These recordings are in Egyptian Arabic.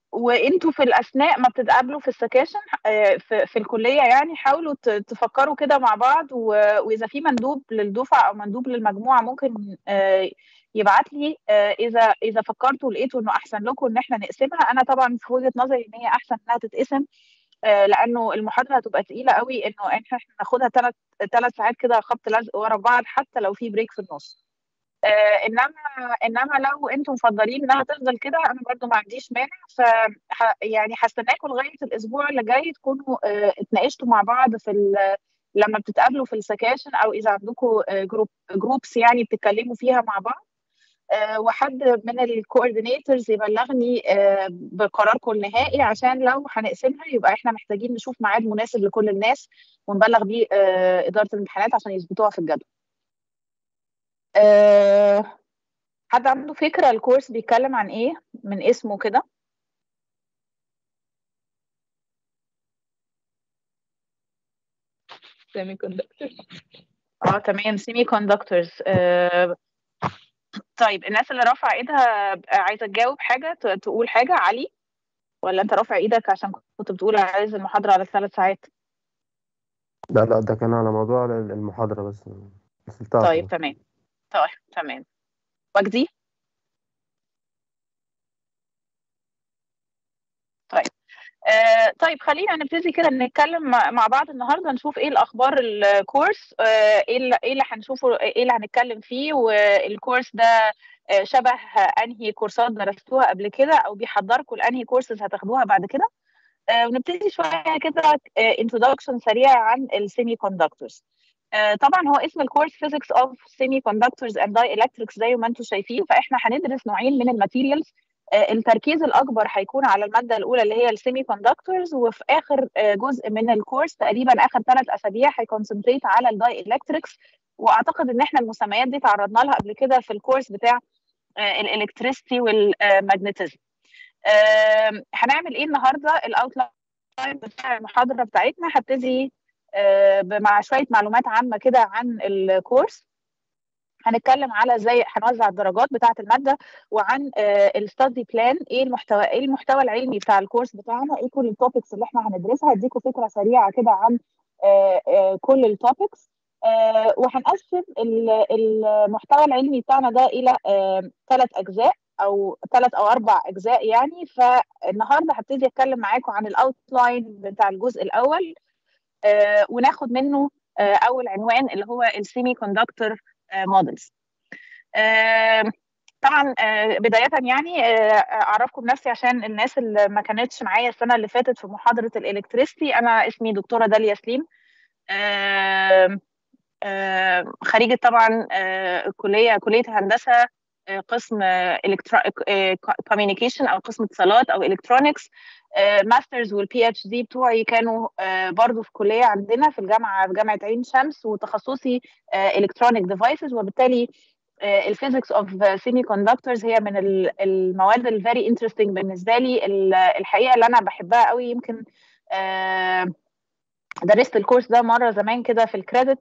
وانتوا في الاثناء ما بتتقابلوا في السكاشن في, في الكليه يعني حاولوا تفكروا كده مع بعض واذا في مندوب للدفعه او مندوب للمجموعه ممكن يبعت لي اذا اذا فكرتوا لقيتوا انه احسن لكم ان احنا نقسمها انا طبعا في وجهه نظري ان هي احسن انها تتقسم لانه المحاضره هتبقى تقيله قوي انه احنا ناخدها ثلاث ثلاث ساعات كده خبط لزق ورا بعض حتى لو في بريك في النص آه انما انما لو انتم مفضلين انها تفضل كده انا برضو ما عنديش مانع ف يعني هستناكم لغايه الاسبوع اللي جاي تكونوا آه اتناقشتوا مع بعض في لما بتتقابلوا في السكاشن او اذا عندكم جروب جروبس يعني بتتكلموا فيها مع بعض آه وحد من الكوردينيتورز يبلغني آه بقراركم النهائي عشان لو هنقسمها يبقى احنا محتاجين نشوف ميعاد مناسب لكل الناس ونبلغ بيه آه اداره الامتحانات عشان يظبطوها في الجدول. حد عنده فكره الكورس بيتكلم عن ايه من اسمه كده؟ سيمي كوندكتور اه تمام سيمي كوندكتورز طيب الناس اللي رافعه ايدها عايزه تجاوب حاجه تقول حاجه علي ولا انت رافع ايدك عشان كنت بتقول عايز المحاضره على ثلاث ساعات لا لا ده كان على موضوع المحاضرة بس بس طيب تمام طيب تمام وجدي طيب آه طيب خلينا نبتدي كده نتكلم مع بعض النهارده نشوف ايه الاخبار الكورس آه ايه اللي ايه اللي هنشوفه ايه اللي هنتكلم فيه والكورس ده آه شبه انهي كورسات درستوها قبل كده او بيحضركم لانهي كورسز هتاخدوها بعد كده آه ونبتدي شويه كده انتروداكشن سريع عن السيمي كوندكتورز آه طبعا هو اسم الكورس فيزيكس اوف سيمي كوندكتورز اند داي الكتريكس زي ما انتم شايفين فاحنا هندرس نوعين من الماتيريالز آه التركيز الاكبر هيكون على الماده الاولى اللي هي السيمي كوندكتورز وفي اخر آه جزء من الكورس تقريبا اخر ثلاث اسابيع هيكونسنتريت على الداي الكتريكس واعتقد ان احنا المسميات دي تعرضنا لها قبل كده في الكورس بتاع الالكتريستي والماجنتيزم هنعمل ايه النهارده الاوتلاين بتاع المحاضره بتاعتنا هبتدي مع شويه معلومات عامه كده عن الكورس هنتكلم على ازاي هنوزع الدرجات بتاعه الماده وعن الستادي بلان ايه المحتوى ايه المحتوى العلمي بتاع الكورس بتاعنا ايه كل التوبكس اللي احنا هندرسها هديكم فكره سريعه كده عن كل التوبكس وهنقسم المحتوى العلمي بتاعنا ده الى ثلاث اجزاء او ثلاث او اربع اجزاء يعني فالنهارده هبتدي اتكلم معاكم عن الاوتلاين بتاع الجزء الاول آه وناخد منه آه اول عنوان اللي هو السيمي كوندكتور مودلز طبعا آه بدايه يعني اعرفكم بنفسي عشان الناس اللي ما كانتش معايا السنه اللي فاتت في محاضره الالكتريستي انا اسمي دكتوره داليا سليم خريجه طبعا كليه كليه هندسه قسم كوميونيكيشن او قسم اتصالات او الكترونكس ماسترز والبي اتش دي بتوعي كانوا برضو في كليه عندنا في الجامعه في جامعه عين شمس وتخصصي الكترونيك ديفايسز وبالتالي الفيزيكس اوف سيمي كوندكتورز هي من المواد الفيري انترستنج بالنسبه لي الحقيقه اللي انا بحبها قوي يمكن درست الكورس ده مره زمان كده في الكريدت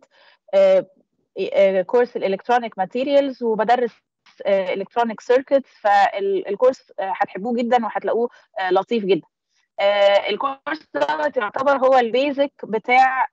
كورس الالكترونيك ماتيريالز وبدرس الكترونيك سيركتس فالكورس هتحبوه جدا وهتلاقوه لطيف جدا الكورس ده يعتبر هو البيزك بتاع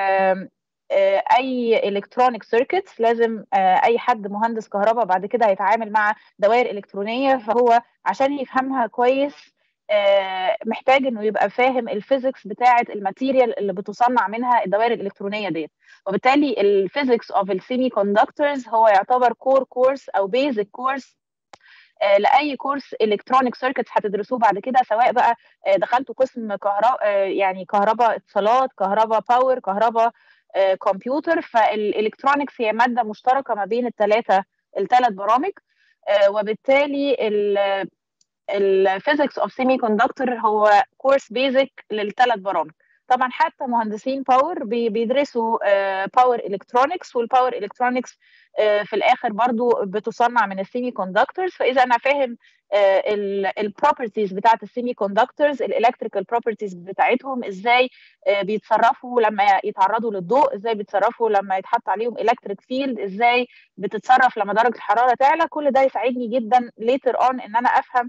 اي الكترونيك سيركتس لازم اي حد مهندس كهرباء بعد كده هيتعامل مع دوائر الكترونيه فهو عشان يفهمها كويس محتاج انه يبقى فاهم الفيزيكس بتاعه الماتيريال اللي بتصنع منها الدوائر الالكترونيه ديت وبالتالي الفيزيكس اوف السيمي كوندكتورز هو يعتبر كور كورس او بيزك كورس لاي كورس الكترونيك سيركتس هتدرسوه بعد كده سواء بقى دخلتوا قسم كهرباء يعني كهرباء اتصالات كهرباء باور كهرباء كمبيوتر فالالكترونكس هي ماده مشتركه ما بين الثلاثه الثلاث برامج وبالتالي الفيزيكس اوف سيمي كوندكتور هو كورس بيزك للثلاث برامج طبعا حتى مهندسين باور بيدرسوا باور الكترونكس والباور الكترونكس في الاخر برضو بتصنع من السيمي كوندكتورز فاذا انا فاهم البروبرتيز بتاعت السيمي كوندكتورز الالكتريكال بروبرتيز بتاعتهم ازاي بيتصرفوا لما يتعرضوا للضوء ازاي بيتصرفوا لما يتحط عليهم الكتريك فيلد ازاي بتتصرف لما درجه الحراره تعلى كل ده يساعدني جدا ليتر اون ان انا افهم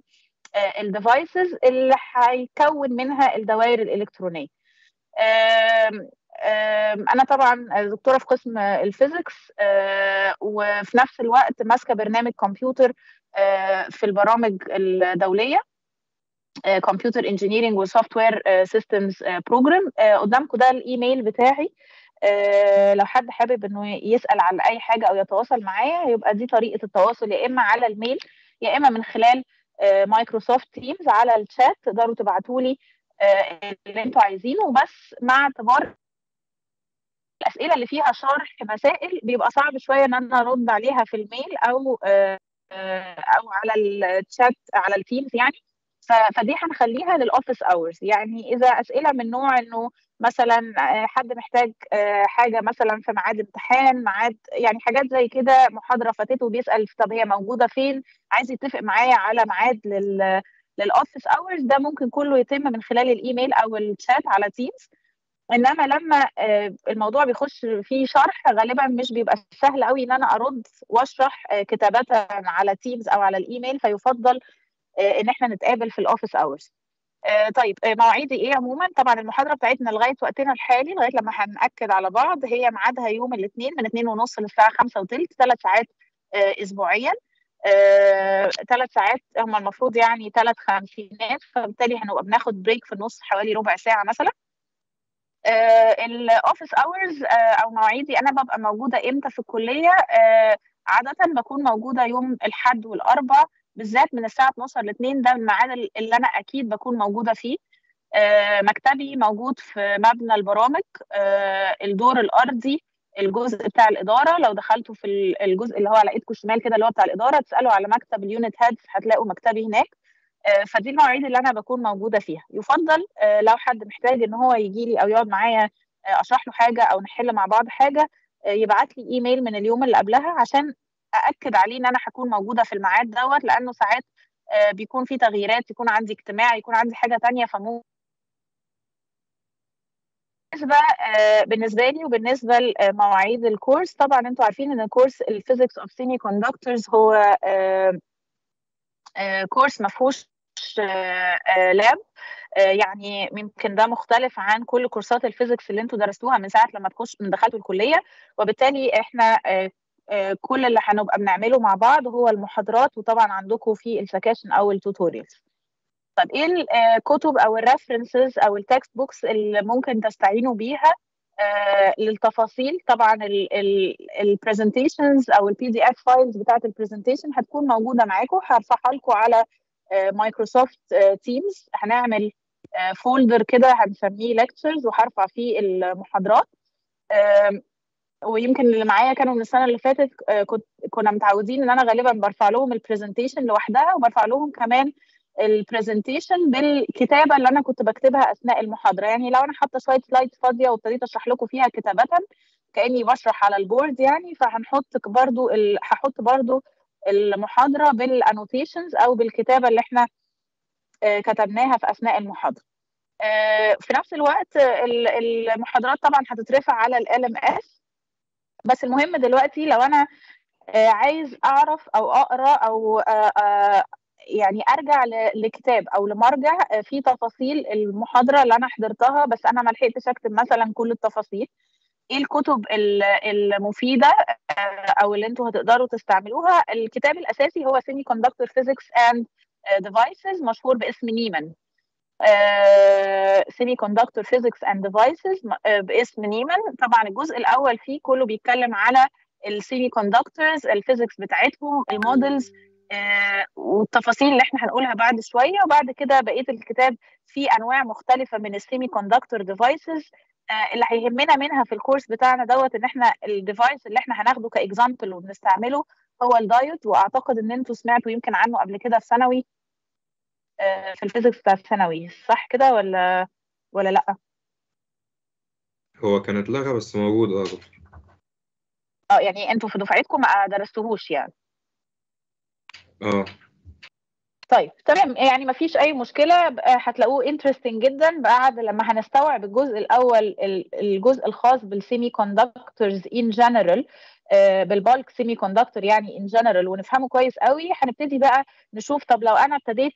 الديفايسز اللي هيكون منها الدوائر الالكترونيه آم، آم، انا طبعا دكتوره في قسم الفيزيكس آه، وفي نفس الوقت ماسكه برنامج كمبيوتر آه، في البرامج الدوليه كمبيوتر انجينيرنج وسوفت وير سيستمز بروجرام قدامكم ده الايميل بتاعي آه، لو حد حابب انه يسال على اي حاجه او يتواصل معايا يبقى دي طريقه التواصل يا اما على الميل يا اما من خلال مايكروسوفت تيمز على الشات تقدروا تبعتوا لي اللي انتوا عايزينه بس مع اعتبار الاسئله اللي فيها شرح مسائل بيبقى صعب شويه ان انا ارد عليها في الميل او آه، آه، او على الشات على التيمز يعني ف- فدي هنخليها للاوفيس اورز يعني اذا اسئله من نوع انه مثلا آه، حد محتاج آه، حاجه مثلا في ميعاد امتحان ميعاد يعني حاجات زي كده محاضره فاتته بيسال طب هي موجوده فين عايز يتفق معايا على ميعاد لل للاوفيس اورز ده ممكن كله يتم من خلال الايميل او الشات على تيمز انما لما آه، الموضوع بيخش فيه شرح غالبا مش بيبقى سهل قوي ان انا ارد واشرح آه، كتابه على تيمز او على الايميل فيفضل آه، ان احنا نتقابل في الاوفيس اورز طيب آه، مواعيدي ايه عموما طبعا المحاضره بتاعتنا لغايه وقتنا الحالي لغايه لما هنأكد على بعض هي ميعادها يوم الاثنين من 2 ونص للساعه 5 وثلث ثلاث ساعات آه، اسبوعيا ثلاث ساعات هم المفروض يعني ثلاث خمسينات فبالتالي هنبقى بناخد بريك في النص حوالي ربع ساعه مثلا الاوفيس اورز او مواعيدي انا ببقى موجوده امتى في الكليه آه، عاده بكون موجوده يوم الاحد والاربع بالذات من الساعه 12 ل 2 ده الميعاد اللي انا اكيد بكون موجوده فيه آه، مكتبي موجود في مبنى البرامج آه، الدور الارضي الجزء بتاع الاداره لو دخلتوا في الجزء اللي هو على ايدكم الشمال كده اللي هو بتاع الاداره تسالوا على مكتب اليونت هيدز هتلاقوا مكتبي هناك آه، فدي المواعيد اللي انا بكون موجوده فيها يفضل آه، لو حد محتاج ان هو يجي لي او يقعد معايا آه، اشرح له حاجه او نحل مع بعض حاجه آه، يبعت لي ايميل من اليوم اللي قبلها عشان ااكد عليه ان انا هكون موجوده في الميعاد دوت لانه ساعات آه، بيكون في تغييرات يكون عندي اجتماع يكون عندي حاجه تانية فممكن بالنسبه آه، بالنسبه لي وبالنسبه لمواعيد الكورس طبعا انتوا عارفين ان كورس الفيزيكس اوف سيمي كوندكتورز هو آه، آه، كورس ما فيهوش لاب يعني يمكن ده مختلف عن كل كورسات الفيزيكس اللي انتوا درستوها من ساعه لما تخش من دخلتوا الكليه وبالتالي احنا آه، آه، كل اللي هنبقى بنعمله مع بعض هو المحاضرات وطبعا عندكم في السكاشن او التوتوريالز طب ايه الكتب او الريفرنسز او التكست بوكس اللي ممكن تستعينوا بيها آه، للتفاصيل طبعا البرزنتيشنز او البي دي اف فايلز بتاعت البرزنتيشن هتكون موجوده معاكم هرفعها لكم على مايكروسوفت تيمز هنعمل فولدر كده هنسميه ليكتشرز وهرفع فيه المحاضرات آم، ويمكن اللي معايا كانوا من السنه اللي فاتت آه، كنت كنا متعودين ان انا غالبا برفع لهم البرزنتيشن لوحدها وبرفع لهم كمان البرزنتيشن بالكتابه اللي انا كنت بكتبها اثناء المحاضره يعني لو انا حاطه شويه سلايد فاضيه وابتديت اشرح لكم فيها كتابه كاني بشرح على البورد يعني فهنحط برضو ال... هحط برضو المحاضره بالانوتيشنز او بالكتابه اللي احنا آه، كتبناها في اثناء المحاضره آه، في نفس الوقت آه، ال- المحاضرات طبعا هتترفع على ال ام اس بس المهم دلوقتي لو انا آه، عايز اعرف او اقرا او آه، آه، يعني ارجع ل- لكتاب او لمرجع آه، فيه تفاصيل المحاضره اللي انا حضرتها بس انا ما لحقتش اكتب مثلا كل التفاصيل ايه الكتب ال- المفيده آه، او اللي انتوا هتقدروا تستعملوها الكتاب الاساسي هو سيمي كوندكتور فيزيكس اند ديفايسز مشهور باسم نيمان سيمي كوندكتور فيزيكس اند ديفايسز باسم نيمان طبعا الجزء الاول فيه كله بيتكلم على السيمي كوندكتورز الفيزيكس بتاعتهم المودلز آه، والتفاصيل اللي احنا هنقولها بعد شويه وبعد كده بقيه الكتاب فيه انواع مختلفه من السيمي كوندكتور ديفايسز اللي هيهمنا منها في الكورس بتاعنا دوت ان احنا الديفايس اللي احنا هناخده كاكزامبل وبنستعمله هو الدايود واعتقد ان انتوا سمعتوا يمكن عنه قبل كده في ثانوي آه، في الفيزيكس بتاع الثانوي صح كده ولا ولا لا هو كان اتلغى بس موجود اه دكتور. اه يعني انتوا في دفعتكم ما درستوهوش يعني اه طيب تمام يعني ما فيش اي مشكله بقى هتلاقوه انترستنج جدا بعد لما هنستوعب الجزء الاول ال- الجزء الخاص بالسيمي كوندكتورز ان جنرال بالبالك سيمي كوندكتور يعني ان جنرال ونفهمه كويس قوي هنبتدي بقى نشوف طب لو انا ابتديت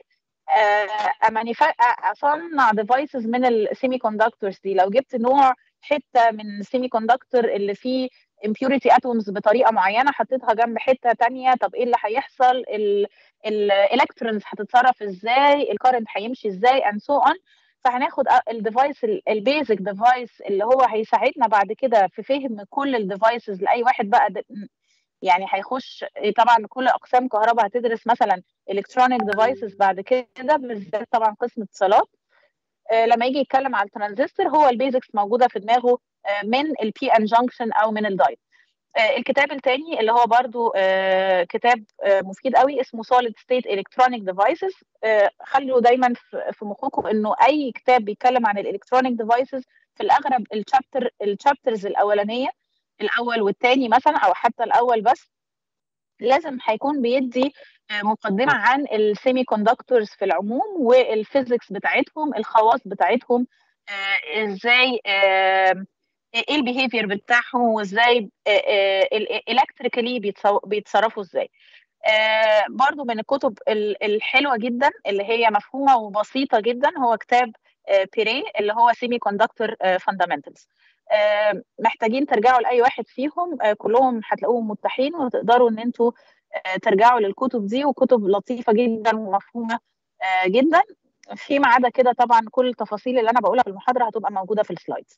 اصنع ديفايسز من السيمي كوندكتورز دي لو جبت نوع حته من السيمي كوندكتور اللي فيه impurity atoms بطريقه معينه حطيتها جنب حته تانية طب ايه اللي هيحصل الالكترونز هتتصرف ازاي الكارنت هيمشي ازاي and so on فهناخد الديفايس البيزك ديفايس اللي هو هيساعدنا بعد كده في فهم كل الديفايسز لاي واحد بقى يعني هيخش طبعا كل اقسام كهرباء هتدرس مثلا الكترونيك ديفايسز بعد كده بالذات طبعا قسم اتصالات لما يجي يتكلم على الترانزستور هو البيزكس موجوده في دماغه من البي ان جانكشن او من الدايت الكتاب الثاني اللي هو برضو كتاب مفيد قوي اسمه solid state electronic devices خلوا دايما في مخكم انه اي كتاب بيتكلم عن الالكترونيك ديفايسز في الاغلب الشابتر الشابترز الاولانيه الاول والثاني مثلا او حتى الاول بس لازم هيكون بيدي مقدمه عن السيمي كوندكتورز في العموم والفيزيكس بتاعتهم الخواص بتاعتهم ازاي ايه البيهيفير بتاعهم وازاي الكتريكالي بيتصرفوا ازاي آه برضو من الكتب الحلوه جدا اللي هي مفهومه وبسيطه جدا هو كتاب آه بيري اللي هو سيمي كوندكتور فاندامنتالز آه محتاجين ترجعوا لاي واحد فيهم كلهم هتلاقوهم متاحين وتقدروا ان انتوا ترجعوا للكتب دي وكتب لطيفه جدا ومفهومه جدا فيما عدا كده طبعا كل التفاصيل اللي انا بقولها في المحاضره هتبقى موجوده في السلايدز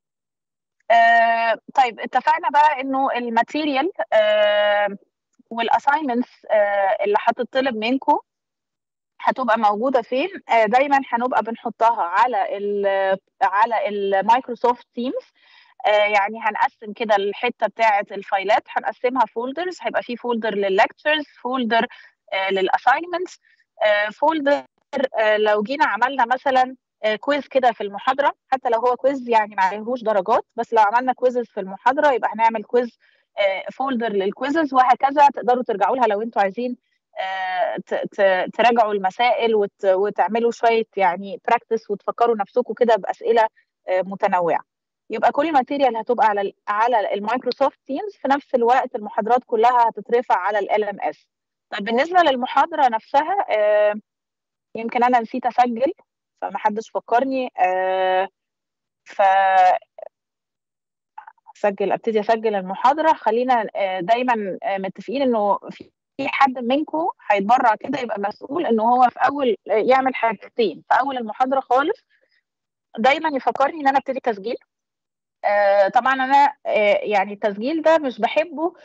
آه طيب اتفقنا بقى انه الماتيريال آه والاساينمنتس آه اللي هتطلب منكم هتبقى موجوده فين آه دايما هنبقى بنحطها على ال على المايكروسوفت تيمز آه يعني هنقسم كده الحته بتاعه الفايلات هنقسمها فولدرز هيبقى في فولدر لللكتشرز فولدر آه للاساينمنتس آه فولدر آه لو جينا عملنا مثلا كويز كده في المحاضره حتى لو هو كويز يعني ما عليهوش درجات بس لو عملنا كويزز في المحاضره يبقى هنعمل كويز فولدر للكويزز وهكذا تقدروا ترجعوا لها لو انتوا عايزين تراجعوا المسائل وتعملوا شويه يعني براكتس وتفكروا نفسكم كده باسئله متنوعه يبقى كل الماتيريال هتبقى على على المايكروسوفت تيمز في نفس الوقت المحاضرات كلها هتترفع على ال ام اس طيب بالنسبه للمحاضره نفسها يمكن انا نسيت اسجل فما حدش فكرني آه ف اسجل ابتدي اسجل المحاضره خلينا آه دايما آه متفقين انه في حد منكم هيتبرع كده يبقى مسؤول انه هو في اول يعمل حاجتين في اول المحاضره خالص دايما يفكرني ان انا ابتدي تسجيل طبعا انا يعني التسجيل ده مش بحبه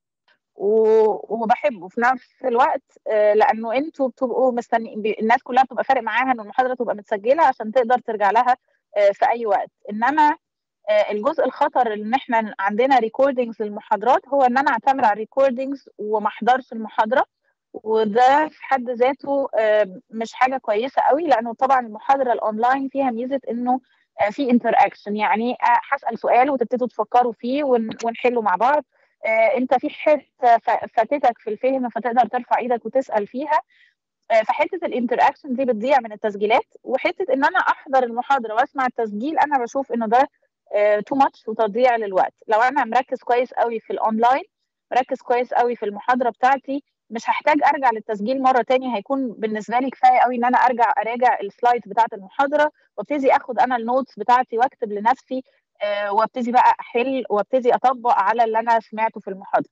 وبحبه في نفس الوقت لانه انتوا بتبقوا مستنيين الناس كلها بتبقى فارق معاها ان المحاضره تبقى متسجله عشان تقدر ترجع لها في اي وقت انما الجزء الخطر ان احنا عندنا ريكوردنجز للمحاضرات هو ان انا اعتمد على الريكوردنجز وما احضرش المحاضره وده في حد ذاته مش حاجه كويسه قوي لانه طبعا المحاضره الاونلاين فيها ميزه انه في انتر اكشن يعني هسال سؤال وتبتدوا تفكروا فيه ونحله مع بعض انت في حته فاتتك في الفهم فتقدر ترفع ايدك وتسال فيها فحته الانتر اكشن دي بتضيع من التسجيلات وحته ان انا احضر المحاضره واسمع التسجيل انا بشوف انه ده تو ماتش وتضييع للوقت لو انا مركز كويس قوي في الاونلاين مركز كويس قوي في المحاضره بتاعتي مش هحتاج ارجع للتسجيل مره تاني هيكون بالنسبه لي كفايه قوي ان انا ارجع اراجع السلايدز بتاعه المحاضره وابتدي اخد انا النوتس بتاعتي واكتب لنفسي أه وابتدي بقى احل وابتدي اطبق على اللي انا سمعته في المحاضره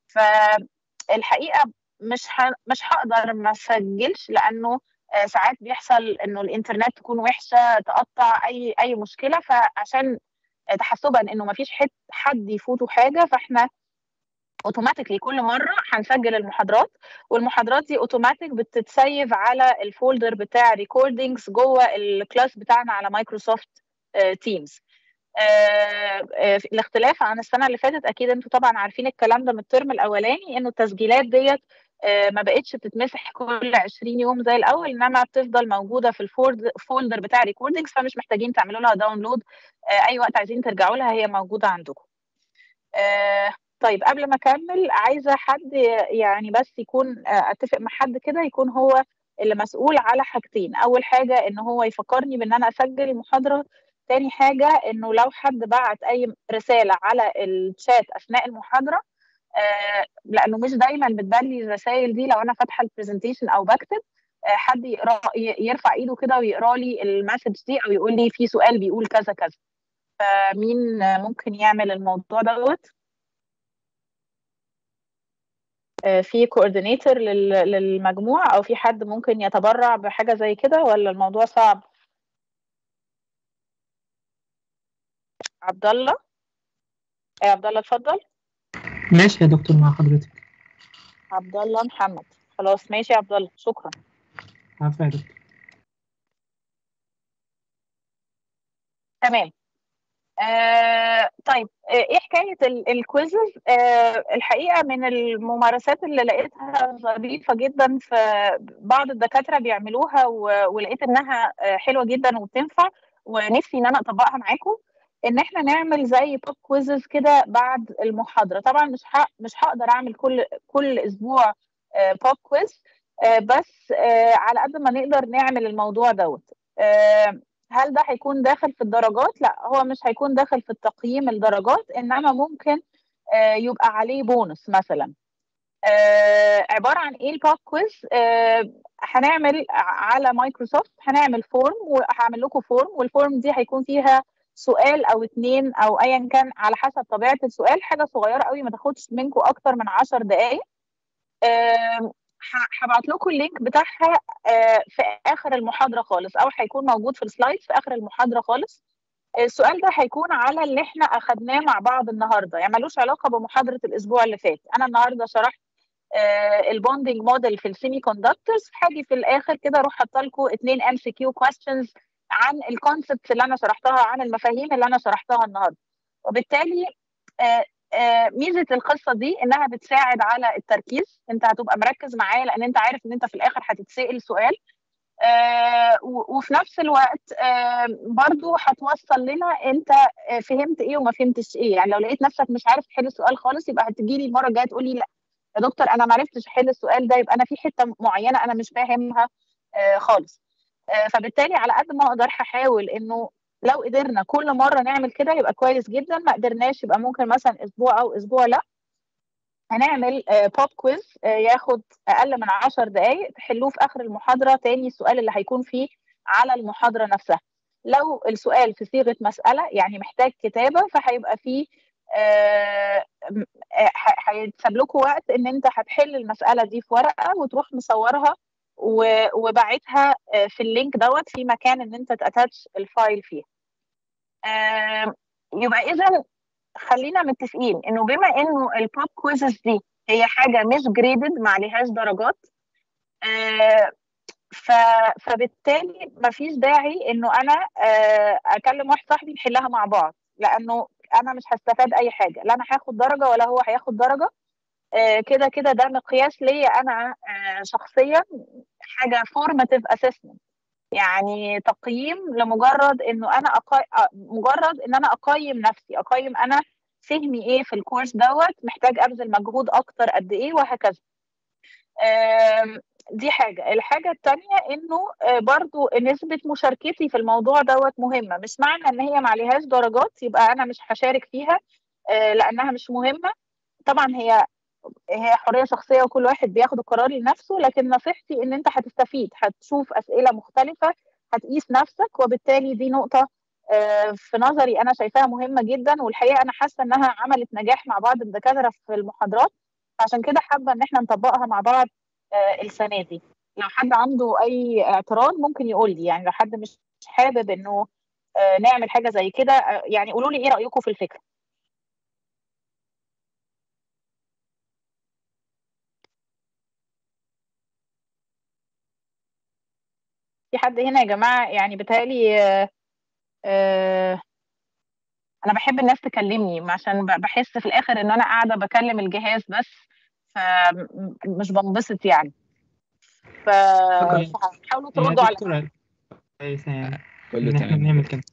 فالحقيقه مش ه... مش هقدر ما اسجلش لانه أه ساعات بيحصل انه الانترنت تكون وحشه تقطع اي اي مشكله فعشان تحسبا انه ما فيش حد يفوته حاجه فاحنا اوتوماتيكلي كل مره هنسجل المحاضرات والمحاضرات دي اوتوماتيك بتتسيف على الفولدر بتاع ريكوردينجز جوه الكلاس بتاعنا على مايكروسوفت تيمز آه آه الاختلاف عن السنه اللي فاتت اكيد انتوا طبعا عارفين الكلام ده من الترم الاولاني انه التسجيلات ديت آه ما بقتش بتتمسح كل 20 يوم زي الاول انما بتفضل موجوده في الفولدر بتاع ريكوردينجز فمش محتاجين تعملوا لها داونلود اي وقت عايزين ترجعوا لها هي موجوده عندكم طيب قبل ما اكمل عايزه حد يعني بس يكون اتفق مع حد كده يكون هو اللي مسؤول على حاجتين اول حاجه ان هو يفكرني بان انا اسجل المحاضره تاني حاجه انه لو حد بعت اي رساله على الشات اثناء المحاضره آه لانه مش دايما بتبان لي الرسائل دي لو انا فاتحه البرزنتيشن او بكتب آه، حد يقرا ي- يرفع ايده كده ويقرا لي المسج دي او يقول لي في سؤال بيقول كذا كذا فمين آه، ممكن يعمل الموضوع دوت آه، في كوردينيتور للمجموع او في حد ممكن يتبرع بحاجه زي كده ولا الموضوع صعب عبد الله آه، عبد الله اتفضل ماشي يا دكتور مع حضرتك عبد الله محمد خلاص ماشي يا عبد الله شكرا عارفة يا دكتور تمام آه طيب آه ايه حكايه ال- الكويزز آه الحقيقه من الممارسات اللي لقيتها ظريفه جدا في بعض الدكاتره بيعملوها و- ولقيت انها آه حلوه جدا وبتنفع ونفسي ان انا اطبقها معاكم ان احنا نعمل زي توب كويزز كده بعد المحاضره طبعا مش ح... مش هقدر اعمل كل كل اسبوع بوب كويز بس آه على قد ما نقدر نعمل الموضوع دوت آه هل ده هيكون داخل في الدرجات؟ لا هو مش هيكون داخل في التقييم الدرجات انما ممكن آه، يبقى عليه بونص مثلا. آه، عباره عن ايه البوب كويز؟ آه، هنعمل على مايكروسوفت هنعمل فورم وهعمل لكم فورم والفورم دي هيكون فيها سؤال او اتنين او ايا كان على حسب طبيعه السؤال حاجه صغيره قوي ما تاخدش منكم اكتر من 10 دقائق. آم، ه- هبعت لكم اللينك بتاعها آه، في اخر المحاضره خالص او هيكون موجود في السلايدز في اخر المحاضره خالص السؤال ده هيكون على اللي احنا اخدناه مع بعض النهارده يعني ملوش علاقه بمحاضره الاسبوع اللي فات انا النهارده شرحت البوندنج موديل في السيمي كوندكتورز هاجي في الاخر كده اروح حاطه لكم اثنين ام سي كيو كويستشنز عن الكونسبتس اللي انا شرحتها عن المفاهيم اللي انا شرحتها النهارده وبالتالي آه، آه، ميزه القصه دي انها بتساعد على التركيز انت هتبقى مركز معايا لان انت عارف ان انت في الاخر هتتسال سؤال آه، و- وفي نفس الوقت آه، برضو هتوصل لنا انت آه، فهمت ايه وما فهمتش ايه يعني لو لقيت نفسك مش عارف تحل السؤال خالص يبقى هتجيلي المره الجايه تقول لي لا يا دكتور انا ما عرفتش احل السؤال ده يبقى انا في حته معينه انا مش فاهمها آه، خالص آه، فبالتالي على قد ما اقدر هحاول انه لو قدرنا كل مره نعمل كده يبقى كويس جدا ما قدرناش يبقى ممكن مثلا اسبوع او اسبوع لا هنعمل بوب كويز ياخد اقل من 10 دقائق تحلوه في اخر المحاضره تاني السؤال اللي هيكون فيه على المحاضره نفسها لو السؤال في صيغه مساله يعني محتاج كتابه فهيبقى فيه آه، م- آه، ه- هيتساب لكم وقت ان انت هتحل المساله دي في ورقه وتروح مصورها و- وباعتها آه، في اللينك دوت في مكان ان انت تاتاتش الفايل فيه آه، يبقى اذا خلينا متفقين انه بما انه البوب كويزز دي هي حاجه مش جريدد ما عليهاش درجات آه، ف... فبالتالي ما فيش داعي انه انا آه، اكلم واحد صاحبي نحلها مع بعض لانه انا مش هستفاد اي حاجه لا انا هاخد درجه ولا هو هياخد درجه آه، كده كده ده مقياس ليا انا آه، شخصيا حاجه فورماتيف اسسمنت يعني تقييم لمجرد انه انا أقا... مجرد ان انا اقيم نفسي اقيم انا فهمي ايه في الكورس دوت محتاج ابذل مجهود اكتر قد ايه وهكذا آم، دي حاجة الحاجة التانية انه آه، برضو نسبة مشاركتي في الموضوع دوت مهمة مش معنى ان هي معلهاش درجات يبقى انا مش هشارك فيها آه، لانها مش مهمة طبعا هي هي حريه شخصيه وكل واحد بياخد القرار لنفسه لكن نصيحتي ان انت هتستفيد هتشوف اسئله مختلفه هتقيس نفسك وبالتالي دي نقطه آه، في نظري انا شايفاها مهمه جدا والحقيقه انا حاسه انها عملت نجاح مع بعض الدكاتره في المحاضرات عشان كده حابه ان احنا نطبقها مع بعض آه، السنه دي لو حد عنده اي اعتراض ممكن يقول لي يعني لو حد مش حابب انه آه، نعمل حاجه زي كده آه، يعني قولوا لي ايه رايكم في الفكره في حد هنا يا جماعة يعني بيتهيألي آه، آه، أنا بحب الناس تكلمني عشان ب- بحس في الآخر إن أنا قاعدة بكلم الجهاز بس فمش بنبسط يعني ف- أوكي. فحاولوا يا تردوا على دكتور كويسة يعني كله إن إحنا تمام بنعمل كده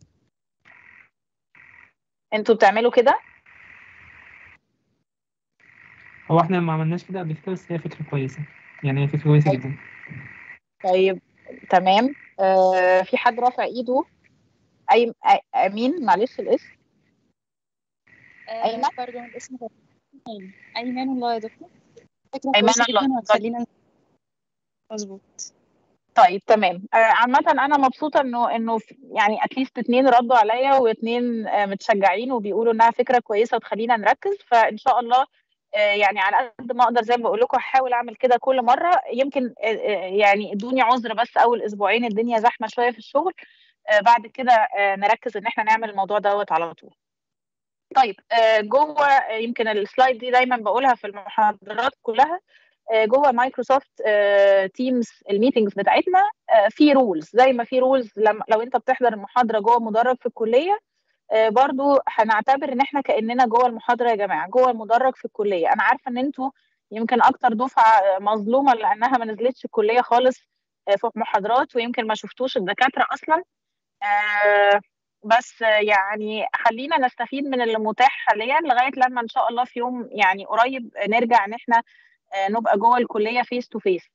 انتوا بتعملوا كده هو إحنا ما عملناش كده قبل كده بس هي فكرة كويسة يعني هي فكرة كويسة جدا طيب تمام آه، في حد رافع إيده أي أي- أمين معلش الاسم أيمن؟ آه برضه الاسم هو أيمن أيمن الله يا دكتور فكرة أيمن كويسة الله، جدا اتفضل. وهتخلينا مظبوط طيب تمام آه، عامة أنا مبسوطة إنه إنه في- يعني أتليست اتنين ردوا عليا واتنين آه، متشجعين وبيقولوا إنها فكرة كويسة وتخلينا نركز فإن شاء الله آه، يعني على قد ما أقدر زي ما بقول لكم هحاول أعمل كده كل مرة يمكن آه، آه، يعني ادوني عذر بس أول أسبوعين الدنيا زحمة شوية في الشغل آه، بعد كده آه، نركز إن إحنا نعمل الموضوع دوت على طول. طيب آه، جوه آه، يمكن السلايد دي دايما بقولها في المحاضرات كلها آه، جوه مايكروسوفت تيمز الميتنجز بتاعتنا آه، في رولز زي ما في رولز لما لو انت بتحضر المحاضره جوه مدرج في الكليه آه، برضو هنعتبر ان احنا كاننا جوه المحاضره يا جماعه جوه المدرج في الكليه انا عارفه ان انتوا يمكن اكتر دفعه آه، مظلومه لانها ما نزلتش الكليه خالص آه، في محاضرات ويمكن ما شفتوش الدكاتره اصلا آه، بس آه، يعني خلينا نستفيد من اللي متاح حاليا لغايه لما ان شاء الله في يوم يعني قريب نرجع ان احنا آه، نبقى جوه الكليه فيس تو فيس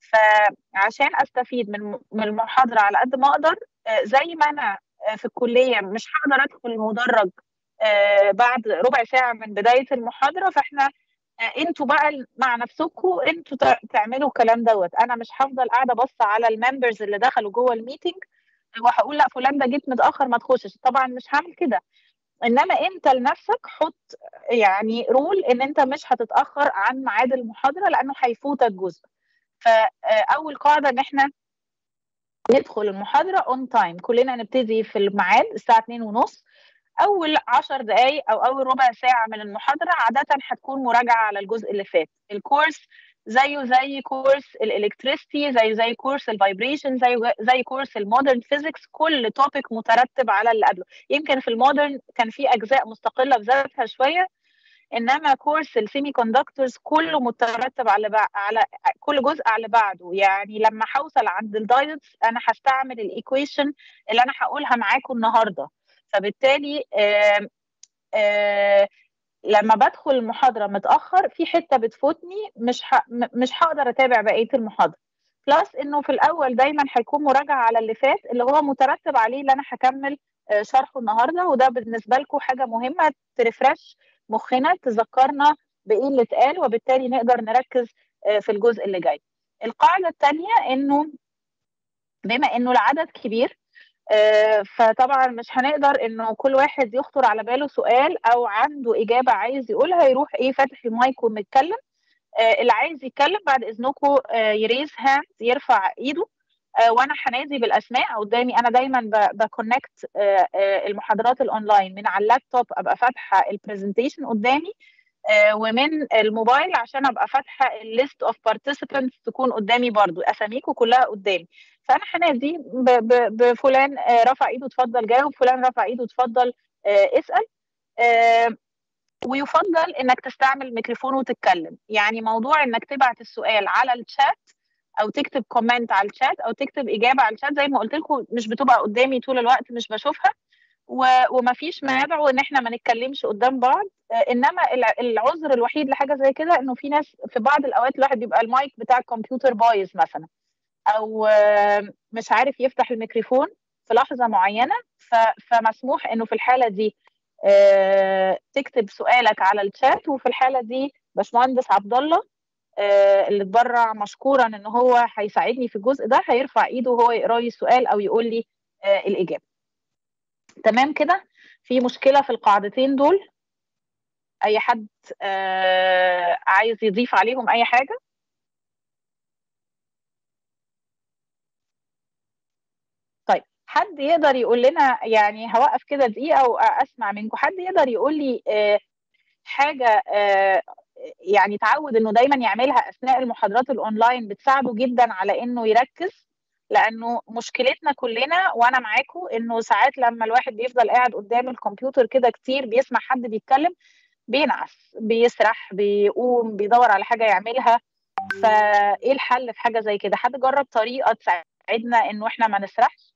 فعشان استفيد من من المحاضره على قد ما اقدر آه، زي ما انا آه، في الكليه مش هقدر ادخل المدرج آه، بعد ربع ساعه من بدايه المحاضره فاحنا آه، انتوا بقى مع نفسكم انتوا تع- تعملوا الكلام دوت انا مش هفضل قاعده بص على الممبرز اللي دخلوا جوه الميتنج وهقول لا فلان ده جيت متاخر ما تخشش طبعا مش هعمل كده انما انت لنفسك حط يعني رول ان انت مش هتتاخر عن ميعاد المحاضره لانه هيفوتك جزء فاول قاعده ان احنا ندخل المحاضره اون تايم كلنا نبتدي في الميعاد الساعه 2 ونص اول 10 دقائق او اول ربع ساعه من المحاضره عاده هتكون مراجعه على الجزء اللي فات الكورس زيه زي كورس الالكتريستي زيه زي كورس الفايبريشن زي زي كورس المودرن فيزيكس كل توبيك مترتب على اللي قبله يمكن في المودرن كان في اجزاء مستقله بذاتها شويه انما كورس السيمي كوندكتورز كله مترتب على بع... على كل جزء على بعده يعني لما هوصل عند الدايتس انا هستعمل الايكويشن اللي انا هقولها معاكم النهارده فبالتالي آه آه لما بدخل المحاضره متاخر في حته بتفوتني مش ح... مش هقدر اتابع بقيه المحاضره بلس انه في الاول دايما هيكون مراجعه على اللي فات اللي هو مترتب عليه اللي انا هكمل آه، شرحه النهارده وده بالنسبه لكم حاجه مهمه ترفرش مخنا تذكرنا بايه اللي اتقال وبالتالي نقدر نركز آه، في الجزء اللي جاي القاعده الثانيه انه بما انه العدد كبير آه، فطبعا مش هنقدر انه كل واحد يخطر على باله سؤال او عنده اجابه عايز يقولها يروح ايه فاتح المايك ومتكلم آه، اللي عايز يتكلم بعد اذنكم يريز هاند يرفع ايده آه، وانا هنادي بالاسماء قدامي انا دايما بكونكت المحاضرات الاونلاين من على اللابتوب ابقى فاتحه البرزنتيشن قدامي آه، ومن الموبايل عشان ابقى فاتحه الليست اوف بارتيسيبنتس تكون قدامي برضو اساميكم كلها قدامي فانا هنادي ب- ب- بفلان آه، رفع ايده اتفضل جاوب فلان رفع ايده اتفضل آه، اسال آه، ويفضل انك تستعمل ميكروفون وتتكلم يعني موضوع انك تبعت السؤال على الشات او تكتب كومنت على الشات او تكتب اجابه على الشات زي ما قلت لكم مش بتبقى قدامي طول الوقت مش بشوفها و- ومفيش ما يدعو ان احنا ما نتكلمش قدام بعض آه، انما الع- العذر الوحيد لحاجه زي كده انه في ناس في بعض الاوقات الواحد بيبقى المايك بتاع الكمبيوتر بايظ مثلا او آه، مش عارف يفتح الميكروفون في لحظه معينه ف- فمسموح انه في الحاله دي آه، تكتب سؤالك على الشات وفي الحاله دي باشمهندس عبد الله آه، اللي اتبرع مشكورا ان هو هيساعدني في الجزء ده هيرفع ايده وهو يقرا لي السؤال او يقول لي آه، الاجابه تمام كده في مشكله في القاعدتين دول اي حد آه، عايز يضيف عليهم اي حاجه طيب حد يقدر يقول لنا يعني هوقف كده دقيقه واسمع منكم حد يقدر يقول لي آه، حاجه آه، يعني تعود انه دايما يعملها اثناء المحاضرات الاونلاين بتساعده جدا على انه يركز لانه مشكلتنا كلنا وانا معاكم انه ساعات لما الواحد بيفضل قاعد قدام الكمبيوتر كده كتير بيسمع حد بيتكلم بينعس بيسرح بيقوم بيدور على حاجه يعملها فايه الحل في حاجه زي كده حد جرب طريقه تساعدنا انه احنا ما نسرحش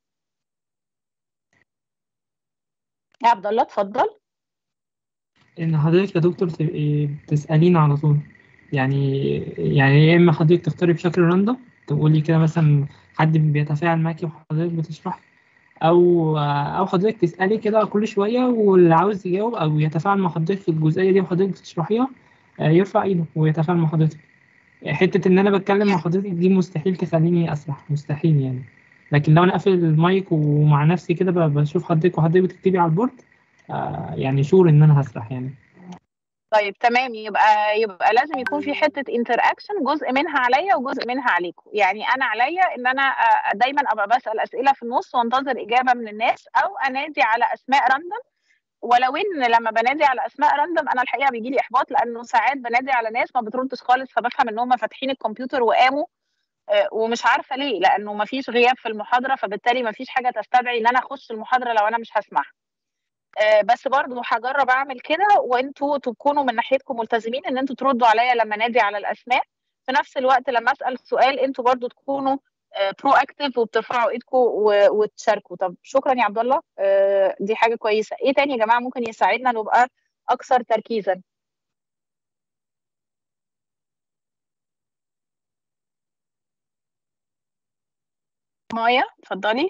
يا عبد الله اتفضل ان حضرتك يا دكتور تبقي بتسألينا على طول يعني يعني يا اما حضرتك تختاري بشكل راندوم تقولي كده مثلا حد بيتفاعل معاكي وحضرتك بتشرح او او حضرتك تسألي كده كل شوية واللي عاوز يجاوب او يتفاعل مع حضرتك في الجزئية دي وحضرتك بتشرحيها آه، يرفع ايده ويتفاعل مع حضرتك حته ان انا بتكلم مع حضرتك دي مستحيل تخليني اسرح مستحيل يعني لكن لو انا قافل المايك ومع نفسي كده ب- بشوف حضرتك وحضرتك بتكتبي على البورد آه يعني شور ان انا هسرح يعني طيب تمام يبقى يبقى لازم يكون في حته انتر اكشن جزء منها عليا وجزء منها عليكم يعني انا عليا ان انا آه، دايما ابقى بسال اسئله في النص وانتظر اجابه من الناس او انادي على اسماء راندوم ولو ان لما بنادي على اسماء راندوم انا الحقيقه بيجي لي احباط لانه ساعات بنادي على ناس ما بتردش خالص فبفهم ان هم فاتحين الكمبيوتر وقاموا آه، ومش عارفه ليه لانه ما فيش غياب في المحاضره فبالتالي ما فيش حاجه تستدعي ان انا اخش المحاضره لو انا مش هسمعها آه، بس برضو هجرب اعمل كده وانتوا تكونوا من ناحيتكم ملتزمين ان انتوا تردوا عليا لما نادي على الاسماء في نفس الوقت لما اسال سؤال انتوا برضو تكونوا برو اكتف وبترفعوا ايدكم و- وتشاركوا طب شكرا يا عبد الله آه، دي حاجه كويسه ايه تاني يا جماعه ممكن يساعدنا نبقى اكثر تركيزا مايا اتفضلي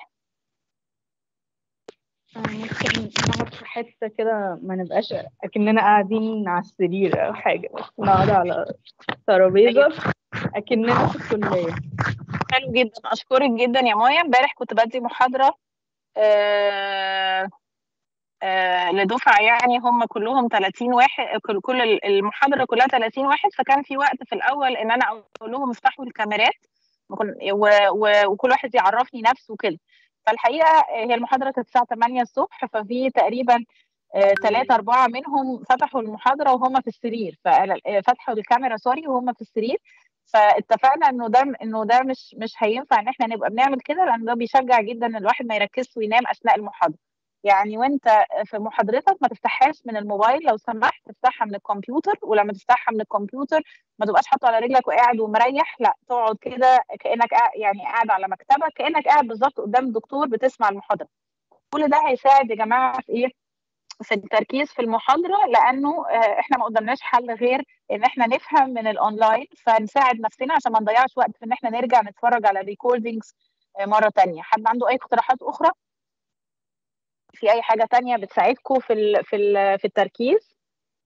ممكن نقعد في حتة كده ما نبقاش أكننا قاعدين على السرير أو حاجة بس نقعد على ترابيزة أكننا في الكلية حلو جدا اشكرك جدا يا مايا امبارح كنت بدي محاضره آه آه لدفعه يعني هم كلهم 30 واحد كل كل المحاضره كلها 30 واحد فكان في وقت في الاول ان انا اقول لهم افتحوا الكاميرات وكن- و- و- وكل واحد يعرفني نفسه كده فالحقيقه هي المحاضره كانت الساعه 8 الصبح ففي تقريبا ثلاثة أربعة منهم فتحوا المحاضرة وهم في السرير ففتحوا الكاميرا سوري وهم في السرير فاتفقنا انه ده انه ده مش مش هينفع ان احنا نبقى بنعمل كده لان ده بيشجع جدا ان الواحد ما يركزش وينام اثناء المحاضره يعني وانت في محاضرتك ما تفتحهاش من الموبايل لو سمحت تفتحها من الكمبيوتر ولما تفتحها من الكمبيوتر ما تبقاش حاطه على رجلك وقاعد ومريح لا تقعد كده كانك قاعد يعني قاعد على مكتبك كانك قاعد بالظبط قدام الدكتور بتسمع المحاضره كل ده هيساعد يا جماعه في ايه في التركيز في المحاضره لانه آه، احنا ما قدامناش حل غير ان احنا نفهم من الاونلاين فنساعد نفسنا عشان ما نضيعش وقت في ان احنا نرجع نتفرج على ريكوردينجز مره تانية حد عنده اي اقتراحات اخرى في اي حاجه تانية بتساعدكم في ال في ال في التركيز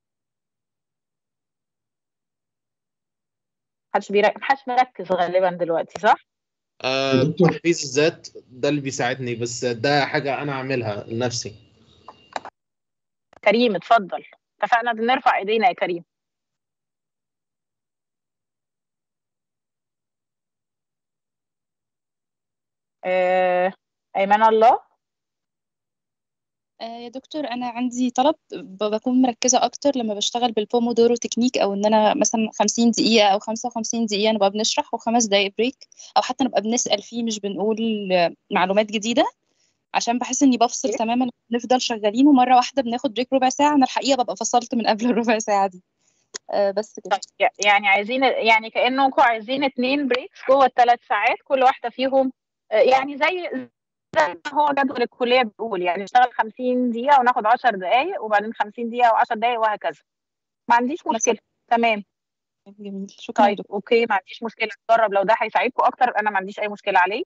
محدش بيركز محدش مركز غالبا دلوقتي صح آه، تحفيز الذات ده اللي بيساعدني بس ده حاجة أنا أعملها لنفسي كريم اتفضل اتفقنا نرفع ايدينا يا كريم آه، ايمان الله آه، يا دكتور أنا عندي طلب ب- بكون مركزة أكتر لما بشتغل بالبومودورو تكنيك أو إن أنا مثلا 50 دقيقة أو 55 دقيقة نبقى بنشرح وخمس دقايق بريك أو حتى نبقى بنسأل فيه مش بنقول آه، معلومات جديدة عشان بحس إني بفصل تماما نفضل شغالين ومرة واحدة بناخد بريك ربع ساعة أنا الحقيقة ببقى فصلت من قبل الربع ساعة دي آه، بس كده يعني عايزين يعني كأنكم عايزين اتنين بريكس جوه الثلاث ساعات كل واحدة فيهم آه، يعني زي زي ما هو جدول الكلية بيقول يعني نشتغل 50 دقيقة وناخد 10 دقايق وبعدين 50 دقيقة و10 دقايق وهكذا ما عنديش مشكلة تمام جميل شكرا يا طيب دكتور اوكي ما عنديش مشكلة نجرب لو ده هيساعدكم اكتر انا ما عنديش اي مشكلة عليه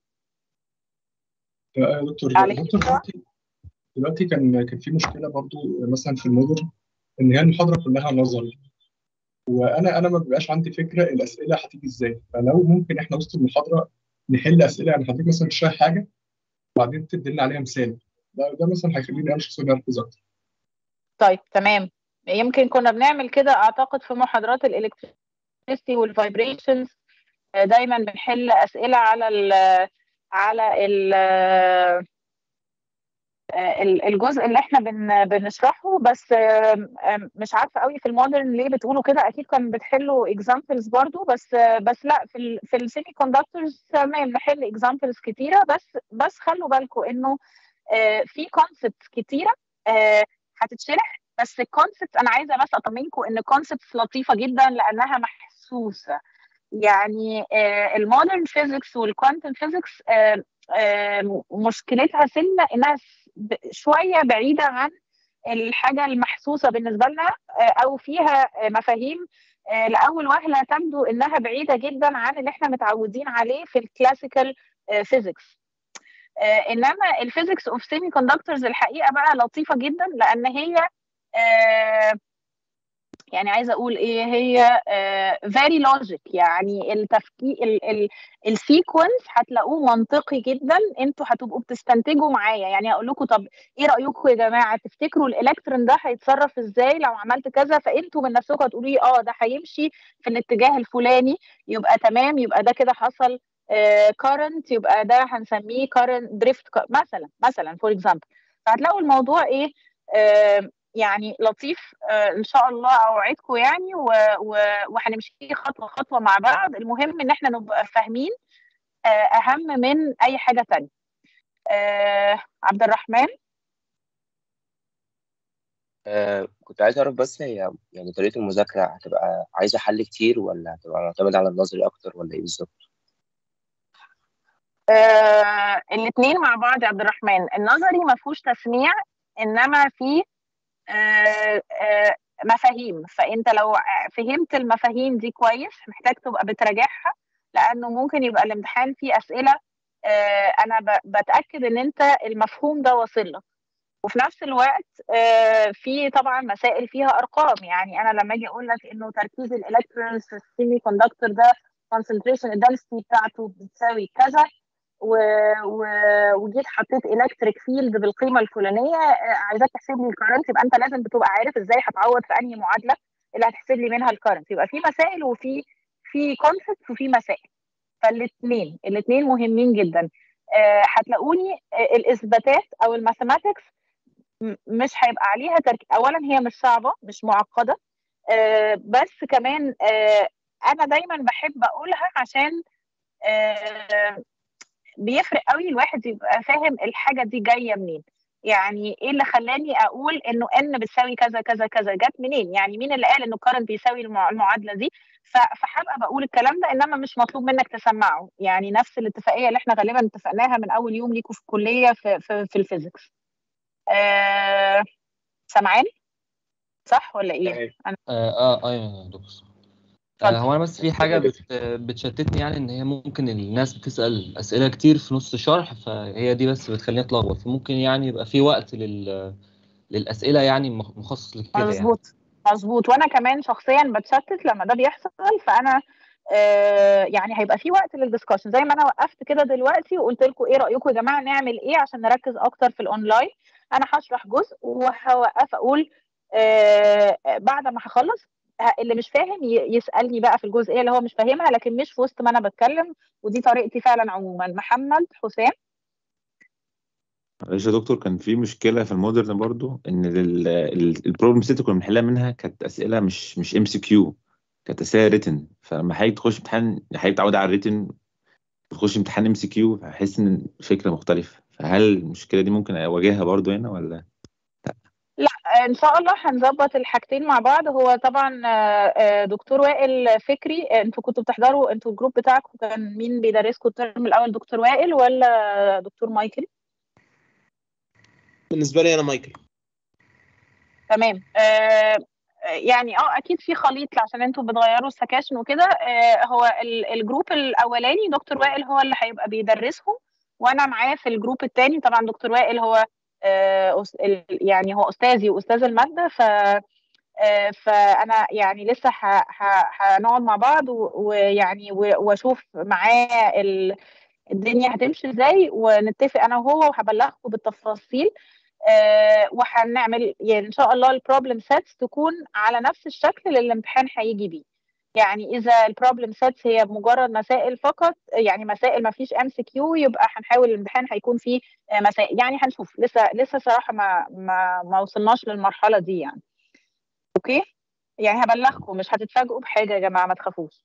يا دكتور عليك دكتور دلوقتي دلوقتي كان كان في مشكله برضو مثلا في المودر ان هي المحاضره كلها نظري وانا انا ما بيبقاش عندي فكره الاسئله هتيجي ازاي فلو ممكن احنا وسط المحاضره نحل اسئله يعني حضرتك مثلا تشرح حاجه وبعدين تدلنا عليها مثال ده, ده مثلا هيخليني انا شخصيا اركز اكتر طيب تمام يمكن كنا بنعمل كده اعتقد في محاضرات الالكتريسيتي والفايبريشنز دايما بنحل اسئله على ال على ال ال- الجزء اللي احنا بن بنشرحه بس آم، آم، مش عارفه قوي في المودرن ليه بتقولوا كده اكيد كان بتحلوا اكزامبلز برضو بس آه، بس لا في ال في السيمي كوندكتورز تمام نحل اكزامبلز كتيره بس بس خلوا بالكم انه آه، في كونسبتس كتيره آه، هتتشرح بس الكونسبت انا عايزه بس اطمنكم ان الكونسبتس لطيفه جدا لانها محسوسه يعني المودرن فيزيكس والكوانتم فيزيكس مشكلتها سنه انها س- ب- شويه بعيده عن الحاجه المحسوسه بالنسبه لنا آه، او فيها آه، مفاهيم آه، لاول وهله تبدو انها بعيده جدا عن اللي احنا متعودين عليه في الكلاسيكال فيزيكس انما الفيزيكس اوف سيمي كوندكتورز الحقيقه بقى لطيفه جدا لان هي آه، يعني عايزه اقول ايه هي فيري لوجيك يعني التفكير السيكونس هتلاقوه منطقي جدا انتوا هتبقوا بتستنتجوا معايا يعني هقول لكم طب ايه رايكم يا جماعه تفتكروا الالكترون ده هيتصرف ازاي لو عملت كذا فانتوا من نفسكم هتقولوا لي اه ده هيمشي في الاتجاه الفلاني يبقى تمام يبقى ده كده حصل كارنت يبقى ده هنسميه كارنت دريفت مثلا مثلا فور اكزامبل فهتلاقوا الموضوع ايه آه يعني لطيف آه ان شاء الله اوعدكم يعني وهنمشي خطوه خطوه مع بعض المهم ان احنا نبقى فاهمين آه اهم من اي حاجه تانية آه عبد الرحمن آه كنت عايز اعرف بس هي يعني طريقه المذاكره هتبقى عايزه حل كتير ولا هتبقى معتمده على النظري اكتر ولا ايه بالظبط آه الاثنين مع بعض يا عبد الرحمن النظري ما فيهوش تسميع انما في آه آه مفاهيم فانت لو فهمت المفاهيم دي كويس محتاج تبقى بتراجعها لانه ممكن يبقى الامتحان فيه اسئله آه انا بتاكد ان انت المفهوم ده واصل لك وفي نفس الوقت في طبعا مسائل فيها ارقام يعني انا لما اجي اقول لك انه تركيز الالكترونز في السيمي كوندكتور ده concentration الدنسيتي بتاعته بتساوي كذا و... و... وجيت حطيت الكتريك فيلد بالقيمه الفلانيه عايزاك تحسب لي الكرنت يبقى انت لازم بتبقى عارف ازاي هتعوض في انهي معادله اللي هتحسب لي منها الكرنت يبقى في مسائل وفي في كونسبت وفي مسائل فالاثنين الاثنين مهمين جدا أه هتلاقوني الاثباتات او الماثيماتكس مش هيبقى عليها تركيز اولا هي مش صعبه مش معقده أه بس كمان أه انا دايما بحب اقولها عشان أه بيفرق قوي الواحد يبقى فاهم الحاجه دي جايه منين يعني ايه اللي خلاني اقول انه ان بتساوي كذا كذا كذا جت منين يعني مين اللي قال انه كارنت بيساوي المعادله دي فهبقى بقول الكلام ده انما مش مطلوب منك تسمعه يعني نفس الاتفاقيه اللي احنا غالبا اتفقناها من اول يوم ليكوا في الكليه في في, في الفيزيكس آه سامعاني صح ولا ايه انا اه اه يا دكتور آه هو انا بس في حاجه بت بتشتتني يعني ان هي ممكن الناس بتسال اسئله كتير في نص الشرح فهي دي بس بتخليني اتلخبط فممكن يعني يبقى في وقت لل للاسئله يعني مخصص لكده مظبوط يعني. مظبوط وانا كمان شخصيا بتشتت لما ده بيحصل فانا آه يعني هيبقى في وقت للدسكشن زي ما انا وقفت كده دلوقتي وقلت لكم ايه رايكم يا جماعه نعمل ايه عشان نركز اكتر في الاونلاين انا هشرح جزء وهوقف اقول آه بعد ما هخلص اللي مش فاهم يسالني بقى في الجزئيه اللي هو مش فاهمها لكن مش في وسط ما انا بتكلم ودي طريقتي فعلا عموما محمد حسام معلش يا دكتور كان في مشكله في المودرن برضو ان البروبلم سيت كنا بنحلها منها كانت اسئله مش مش ام سي كيو كانت اسئله ريتن فلما حضرتك تخش امتحان حضرتك تعود على الريتن تخش امتحان ام سي كيو هحس ان الفكره مختلفه فهل المشكله دي ممكن اواجهها برضو هنا ولا لا ان شاء الله هنظبط الحاجتين مع بعض هو طبعا دكتور وائل فكري انتوا كنتوا بتحضروا انتوا الجروب بتاعكم كان مين بيدرسكم الترم الاول دكتور وائل ولا دكتور مايكل بالنسبه لي انا مايكل تمام آه يعني اه اكيد في خليط عشان انتوا بتغيروا السكاشن وكده آه هو الجروب الاولاني دكتور وائل هو اللي هيبقى بيدرسهم وانا معاه في الجروب الثاني طبعا دكتور وائل هو آه يعني هو استاذي واستاذ الماده ف فانا يعني لسه هنقعد مع بعض ويعني واشوف معاه الدنيا هتمشي ازاي ونتفق انا وهو وهبلغكم بالتفاصيل آه وهنعمل يعني ان شاء الله البروبلم سيتس تكون على نفس الشكل اللي الامتحان هيجي بيه يعني اذا البروبلم سيتس هي مجرد مسائل فقط يعني مسائل ما فيش ام سي كيو يبقى هنحاول الامتحان هيكون فيه مسائل يعني هنشوف لسه لسه صراحه ما ما ما وصلناش للمرحله دي يعني اوكي يعني هبلغكم مش هتتفاجئوا بحاجه يا جماعه ما تخافوش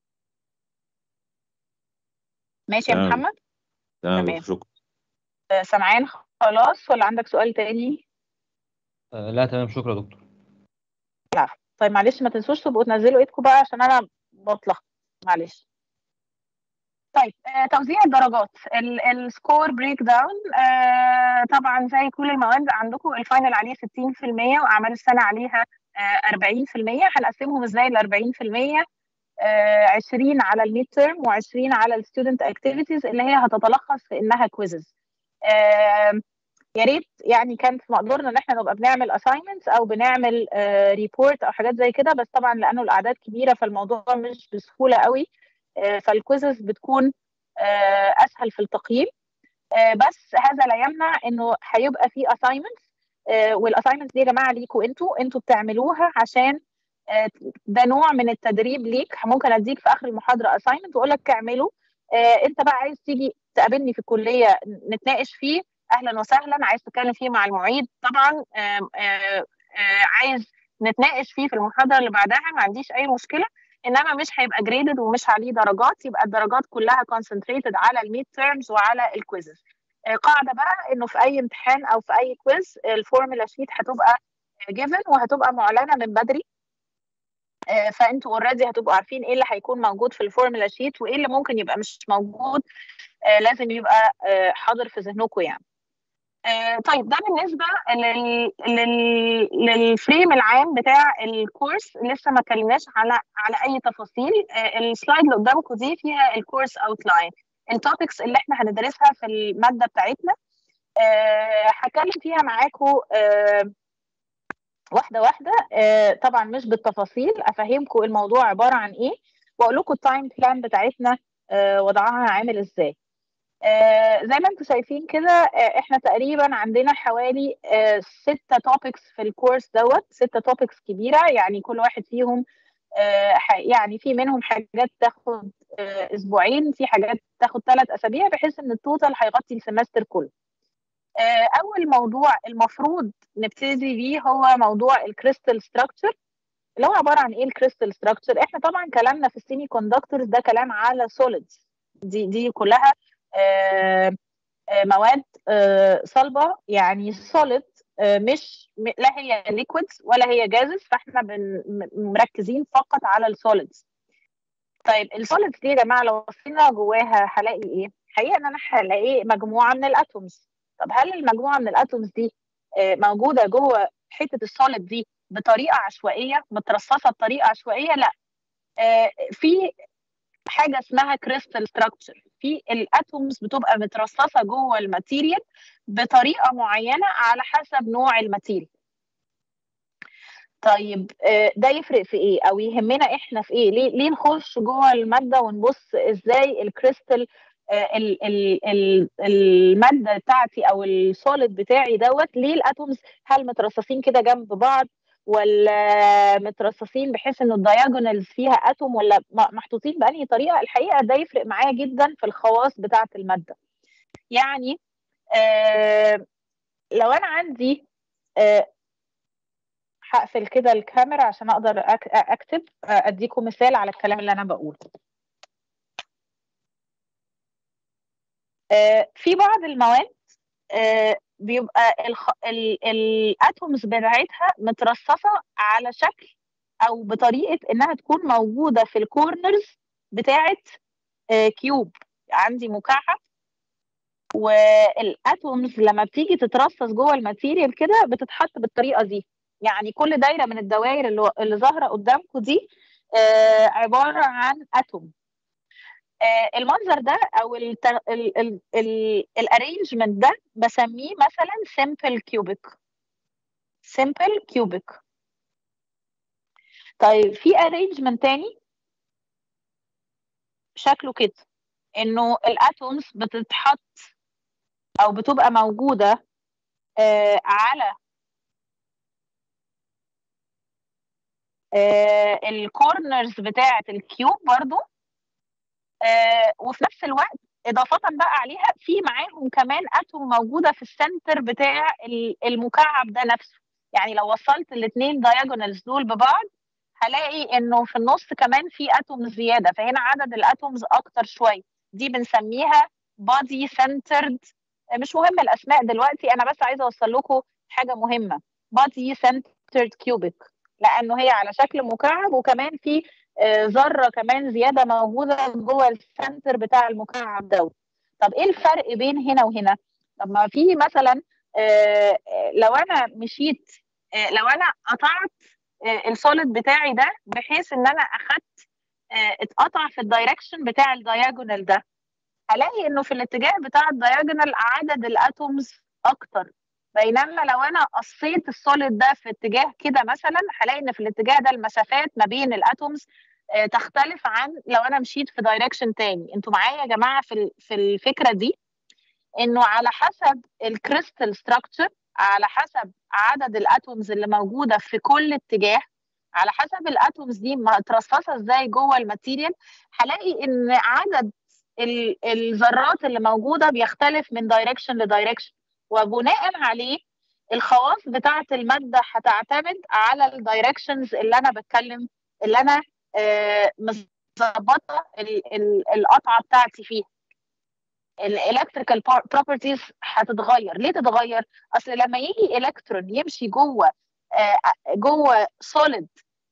ماشي يا محمد تمام شكرا سامعين خلاص ولا عندك سؤال تاني آه لا تمام شكرا يا دكتور لا طيب معلش ما تنسوش تبقوا تنزلوا ايدكم بقى عشان انا بطلق معلش طيب آه توزيع الدرجات السكور بريك داون آه طبعا زي كل المواد عندكم الفاينل عليه 60% واعمال السنه عليها آه 40% هنقسمهم ازاي ل 40% آه 20 على الميد تيرم و20 على الستودنت اكتيفيتيز اللي هي هتتلخص في انها كويزز آه يا ريت يعني كان في مقدورنا ان احنا نبقى بنعمل assignments او بنعمل ريبورت او حاجات زي كده بس طبعا لانه الاعداد كبيره فالموضوع مش بسهوله قوي آه، فالكويزز بتكون آه، اسهل في التقييم آه، بس هذا لا يمنع انه هيبقى في assignments والاساينمنتس دي يا جماعه ليكوا انتوا انتوا بتعملوها عشان آه، ده نوع من التدريب ليك ممكن اديك في اخر المحاضره اساينمنت واقول لك اعمله آه، انت بقى عايز تيجي تقابلني في الكليه نتناقش فيه اهلا وسهلا عايز تتكلم فيه مع المعيد طبعا آم، آه، آه، عايز نتناقش فيه في المحاضره اللي بعدها ما عنديش اي مشكله انما مش هيبقى جريدد ومش عليه درجات يبقى الدرجات كلها كونسنتريتد على الميد تيرمز وعلى الكويزز قاعده بقى انه في اي امتحان او في اي كويز الفورمولا شيت هتبقى جيفن وهتبقى معلنه من بدري آه، فانتوا اوريدي هتبقوا عارفين ايه اللي هيكون موجود في الفورمولا شيت وايه اللي ممكن يبقى مش موجود آه، لازم يبقى آه، حاضر في ذهنكم يعني آه، طيب ده بالنسبه لل... لل... للفريم العام بتاع الكورس لسه ما اتكلمناش على على اي تفاصيل آه، السلايد اللي قدامكم دي فيها الكورس اوتلاين التوبكس اللي احنا هندرسها في الماده بتاعتنا آه، هتكلم فيها معاكم آه، واحده واحده آه، طبعا مش بالتفاصيل افهمكم الموضوع عباره عن ايه واقول لكم التايم بلان بتاعتنا آه، وضعها عامل ازاي آه، زي ما انتم شايفين كده آه، احنا تقريبا عندنا حوالي آه، ستة توبكس في الكورس دوت ستة توبكس كبيرة يعني كل واحد فيهم آه، ح- يعني في منهم حاجات تاخد آه، اسبوعين في حاجات تاخد ثلاث اسابيع بحيث ان التوتال هيغطي السمستر كله آه، اول موضوع المفروض نبتدي بيه هو موضوع الكريستال ستراكشر اللي هو عباره عن ايه الكريستال ستراكشر احنا طبعا كلامنا في السيمي كوندكتورز ده كلام على سوليدز دي دي كلها آه، آه، مواد آه، صلبه يعني سوليد مش م- لا هي ليكويدز ولا هي جازز فاحنا بن- م- مركزين فقط على السوليدز طيب السوليدز دي يا جماعه لو بصينا جواها هلاقي ايه؟ حقيقه ان انا هلاقي مجموعه من الاتومز طب هل المجموعه من الاتومز دي آه، موجوده جوه حته السوليد دي بطريقه عشوائيه مترصصه بطريقه عشوائيه لا آه، في حاجه اسمها كريستال ستراكشر في الاتومز بتبقى مترصصه جوه الماتيريال بطريقه معينه على حسب نوع الماتيريال طيب آه، ده يفرق في ايه او يهمنا احنا في ايه ليه ليه نخش جوه الماده ونبص ازاي الكريستال آه، ال- ال- ال- الماده بتاعتي او السوليد بتاعي دوت ليه الاتومز هل مترصصين كده جنب بعض ولا مترصصين بحيث انه الدياجونالز فيها اتوم ولا م- محطوطين بأنهي طريقه الحقيقه ده يفرق معايا جدا في الخواص بتاعه الماده يعني آه لو انا عندي آه هقفل كده الكاميرا عشان اقدر أك- اكتب آه، اديكم مثال على الكلام اللي انا بقوله آه، في بعض المواد آه، بيبقى الخ... ال... الاتومز بتاعتها مترصصه على شكل او بطريقه انها تكون موجوده في الكورنرز بتاعه آه، كيوب عندي مكعب والاتومز لما بتيجي تترصص جوه الماتيريال كده بتتحط بالطريقه دي يعني كل دايره من الدوائر اللي, اللي ظاهره قدامكم دي آه، عباره عن اتوم آه، المنظر ده او الارينجمنت ده بسميه مثلا سمبل كيوبيك سمبل كيوبيك طيب في ارينجمنت تاني شكله كده انه الاتومز بتتحط او بتبقى موجوده آه على آه الكورنرز بتاعه الكيوب برضو آه وفي نفس الوقت اضافه بقى عليها في معاهم كمان اتوم موجوده في السنتر بتاع ال- المكعب ده نفسه يعني لو وصلت الاثنين دايجونالز دول ببعض هلاقي انه في النص كمان في اتوم زياده فهنا عدد الاتومز اكتر شويه دي بنسميها بادي سنترد مش مهم الاسماء دلوقتي انا بس عايزه اوصل لكم حاجه مهمه بادي سنترد كيوبيك لانه هي على شكل مكعب وكمان في آه، ذره كمان زياده موجوده جوه السنتر بتاع المكعب دوت طب ايه الفرق بين هنا وهنا طب ما في مثلا آه، آه، لو انا مشيت آه، لو انا قطعت آه، السوليد بتاعي ده بحيث ان انا اخدت آه، اتقطع في الدايركشن بتاع الدايجونال ده هلاقي انه في الاتجاه بتاع الدايجونال عدد الاتومز اكتر بينما لو انا قصيت السوليد ده في اتجاه كده مثلا هلاقي ان في الاتجاه ده المسافات ما بين الاتومز آه، تختلف عن لو انا مشيت في دايركشن تاني انتوا معايا يا جماعه في ال- في الفكره دي انه على حسب الكريستال ستراكشر على حسب عدد الاتومز اللي موجوده في كل اتجاه على حسب الاتومز دي مترصصه ازاي جوه الماتيريال هلاقي ان عدد ال- الذرات اللي موجوده بيختلف من دايركشن لدايركشن وبناء عليه الخواص بتاعه الماده هتعتمد على الدايركشنز اللي انا بتكلم اللي انا آه، مظبطه ال- ال- القطعه بتاعتي فيها الالكتريكال بروبرتيز هتتغير ليه تتغير اصل لما يجي الكترون يمشي جوه آه، جوه سوليد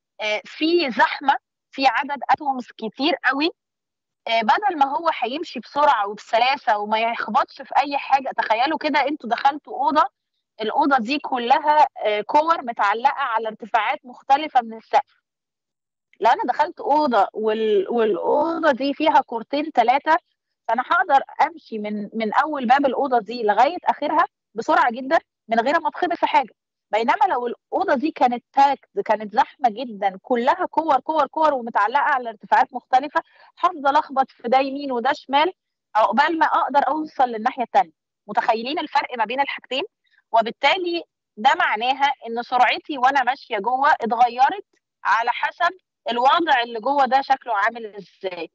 في زحمه في عدد اتومز كتير قوي آه، بدل ما هو هيمشي بسرعه وبسلاسه وما يخبطش في اي حاجه تخيلوا كده انتوا دخلتوا اوضه الاوضه دي كلها آه، كور متعلقه على ارتفاعات مختلفه من السقف لو انا دخلت اوضه وال... والاوضه دي فيها كورتين ثلاثه فانا هقدر امشي من من اول باب الاوضه دي لغايه اخرها بسرعه جدا من غير ما اتخبط في حاجه بينما لو الاوضه دي كانت تاكد كانت زحمه جدا كلها كور كور كور ومتعلقه على ارتفاعات مختلفه هفضل اخبط في ده يمين وده شمال عقبال ما اقدر اوصل للناحيه الثانيه متخيلين الفرق ما بين الحاجتين وبالتالي ده معناها ان سرعتي وانا ماشيه جوه اتغيرت على حسب الوضع اللي جوه ده شكله عامل ازاي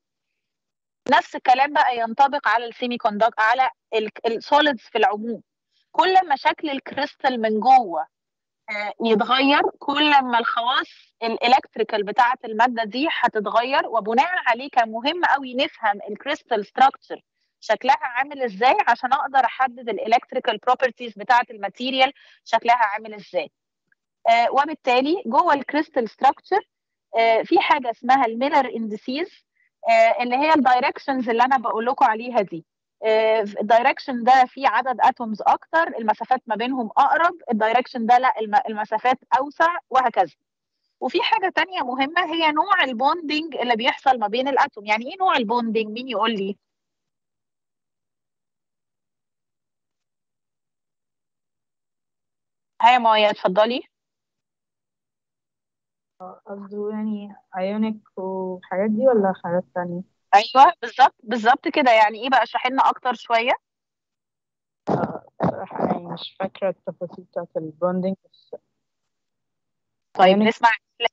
نفس الكلام بقى ينطبق على السيمي كوندكت على السوليدز في العموم كل ما شكل الكريستال من جوه آه، يتغير كل ما الخواص الالكتريكال بتاعه الماده دي هتتغير وبناء عليه كان مهم قوي نفهم الكريستال ستراكشر شكلها عامل ازاي عشان اقدر احدد الالكتريكال بروبرتيز بتاعه الماتيريال شكلها عامل ازاي آه، وبالتالي جوه الكريستال ستراكشر في حاجه اسمها الميلر اندسيز اللي هي الدايركشنز اللي انا بقول لكم عليها دي الدايركشن ده فيه عدد اتومز اكتر المسافات ما بينهم اقرب الدايركشن ده لا الم- المسافات اوسع وهكذا وفي حاجه تانية مهمه هي نوع البوندنج اللي بيحصل ما بين الاتوم يعني ايه نوع البوندنج مين يقول لي هيا مايا اتفضلي قصده يعني ايونيك والحاجات دي ولا حاجات تانية ايوه بالظبط بالظبط كده يعني ايه بقى اشرحي لنا اكتر شويه بصراحة أنا يعني مش فاكرة التفاصيل بتاعت البوندينج بس طيب نسمع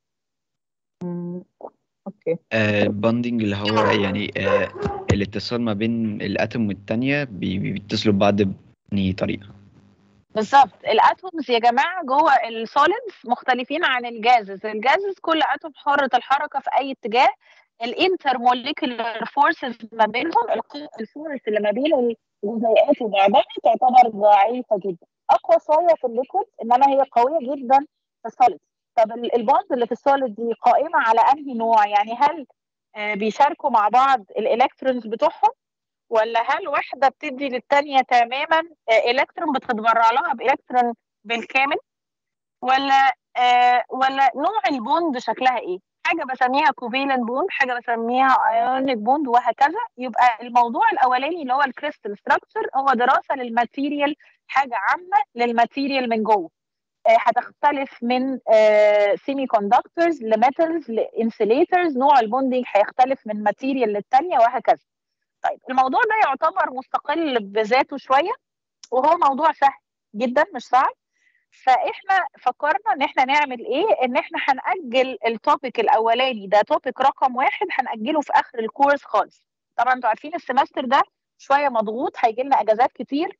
مم، اوكي البوندنج اللي هو يعني آه، الاتصال ما بين الاتوم والتانية بي- بي- بيتصلوا ببعض بأنهي طريقة بالظبط الاتومز يا جماعه جوه السوليدز مختلفين عن الجازز الجازز كل اتوم حرة الحركه في اي اتجاه الانترموليكولار فورسز ما بينهم الق- الفورس اللي ما بين الجزيئات وبعضها تعتبر ضعيفه جدا اقوى شويه في الليكويد انما هي قويه جدا في السوليد طب ال- البوند اللي في السوليد دي قائمه على انهي نوع يعني هل آه، بيشاركوا مع بعض الالكترونز بتوعهم ولا هل واحده بتدي للتانيه تماما آه، الكترون بتتبرع لها بالكترون بالكامل ولا آه ولا نوع البوند شكلها ايه حاجه بسميها كوفيلنت بوند حاجه بسميها ايونيك بوند وهكذا يبقى الموضوع الاولاني اللي هو الكريستال ستراكشر هو دراسه للماتيريال حاجه عامه للماتيريال من جوه آه، هتختلف من سيمي كوندكتورز لميتالز لانسليترز نوع البوندينج هيختلف من ماتيريال للتانيه وهكذا طيب الموضوع ده يعتبر مستقل بذاته شويه وهو موضوع سهل جدا مش صعب فاحنا فكرنا ان احنا نعمل ايه ان احنا هنأجل التوبيك الاولاني ده توبيك رقم واحد هنأجله في اخر الكورس خالص طبعا انتوا عارفين السمستر ده شويه مضغوط هيجي لنا اجازات كتير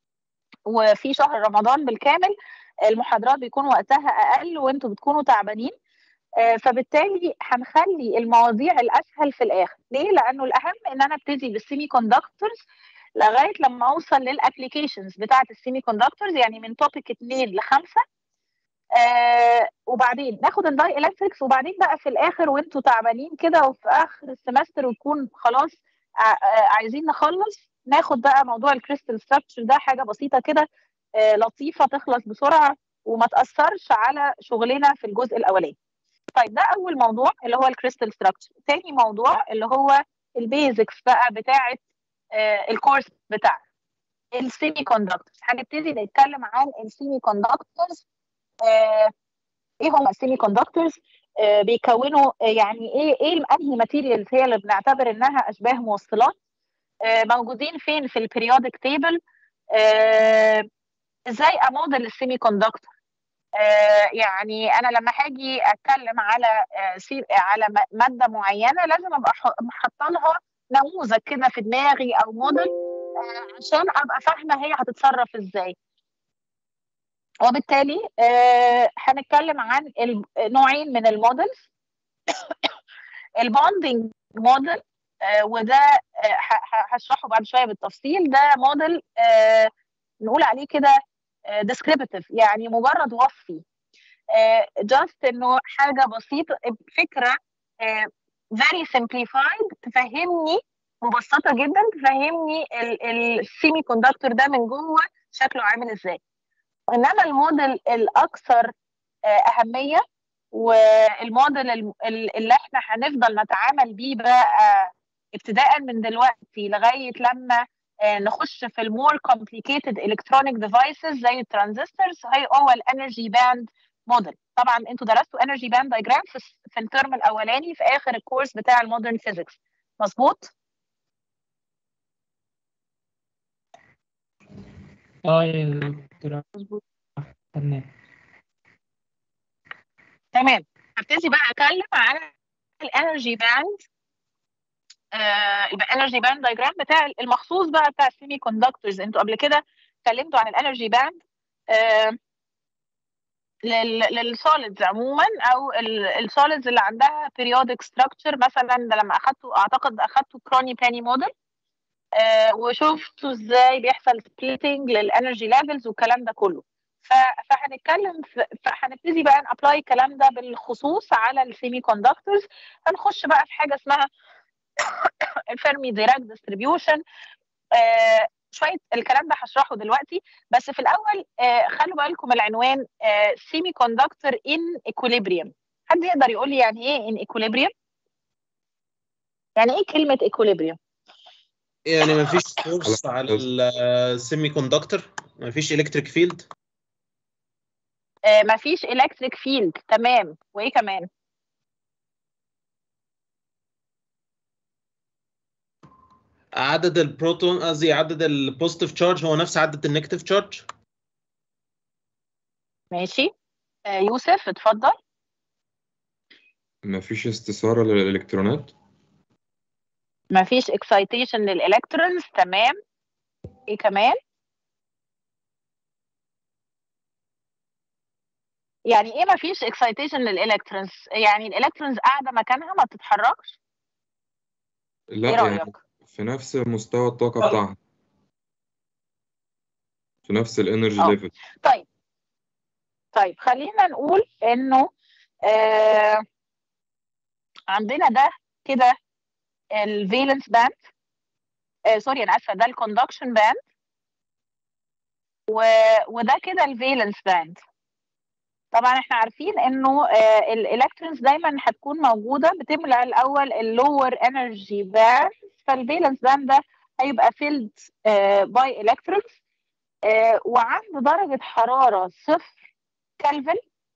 وفي شهر رمضان بالكامل المحاضرات بيكون وقتها اقل وانتوا بتكونوا تعبانين آه، فبالتالي هنخلي المواضيع الاسهل في الاخر ليه لانه الاهم ان انا ابتدي بالسيمي كوندكتورز لغايه لما اوصل للابلكيشنز بتاعه السيمي كوندكتورز يعني من توبيك 2 ل 5 آه وبعدين ناخد الداي الكتريكس وبعدين بقى في الاخر وانتوا تعبانين كده وفي اخر السمستر ويكون خلاص آه آه عايزين نخلص ناخد بقى موضوع الكريستال ستراكشر ده حاجه بسيطه كده آه لطيفه تخلص بسرعه وما تاثرش على شغلنا في الجزء الاولاني طيب ده اول موضوع اللي هو الكريستال ستراكشر تاني موضوع اللي هو البيزكس بقى بتاعه آه الكورس بتاعنا السيمي كوندكتورز هنبتدي نتكلم عن السيمي كوندكتورز آه ايه هم السيمي كوندكتورز آه بيكونوا آه يعني ايه ايه انهي ماتيريالز هي اللي بنعتبر انها اشباه موصلات آه موجودين فين في البريودك تيبل آه ازاي اموديل السيمي كوندكتور آه يعني انا لما هاجي اتكلم على آه سي على م- ماده معينه لازم ابقى حاطه لها نموذج كده في دماغي او موديل آه عشان ابقى فاهمه هي هتتصرف ازاي وبالتالي آه هنتكلم عن ال- نوعين من المودلز البوندنج موديل آه وده آه ه- ه- هشرحه بعد شويه بالتفصيل ده موديل آه نقول عليه كده ديسكريبتيف يعني مجرد وصفي جاست انه حاجه بسيطه فكره فيري simplified تفهمني مبسطه جدا تفهمني السيمي كوندكتور ده من جوه شكله عامل ازاي انما الموديل الاكثر آه، اهميه والموديل الم- ال- اللي احنا هنفضل نتعامل بيه بقى ابتداء من دلوقتي لغايه لما آه، نخش في المور complicated electronic devices زي الترانزستورز هي هو الانرجي باند موديل طبعا انتوا درستوا انرجي باند دايجرام في في الترم الاولاني في اخر الكورس بتاع المودرن فيزيكس مظبوط اه يا دكتور مظبوط تمام تمام هبتدي بقى اتكلم عن الانرجي باند الانرجي باند دايجرام بتاع المخصوص بقى بتاع السيمي كوندكتورز انتوا قبل كده اتكلمتوا عن الانرجي باند للسوليدز عموما او السوليدز اللي عندها periodic structure مثلا ده لما اخدته اعتقد اخدته كروني باني موديل وشفتوا ازاي بيحصل سبليتنج للانرجي ليفلز والكلام ده كله ف- فهنتكلم في- فهنبتدي بقى نابلاي الكلام ده بالخصوص على السيمي كوندكتورز هنخش بقى في حاجه اسمها الفيرمي ديراك ديستريبيوشن شويه الكلام ده هشرحه دلوقتي بس في الاول آه، خلوا بالكم العنوان سيمي كوندكتور ان ايكوليبريم حد يقدر يقول لي يعني ايه ان ايكوليبريم يعني ايه كلمه ايكوليبريم يعني ما فيش فورس على السيمي كوندكتور ما فيش الكتريك فيلد مفيش الكتريك فيلد تمام وايه كمان عدد البروتون قصدي عدد البوزيتيف تشارج هو نفس عدد النيجاتيف تشارج ماشي آه، يوسف اتفضل مفيش استثارة للإلكترونات مفيش اكسايتيشن للالكترونز تمام ايه كمان يعني ايه مفيش اكسايتيشن للالكترونز يعني الالكترونز قاعده مكانها ما بتتحركش لا ايه يعني رايك في نفس مستوى الطاقة بتاعها في نفس الانرجي اه ليفل طيب طيب خلينا نقول انه آه عندنا ده كده الفالنس باند آه سوري انا اسفه ده الكوندكشن باند و... وده كده الفالنس باند طبعا احنا عارفين انه آه الالكترونز دايما هتكون موجوده بتملى الاول اللور انرجي باند فالفالنس باند ده هيبقى فيلد باي الكترونز وعند درجه حراره صفر كلفن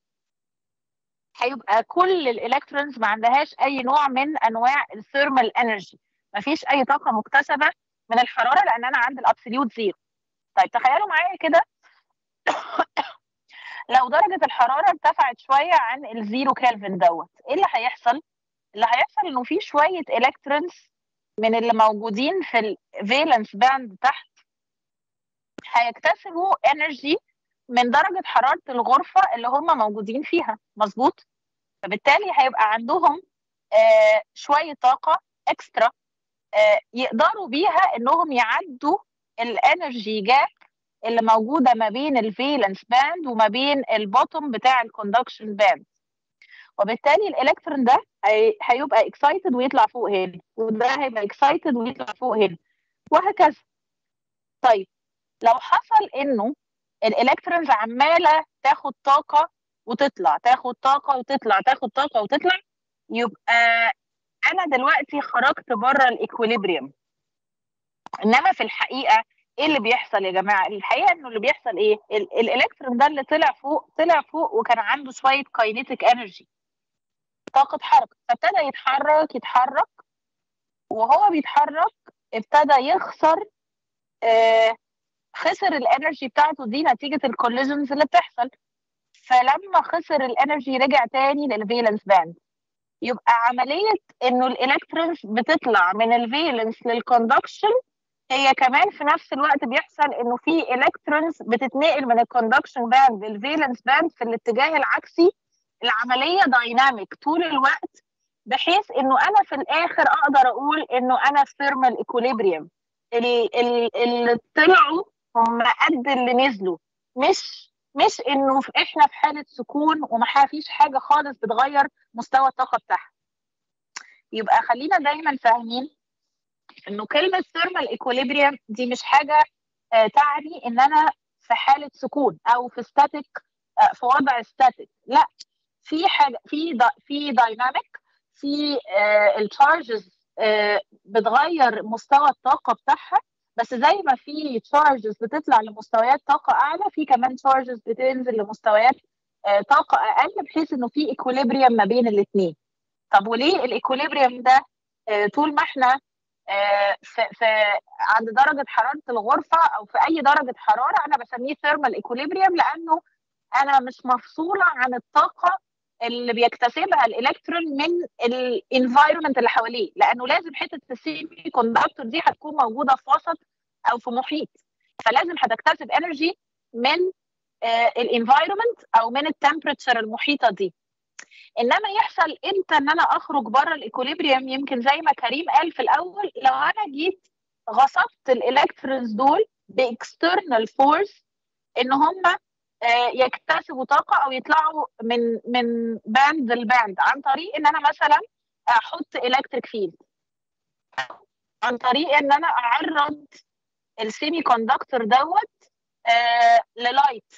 هيبقى كل الالكترونز ما عندهاش اي نوع من انواع الثيرمال انرجي ما فيش اي طاقه مكتسبه من الحراره لان انا عند الابسوليوت زيرو طيب تخيلوا معايا كده لو درجه الحراره ارتفعت شويه عن الزيرو كلفن دوت ايه اللي هيحصل اللي هيحصل انه في شويه الكترونز من اللي موجودين في الفالنس باند تحت هيكتسبوا انرجي من درجه حراره الغرفه اللي هم موجودين فيها مظبوط فبالتالي هيبقى عندهم آه شويه طاقه اكسترا آه يقدروا بيها انهم يعدوا الانرجي جاب اللي موجوده ما بين الفالنس باند وما بين البوتوم بتاع الكوندكشن باند وبالتالي الالكترون ده هي- هيبقى اكسايتد ويطلع فوق هنا وده هيبقى اكسايتد ويطلع فوق هنا وهكذا طيب لو حصل انه الالكترونز عماله تاخد طاقه وتطلع تاخد طاقه وتطلع تاخد طاقه وتطلع يبقى انا دلوقتي خرجت بره الايكوليبريم انما في الحقيقه ايه اللي بيحصل يا جماعه الحقيقه انه اللي بيحصل ايه ال- الالكترون ده اللي طلع فوق طلع فوق وكان عنده شويه كاينيتيك انرجي طاقه حركه فابتدى يتحرك يتحرك وهو بيتحرك ابتدى يخسر آه خسر الانرجي بتاعته دي نتيجه الكوليجنز اللي بتحصل فلما خسر الانرجي رجع تاني للفالنس باند يبقى عمليه انه الالكترونز بتطلع من الفالنس للكوندكشن هي كمان في نفس الوقت بيحصل انه في الكترونز بتتنقل من الكوندكشن باند للفالنس باند في الاتجاه العكسي العمليه دايناميك طول الوقت بحيث انه انا في الاخر اقدر اقول انه انا في ثيرمال ايكوليبريم اللي طلعوا هم قد اللي نزلوا مش مش انه في- احنا في حاله سكون وما فيش حاجه خالص بتغير مستوى الطاقه بتاعها يبقى خلينا دايما فاهمين انه كلمه ثيرمال ايكوليبريم دي مش حاجه آه، تعني ان انا في حاله سكون او في ستاتيك في وضع ستاتيك لا في حاجه في دا في دايناميك في التشارجز بتغير مستوى الطاقه بتاعها بس زي ما في تشارجز بتطلع لمستويات طاقه اعلى في كمان تشارجز بتنزل لمستويات آه، طاقه اقل بحيث انه في ايكوليبريم ما بين الاثنين طب وليه الايكوليبريم ده آه، طول ما احنا آه، في, في عند درجه حراره الغرفه او في اي درجه حراره انا بسميه ثيرمال ايكوليبريم لانه انا مش مفصوله عن الطاقه اللي بيكتسبها الالكترون من الانفايرمنت اللي حواليه لانه لازم حته السيمي كوندكتور دي هتكون موجوده في وسط او في محيط فلازم هتكتسب انرجي من الانفايرمنت او من التمبريتشر المحيطه دي انما يحصل امتى ان انا اخرج بره الايكوليبريم يمكن زي ما كريم قال في الاول لو انا جيت غصبت الالكترونز دول باكسترنال فورس ان هم يكتسبوا طاقه او يطلعوا من من باند لباند عن طريق ان انا مثلا احط الكتريك فيلد عن طريق ان انا اعرض السيمي كوندكتور دوت آه للايت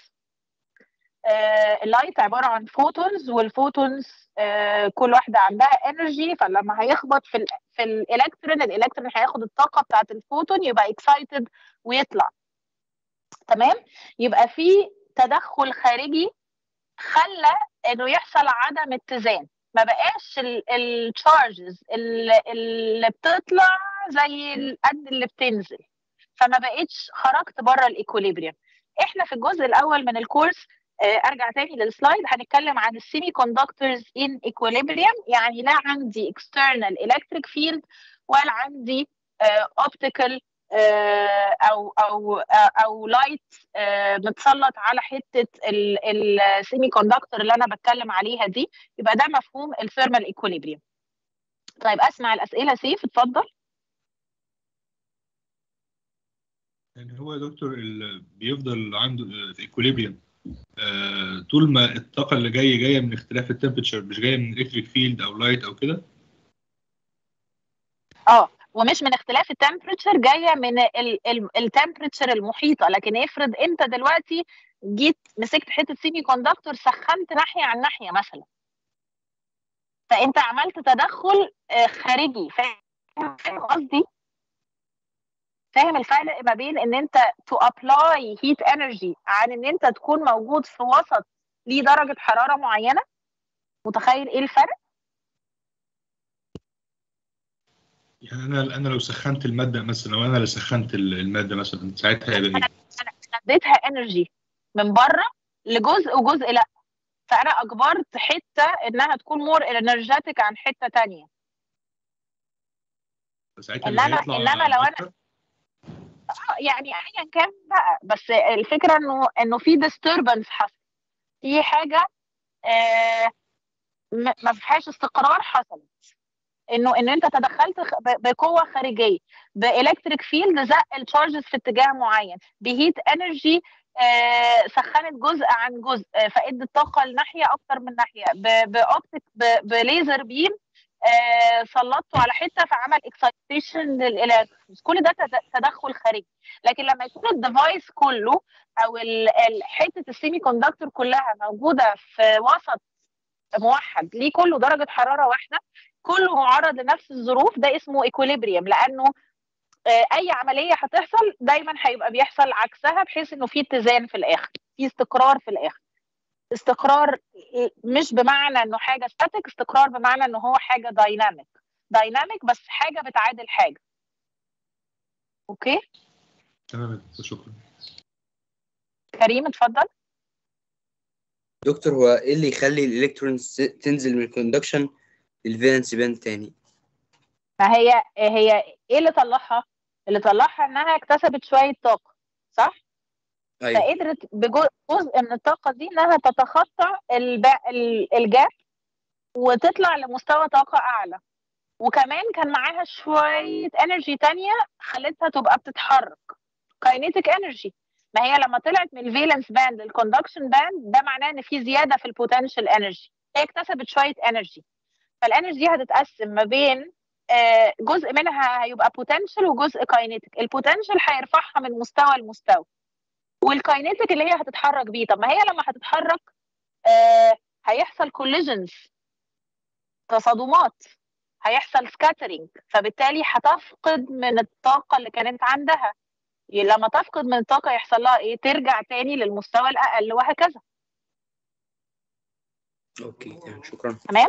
آه اللايت عباره عن فوتونز والفوتونز آه كل واحده عندها انرجي فلما هيخبط في ال في الالكترون الالكترون هياخد الطاقه بتاعه الفوتون يبقى اكسايتد ويطلع تمام يبقى في تدخل خارجي خلى انه يحصل عدم اتزان ما بقاش التشارجز اللي بتطلع زي قد اللي بتنزل فما بقتش خرجت بره الايكوليبريم احنا في الجزء الاول من الكورس ارجع تاني للسلايد هنتكلم عن السيمي كوندكتورز ان ايكوليبريم يعني لا عندي اكسترنال الكتريك فيلد ولا عندي اوبتيكال او او او لايت متسلط على حته السيمي كوندكتور اللي انا بتكلم عليها دي يبقى ده مفهوم الثيرمال ايكوليبريم طيب اسمع الاسئله سيف اتفضل يعني هو يا دكتور اللي بيفضل عنده في ايكوليبريم آه طول ما الطاقه اللي جايه جايه من اختلاف التمبريتشر مش جايه من الكتريك فيلد او لايت او كده اه ومش من اختلاف التمبريتشر جايه من التمبريتشر المحيطه لكن افرض انت دلوقتي جيت مسكت حته سيمي كوندكتور سخنت ناحيه عن ناحيه مثلا فانت عملت تدخل خارجي فاهم قصدي فاهم الفرق ما بين ان انت تو ابلاي هيت انرجي عن ان انت تكون موجود في وسط ليه درجه حراره معينه متخيل ايه الفرق يعني انا انا لو سخنت الماده مثلا لو انا اللي سخنت الماده مثلا ساعتها هيبقى ايه؟ انا اديتها انرجي من بره لجزء وجزء لا فانا اجبرت حته انها تكون مور انرجيتك عن حته تانية ساعتها انما انما لو انا يعني ايا كان بقى بس الفكره انه انه في ديستربنس حصل في حاجه آه ما فيهاش استقرار حصلت انه ان انت تدخلت بقوه خارجيه بالكتريك فيلد زق التشارجز في اتجاه معين بهيت انرجي آه سخنت جزء عن جزء آه فادت طاقه لناحيه اكتر من ناحيه باوبتيك بليزر بيم آه سلطته على حته فعمل اكسايتيشن للالكترونز كل ده تدخل خارجي لكن لما يكون الديفايس كله او حته السيمي كوندكتور كلها موجوده في وسط موحد ليه كله درجه حراره واحده كله معرض لنفس الظروف ده اسمه ايكوليبريم لانه آه، اي عمليه هتحصل دايما هيبقى بيحصل عكسها بحيث انه في اتزان في الاخر في استقرار في الاخر استقرار مش بمعنى انه حاجه ستاتيك استقرار بمعنى انه هو حاجه دايناميك دايناميك بس حاجه بتعادل حاجه اوكي تمام يا دكتور شكرا كريم اتفضل دكتور هو ايه اللي يخلي الالكترونز تنزل من الكوندكشن للفالنس باند تاني ما هي هي ايه اللي طلعها اللي طلعها انها اكتسبت شويه طاقه صح ايوه فقدرت بجزء من الطاقه دي انها تتخطى الب- ال- الجاب وتطلع لمستوى طاقه اعلى وكمان كان معاها شويه انرجي تانية خلتها تبقى بتتحرك كاينيتيك انرجي ما هي لما طلعت من الفالنس باند للكوندكشن باند ده معناه ان في زياده في البوتنشال انرجي هي اكتسبت شويه انرجي فالانرجي دي هتتقسم ما بين آه، جزء منها هيبقى بوتنشال وجزء كاينيتيك البوتنشال هيرفعها من مستوى لمستوى والكاينيتيك اللي هي هتتحرك بيه طب ما هي لما هتتحرك آه، هيحصل كوليجنز تصادمات هيحصل سكاترينج فبالتالي هتفقد من الطاقه اللي كانت عندها لما تفقد من الطاقه يحصل لها ايه ترجع تاني للمستوى الاقل وهكذا اوكي تمام شكرا تمام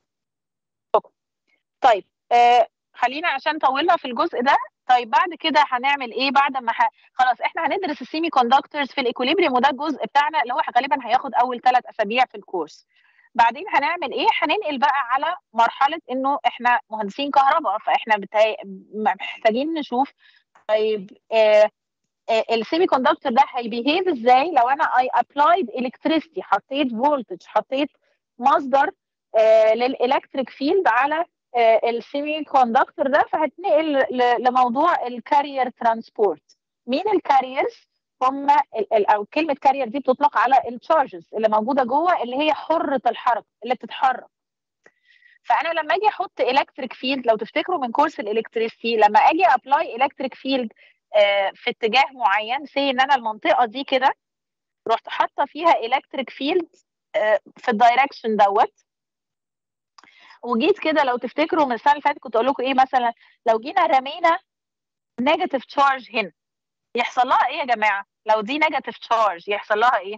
طيب آه خلينا عشان طولنا في الجزء ده طيب بعد كده هنعمل ايه بعد ما ح... خلاص احنا هندرس السيمي كوندكتورز في الايكوليبريم وده الجزء بتاعنا اللي هو غالبا هياخد اول ثلاث اسابيع في الكورس بعدين هنعمل ايه هننقل بقى على مرحله انه احنا مهندسين كهرباء فاحنا بتاي... محتاجين نشوف طيب آه السيمي كوندكتور ده هيبيهيف ازاي لو انا اي ابلايد الكتريستي حطيت فولتج حطيت مصدر آه للالكتريك فيلد على آه السيمي كوندكتور ده فهتنقل ل- لموضوع الكارير ترانسبورت مين الكاريرز هم ال- ال- او كلمه كارير دي بتطلق على التشارجز اللي موجوده جوه اللي هي حره الحركه اللي بتتحرك فانا لما اجي احط الكتريك فيلد لو تفتكروا من كورس الالكتريستي لما اجي ابلاي الكتريك فيلد في اتجاه معين سي ان انا المنطقه دي كده رحت حاطه فيها الكتريك فيلد في الدايركشن دوت وجيت كده لو تفتكروا من السنه اللي فاتت كنت اقول لكم ايه مثلا لو جينا رمينا نيجاتيف تشارج هنا يحصل لها ايه يا جماعه لو دي نيجاتيف تشارج يحصل لها ايه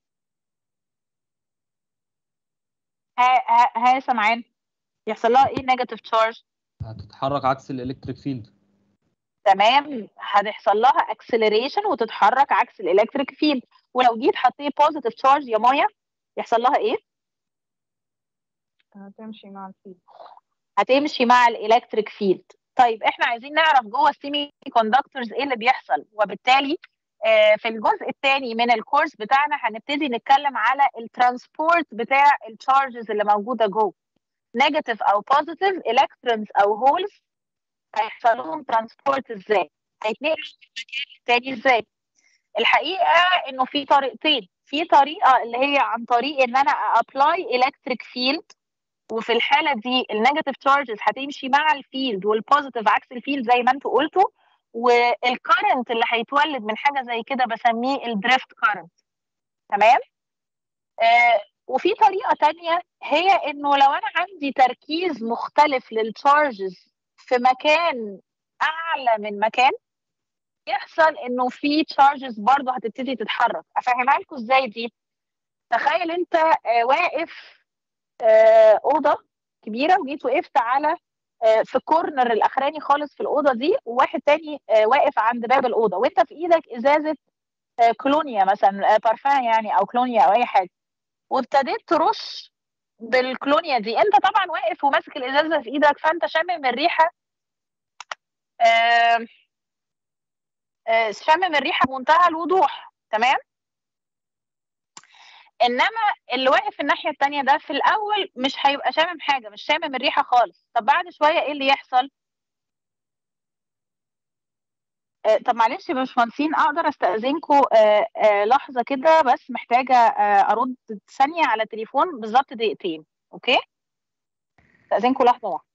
ها ها ها سمعان يحصل لها ايه نيجاتيف تشارج هتتحرك عكس الالكتريك فيلد تمام هتحصل لها اكسلريشن وتتحرك عكس الالكتريك فيلد ولو جيت حطيت بوزيتيف تشارج يا مايا يحصل لها ايه هتمشي مع الفيلد هتمشي مع الالكتريك فيلد طيب احنا عايزين نعرف جوه السيمي كوندكتورز ايه اللي بيحصل وبالتالي آه، في الجزء الثاني من الكورس بتاعنا هنبتدي نتكلم على الترانسبورت بتاع التشارجز اللي موجوده جوه نيجاتيف او بوزيتيف الكترونز او هولز هيحصل لهم ترانسبورت ازاي هيتنقلوا من مكان تاني ازاي الحقيقه انه في طريقتين في طريقه اللي هي عن طريق ان انا ابلاي الكتريك فيلد وفي الحاله دي النيجاتيف تشارجز هتمشي مع الفيلد والبوزيتيف عكس الفيلد زي ما انتوا قلتوا والكرنت اللي هيتولد من حاجه زي كده بسميه الدريفت كرنت تمام آه وفي طريقه تانية هي انه لو انا عندي تركيز مختلف للتشارجز في مكان اعلى من مكان يحصل انه في تشارجز برضه هتبتدي تتحرك افهمها لكم ازاي دي تخيل انت آه واقف آه اوضه كبيره وجيت وقفت على آه في الكورنر الاخراني خالص في الاوضه دي وواحد تاني آه واقف عند باب الاوضه وانت في ايدك ازازه آه كلونيا مثلا آه بارفان يعني او كلونيا او اي حاجه وابتديت ترش بالكلونيا دي انت طبعا واقف وماسك الازازه في ايدك فانت شامم الريحه آه آه شامم الريحه بمنتهى الوضوح تمام انما اللي واقف في الناحيه التانية ده في الاول مش هيبقى شامم حاجه مش شامم الريحه خالص طب بعد شويه ايه اللي يحصل آه طب معلش يا باشمهندسين اقدر استاذنكم آه آه لحظه كده بس محتاجه آه ارد ثانيه على تليفون بالظبط دقيقتين اوكي استاذنكم لحظه واحده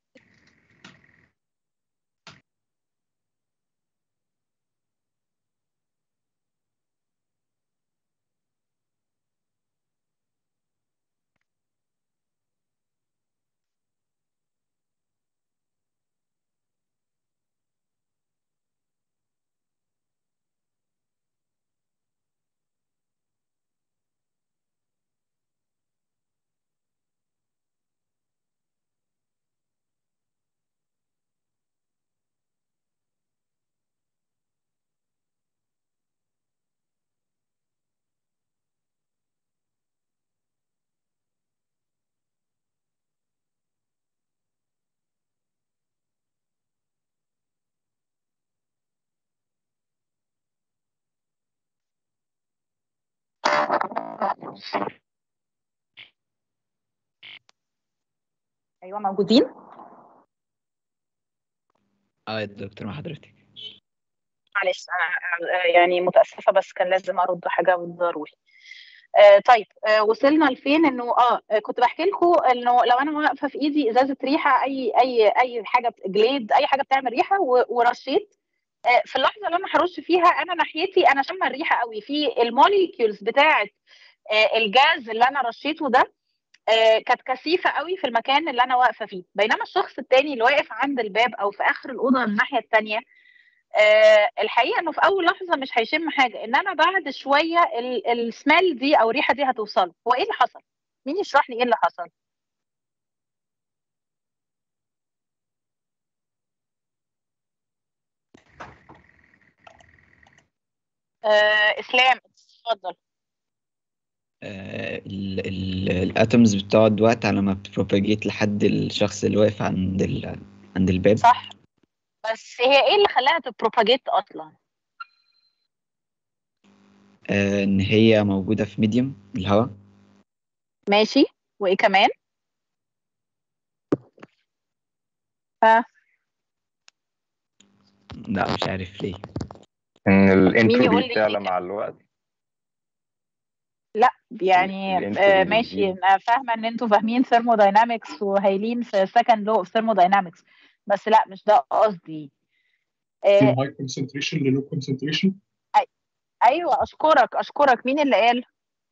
ايوه موجودين اه يا دكتور مع حضرتك معلش انا آه، يعني متاسفه بس كان لازم ارد حاجه ضروري آه طيب آه وصلنا لفين انه اه آه، كنت بحكي لكم انه لو انا واقفه في ايدي ازازه ريحه اي اي اي حاجه بت- جليد اي حاجه بتعمل ريحه و- ورشيت آه في اللحظه اللي انا هرش فيها انا ناحيتي انا شامه الريحه قوي في الموليكيولز بتاعه آه الجاز اللي انا رشيته ده آه، كانت كثيفه قوي في المكان اللي انا واقفه فيه بينما الشخص التاني اللي واقف عند الباب او في اخر الاوضه من الناحيه التانيه آه، الحقيقه انه في اول لحظه مش هيشم حاجه انما بعد شويه ال- السمال دي او الريحه دي هتوصل هو ايه اللي حصل مين يشرح لي ايه اللي حصل آه، اسلام اتفضل الاتومز بتقعد وقت على ما بتبروباجيت لحد الشخص اللي واقف عند ال... عند الباب صح بس هي ايه اللي خلاها تبروباجيت اصلا آه، ان هي موجودة في ميديوم الهواء ماشي وايه كمان ها لا مش عارف ليه ان مين الانترو يقول دي لي بتعلى مع الوقت لا يعني الانترو آه دي ماشي بتزيد انا فاهمه ان انتوا فاهمين ثيرموداينامكس وهايلين في سكند لو اوف ثيرموداينامكس بس لا مش ده قصدي آه من هاي كونسنتريشن للو كونسنتريشن أي- ايوه اشكرك اشكرك مين اللي قال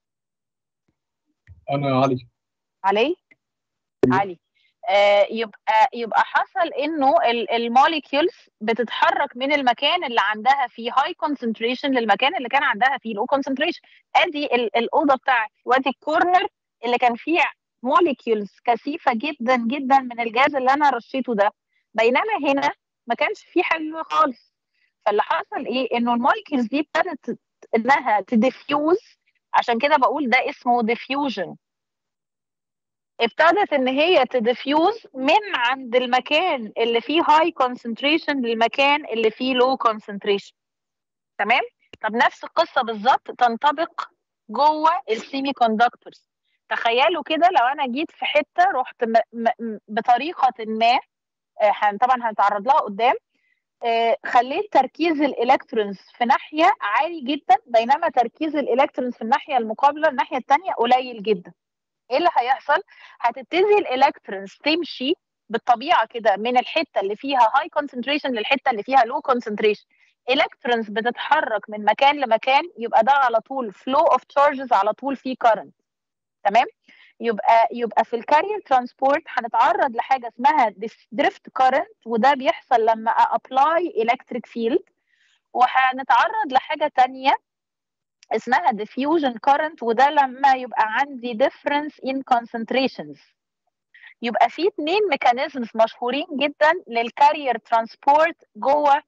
انا علي علي علي آه يبقى يبقى حصل انه الموليكيولز بتتحرك من المكان اللي عندها فيه هاي كونسنتريشن للمكان اللي كان عندها فيه لو كونسنتريشن ادي ال- الاوضه بتاعتي وادي الكورنر اللي كان فيه موليكيولز كثيفه جدا جدا من الجاز اللي انا رشيته ده بينما هنا ما كانش فيه حاجه خالص فاللي حصل ايه انه الموليكيولز دي ابتدت انها تديفيوز عشان كده بقول ده اسمه ديفيوجن ابتدت ان هي تديفيوز من عند المكان اللي فيه هاي كونسنتريشن للمكان اللي فيه لو كونسنتريشن تمام طب نفس القصه بالظبط تنطبق جوه السيمي كوندكتورز تخيلوا كده لو انا جيت في حته رحت م م بطريقه ما آه، هن- طبعا هنتعرض لها قدام آه، خليت تركيز الالكترونز في ناحيه عالي جدا بينما تركيز الالكترونز في الناحيه المقابله الناحيه الثانيه قليل جدا ايه اللي هيحصل هتبتدي الالكترونز تمشي بالطبيعه كده من الحته اللي فيها هاي كونسنتريشن للحته اللي فيها لو كونسنتريشن الكترونز بتتحرك من مكان لمكان يبقى ده على طول فلو اوف تشارجز على طول فيه كارنت تمام يبقى يبقى في الكارير ترانسبورت هنتعرض لحاجه اسمها دريفت كارنت وده بيحصل لما ابلاي الكتريك فيلد وهنتعرض لحاجه تانية اسمها diffusion current وده لما يبقى عندي difference in concentrations يبقى في اتنين ميكانيزمز مشهورين جدا للكارير ترانسبورت جوه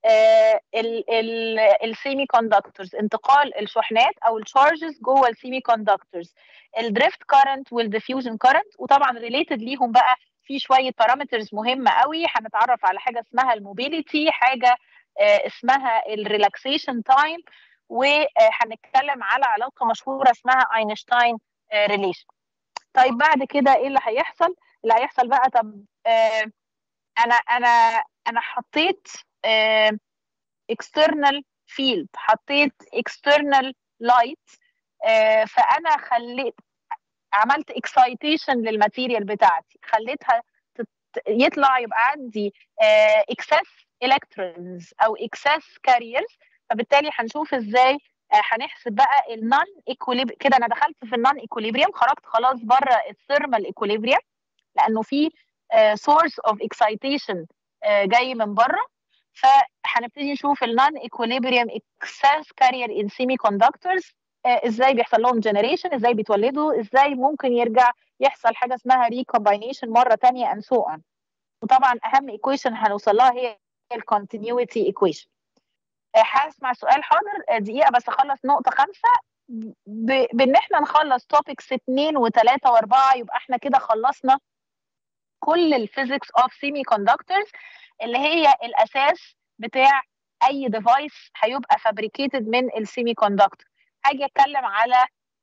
السيمي كوندكتورز انتقال الشحنات او الشارجز جوه السيمي كوندكتورز الدريفت كارنت والديفيوجن كارنت وطبعا ريليتد ليهم بقى في شويه بارامترز مهمه قوي هنتعرف على حاجه اسمها الموبيليتي حاجه آه، اسمها الريلاكسيشن تايم وهنتكلم على علاقه مشهوره اسمها اينشتاين ريليشن طيب بعد كده ايه اللي هيحصل اللي هيحصل بقى طب آه انا انا انا حطيت آه external field حطيت external light آه فانا خليت عملت excitation للماتيريال بتاعتي خليتها تت- يطلع يبقى عندي آه excess electrons او excess carriers فبالتالي هنشوف ازاي آه، هنحسب بقى النون ايكوليبريم كده انا دخلت في النون ايكوليبريم خرجت خلاص بره الثيرمال ايكوليبريم لانه في سورس اوف اكسايتيشن جاي من بره فهنبتدي نشوف النون ايكوليبريم اكسس كارير ان سيمي كوندكتورز ازاي بيحصل لهم جنريشن ازاي بيتولدوا ازاي ممكن يرجع يحصل حاجه اسمها ريكومباينيشن مره ثانيه اند سو اون وطبعا اهم ايكويشن هنوصل لها هي الكونتينيوتي ايكويشن هسمع سؤال حاضر آه، دقيقه بس اخلص نقطه خمسه ب- بان احنا نخلص توبكس اثنين وثلاثه واربعه يبقى احنا كده خلصنا كل الفيزيكس اوف سيمي كوندكتورز اللي هي الاساس بتاع اي ديفايس هيبقى فابريكيتد من السيمي كوندكتور هاجي اتكلم على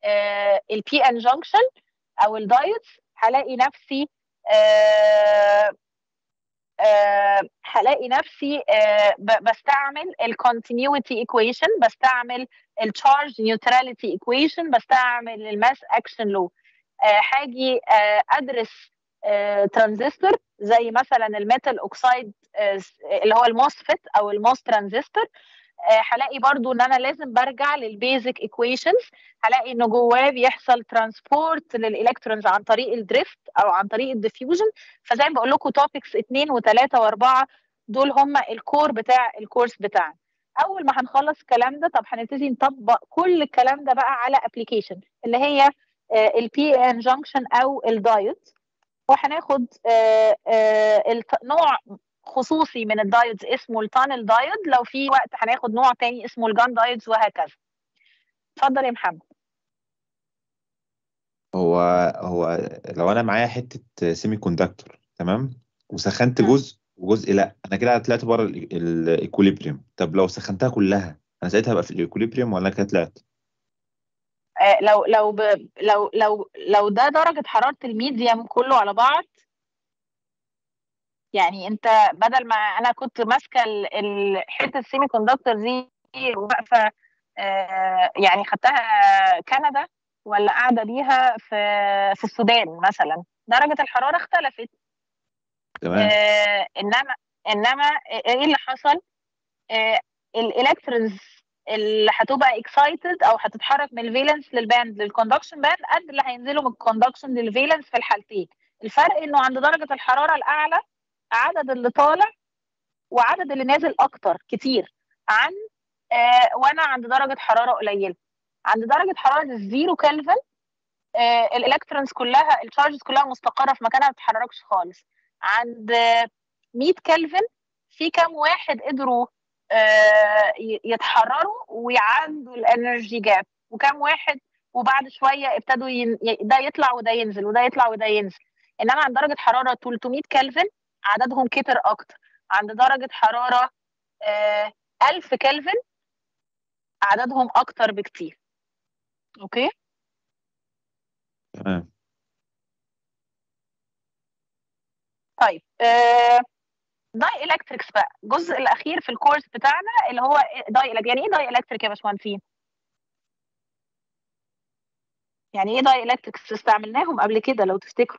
البي ان جانكشن او الدايتس هلاقي نفسي آه، آه، هلاقي نفسي آه، ب- بستعمل الكونتينيوتي ايكويشن بستعمل التشارج نيوتراليتي ايكويشن بستعمل الماس اكشن لو هاجي آه، ادرس ترانزستور زي مثلا الميتال اوكسايد اللي هو الموسفيت او الموس ترانزستور هلاقي برضو ان انا لازم برجع للبيزك ايكويشنز هلاقي انه جواه بيحصل ترانسبورت للالكترونز عن طريق الدريفت او عن طريق الديفيوجن فزي ما بقول لكم توبكس اثنين وثلاثه واربعه دول هم الكور بتاع الكورس بتاعنا اول ما هنخلص الكلام ده طب هنبتدي نطبق كل الكلام ده بقى على ابلكيشن اللي هي البي ان جانكشن او الدايت وهناخد آه، آه، الت- نوع خصوصي من الدايتس اسمه التانل دايت لو في وقت هناخد نوع تاني اسمه الجان دايتس وهكذا اتفضل يا محمد هو هو لو انا معايا حته سيمي كوندكتور تمام وسخنت جزء وجزء لا انا كده طلعت بره الايكوليبريم طب لو سخنتها كلها انا ساعتها هبقى في الايكوليبريم ولا أنا كده طلعت آه، لو لو ب... لو لو لو ده درجة حرارة الميديم كله على بعض يعني انت بدل ما انا كنت ماسكة ال- ال- حتة السيمي كوندكتور دي واقفة آه، يعني خدتها كندا ولا قاعدة بيها في في السودان مثلا درجة الحرارة اختلفت تمام آه انما انما ايه اللي حصل آه الالكترونز اللي هتبقى اكسايتد او هتتحرك من الفالنس للباند للكوندكشن باند قد اللي هينزلوا من الكوندكشن للفالنس في الحالتين الفرق انه عند درجه الحراره الاعلى عدد اللي طالع وعدد اللي نازل اكتر كتير عن آه وانا عند درجه حراره قليله عند درجه حراره الزيرو كلفن آه الالكترونز كلها الشارجز كلها مستقره في مكانها ما بتتحركش خالص عند آه، 100 كلفن في كام واحد قدروا آه، ي- يتحرروا ويعدوا الانرجي جاب وكام واحد وبعد شويه ابتدوا ين... ي- ده يطلع وده ينزل وده يطلع وده ينزل انما عند درجه حراره 300 كلفن عددهم كتر اكتر عند درجه حراره آه، 1000 كلفن عددهم اكتر بكتير اوكي تمام طيب آه، داي الكتريكس بقى الجزء الاخير في الكورس بتاعنا اللي هو داي يعني ايه داي الكتريك يا باشمهندسين يعني ايه داي الكتريكس استعملناهم قبل كده لو تفتكروا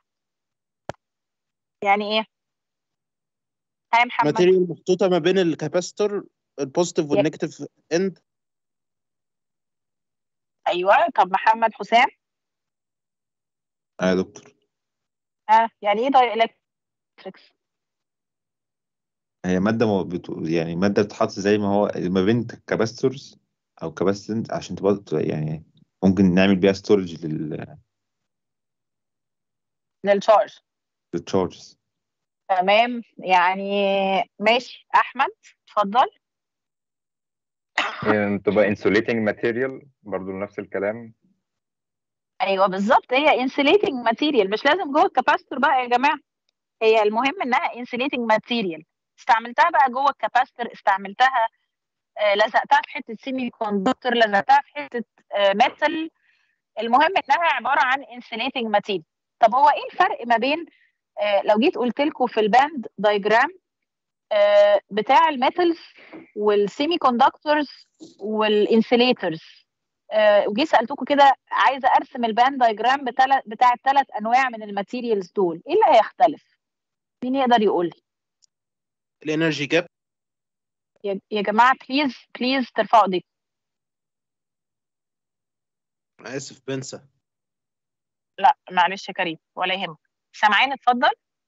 يعني ايه هاي محمد ماتيريال محطوطه ما بين الكاباستور البوزيتيف والنيجاتيف اند ايوه طب محمد حسام اه يا دكتور ها يعني ايه داي الكتريكس هي ماده مو- بتو... يعني ماده بتتحط زي ما هو ما بين كاباستورز او كاباستنت عشان تبقى يعني ممكن نعمل بيها ستورج لل للشارج للتشارجز تمام يعني ماشي احمد اتفضل يعني تبقى insulating material برضو نفس الكلام ايوه بالظبط هي انسوليتنج ماتيريال مش لازم جوه الكاباستور بقى يا جماعه هي المهم انها انسوليتنج ماتيريال استعملتها بقى جوه الكاباستور استعملتها آه، لزقتها في حته سيمي كوندكتور لزقتها في حته ميتال المهم انها عباره عن انسوليتنج ماتيريال طب هو ايه الفرق ما بين آه، لو جيت قلت لكم في الباند دايجرام بتاع الميتالز والسيمي كوندكتورز والانسوليترز وجيت سالتكم كده عايزه ارسم الباند دايجرام بتاع بتاع الثلاث انواع من الماتيريالز دول ايه اللي هيختلف مين يقدر يقول لي الانرجي جاب يا يا جماعه بليز بليز ترفعوا ايديكم انا اسف بنسى لا معلش يا كريم ولا يهمك سامعين اتفضل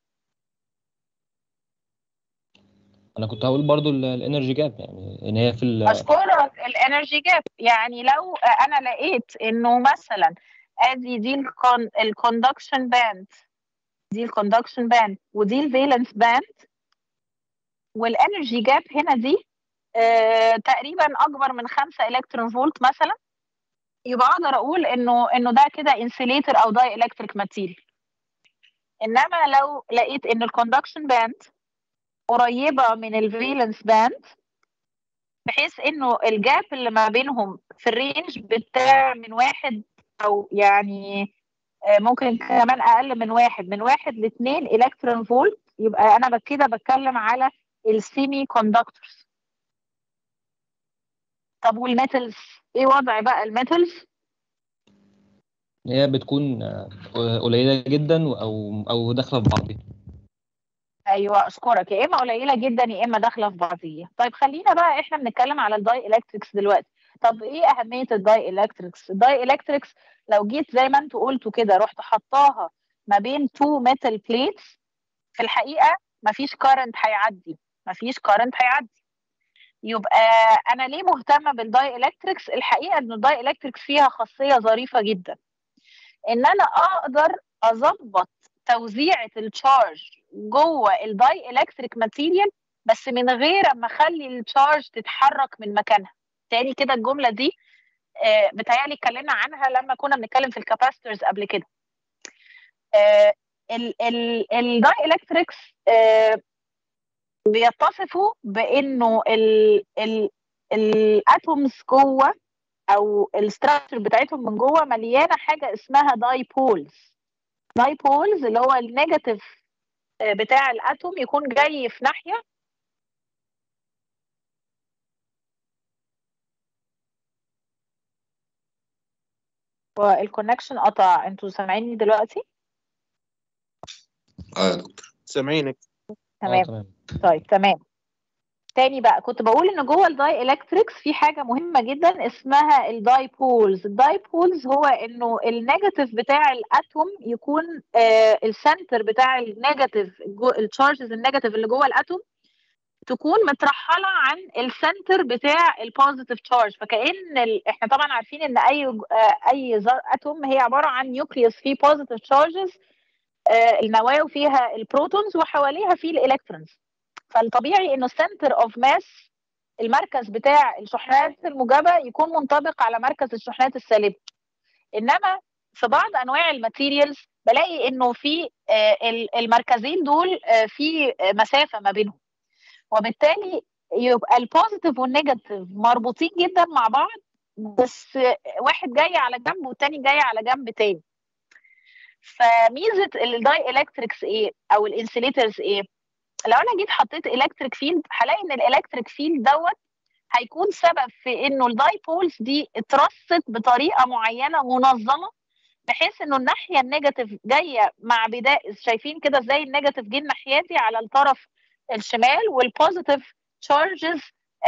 انا كنت هقول برضو الانرجي جاب يعني ان هي في ال اشكرك الانرجي جاب يعني لو انا لقيت انه مثلا ادي دي الكوندكشن باند دي الكوندكشن باند ودي الفالنس باند والانرجي جاب هنا دي آه تقريبا اكبر من 5 الكترون فولت مثلا يبقى اقدر اقول انه انه ده كده انسوليتر او داي الكتريك ماتيريال انما لو لقيت ان الكوندكشن باند قريبه من الفالنس باند بحيث انه الجاب اللي ما بينهم في الرينج بتاع من واحد او يعني آه، ممكن كمان اقل من واحد من واحد لاثنين الكترون فولت يبقى انا كده بتكلم على السيمي كوندكتورز طب والميتالز ايه وضع بقى الميتالز هي بتكون آه، قليلة جدا او او داخلة في بعضها ايوه اشكرك يا اما قليله جدا يا اما داخله في بعضيها طيب خلينا بقى احنا بنتكلم على الداي الكتريكس دلوقتي طب ايه اهميه الداي الكتريكس الداي الكتريكس لو جيت زي ما انتوا قلتوا كده رحت حطاها ما بين تو ميتال بليتس في الحقيقه مفيش كارنت هيعدي مفيش كارنت هيعدي يبقى انا ليه مهتمه بالداي الكتريكس الحقيقه ان الداي الكتريكس فيها خاصيه ظريفه جدا ان انا اقدر اظبط توزيعه التشارج جوه الداي الكتريك ماتيريال بس من غير ما اخلي التشارج تتحرك من مكانها تاني كده الجمله دي آه، بتهيألي اتكلمنا عنها لما كنا بنتكلم في الكاباسترز قبل كده الداي الكتريكس بيتصفوا بانه الاتومز جوه او الستراكشر بتاعتهم من جوه مليانه حاجه اسمها داي بولز داي بولز اللي هو النيجاتيف بتاع الاتوم يكون جاي في ناحيه والكونكشن قطع انتوا سامعيني دلوقتي اه يا دكتور سامعينك تمام طيب تمام تاني بقى كنت بقول ان جوه الداي الكتريكس في حاجه مهمه جدا اسمها الداي بولز الداي بولز هو انه النيجاتيف بتاع الاتوم يكون آه السنتر بتاع النيجاتيف التشارجز النيجاتيف اللي جوه الاتوم تكون مترحله عن السنتر بتاع البوزيتيف تشارج فكأن ال... احنا طبعا عارفين ان اي آه اي اتوم هي عباره عن نيوكليوس فيه بوزيتيف تشارجز آه النواه فيها البروتونز وحواليها فيه الالكترونز فالطبيعي انه السنتر اوف ماس المركز بتاع الشحنات الموجبه يكون منطبق على مركز الشحنات السالبه انما في بعض انواع الماتيريالز بلاقي انه في المركزين دول في مسافه ما بينهم وبالتالي يبقى البوزيتيف والنيجاتيف مربوطين جدا مع بعض بس واحد جاي على جنب والتاني جاي على جنب تاني فميزه الداي الكتريكس ايه او الانسوليترز ايه لو انا جيت حطيت الكتريك فيلد هلاقي ان الالكتريك فيلد دوت هيكون سبب في انه الداي بولز دي اترصت بطريقه معينه منظمه بحيث انه الناحيه النيجاتيف جايه مع بدايه شايفين كده ازاي النيجاتيف جه ناحيتي على الطرف الشمال والبوزيتيف تشارجز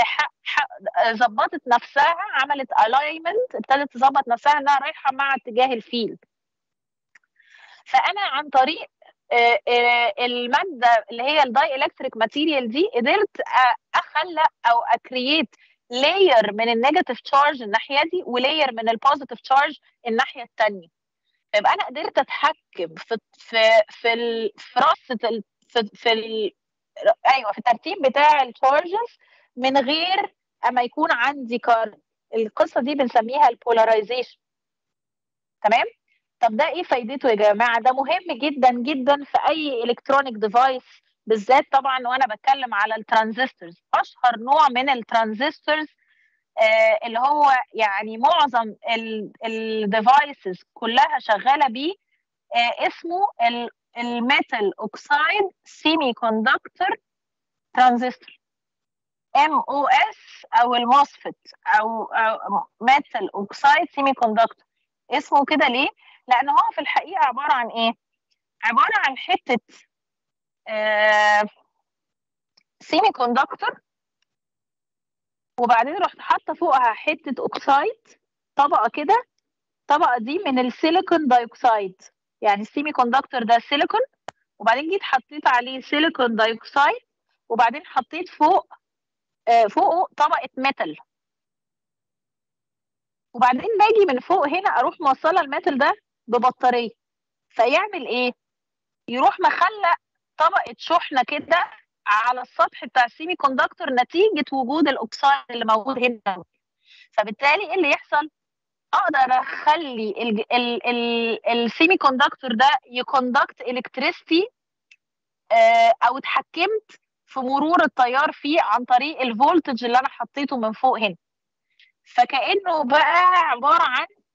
ظبطت نفسها عملت الاينمنت ابتدت تظبط نفسها انها رايحه مع اتجاه الفيلد فانا عن طريق الماده اللي هي الداي الكتريك ماتيريال دي قدرت اخلق او اكرييت لاير من النيجاتيف تشارج الناحيه دي ولاير من البوزيتيف تشارج الناحيه الثانيه يبقى انا قدرت اتحكم في في في ال في رصه في, في ال ايوه في الترتيب بتاع التشارجز من غير اما يكون عندي كارنت القصه دي بنسميها البولاريزيشن تمام طب ده ايه فايدته يا جماعه ده مهم جدا جدا في اي الكترونيك ديفايس بالذات طبعا وانا بتكلم على الترانزستورز اشهر نوع من الترانزستورز آه اللي هو يعني معظم الديفايسز كلها شغاله بيه آه اسمه الميتال اوكسايد سيمي كوندكتور ترانزستور ام او اس او الموسفيت او, أو ميتال اوكسايد سيمي كوندكتور اسمه كده ليه لان هو في الحقيقه عباره عن ايه عباره عن حته آه سيمي كوندكتور وبعدين رحت حاطه فوقها حته اوكسايد طبقه كده الطبقه دي من السيليكون دايوكسايد يعني السيمي كوندكتور ده سيليكون وبعدين جيت حطيت عليه سيليكون دايوكسايد وبعدين حطيت فوق آه فوقه طبقه ميتال وبعدين باجي من فوق هنا اروح موصله الميتال ده ببطاريه فيعمل ايه يروح مخلق طبقه شحنه كده على السطح بتاع السيمي كوندكتور نتيجه وجود الاكسيد اللي موجود هنا فبالتالي ايه اللي يحصل اقدر اخلي السيمي كوندكتور ده يكوندكت الكتريستي او اتحكمت في مرور التيار فيه عن طريق الفولتج اللي انا حطيته من فوق هنا فكانه بقى عباره عن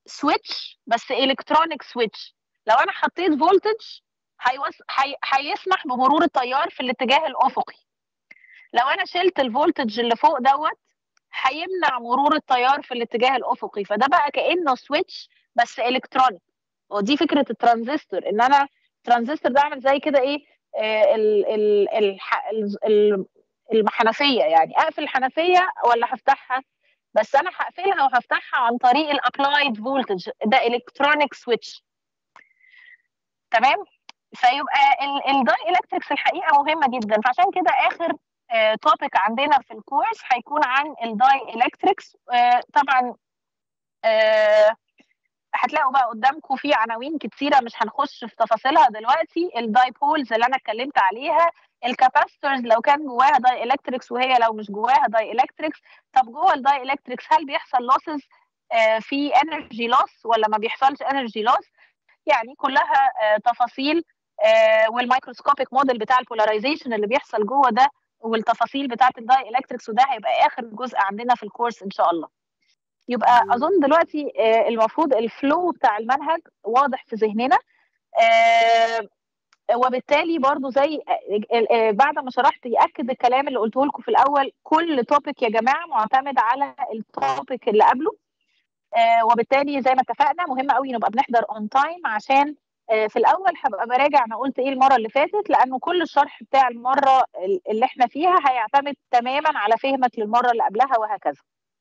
سويتش بس الكترونيك سويتش لو انا حطيت فولتج هيوس... هي... هيسمح بمرور التيار في الاتجاه الافقي لو انا شلت الفولتج اللي فوق دوت هيمنع مرور التيار في الاتجاه الافقي فده بقى كانه سويتش بس الكترونيك ودي فكره الترانزستور ان انا الترانزستور ده عامل زي كده ايه آه ال ال الح- ال- ال- الحنفيه يعني اقفل الحنفيه ولا هفتحها بس انا هقفلها وهفتحها عن طريق الابلايد فولتج ده الكترونيك سويتش تمام فيبقى الداي الكتريكس الحقيقه مهمه جدا فعشان كده اخر توبيك عندنا في الكورس هيكون عن الداي الكتريكس طبعا آه، هتلاقوا بقى قدامكم في عناوين كتيره مش هنخش في تفاصيلها دلوقتي الداي بولز اللي انا اتكلمت عليها الكاباستورز لو كان جواها داي الكتريكس وهي لو مش جواها داي الكتريكس طب جوه الداي الكتريكس هل بيحصل لوسز في انرجي لوس ولا ما بيحصلش انرجي لوس يعني كلها آه، تفاصيل آه، والمايكروسكوبيك موديل بتاع البولاريزيشن اللي بيحصل جوه ده والتفاصيل بتاعه الداي الكتريكس وده هيبقى اخر جزء عندنا في الكورس ان شاء الله يبقى اظن دلوقتي آه، المفروض الفلو بتاع المنهج واضح في ذهننا آه، وبالتالي برضو زي آه، آه، بعد ما شرحت ياكد الكلام اللي قلته لكم في الاول كل توبيك يا جماعه معتمد على التوبيك اللي قبله آه، وبالتالي زي ما اتفقنا مهم قوي نبقى بنحضر اون تايم عشان آه، في الاول هبقى براجع انا قلت ايه المره اللي فاتت لانه كل الشرح بتاع المره اللي احنا فيها هيعتمد تماما على فهمك للمره اللي قبلها وهكذا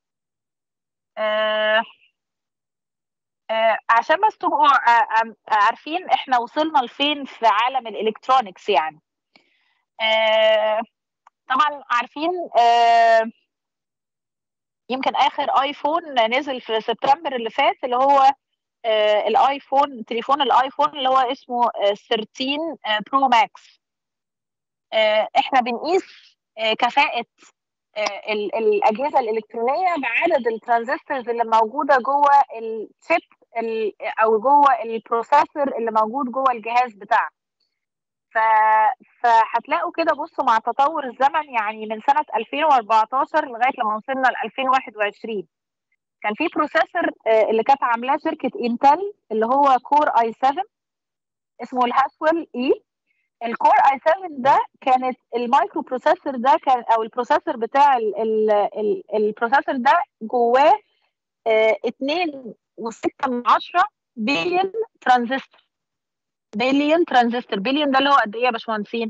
آه، آه، عشان بس تبقوا ع- ع- عارفين احنا وصلنا لفين في عالم الالكترونيكس يعني آه، طبعا عارفين آه، يمكن اخر ايفون نزل في سبتمبر اللي فات اللي هو آه، الايفون تليفون الايفون اللي هو اسمه آه، 13 برو ماكس احنا بنقيس آه، كفاءة آه، ال- الأجهزة الإلكترونية بعدد الترانزستورز اللي موجودة جوه الشيب ال- أو جوه البروسيسور اللي موجود جوه الجهاز بتاعك ف... فهتلاقوا كده بصوا مع تطور الزمن يعني من سنة 2014 لغاية لما وصلنا ل 2021 كان في بروسيسور آه، اللي كانت عاملاه شركة انتل اللي هو كور اي 7 اسمه الهاسويل اي الكور اي 7 ده كانت المايكرو بروسيسور ده كان او البروسيسور بتاع ال ال ال البروسيسور ده جواه آه، 2.6 من 10 بليون ترانزستور بليون ترانزستور بليون ده اللي هو قد ايه يا باشمهندسين؟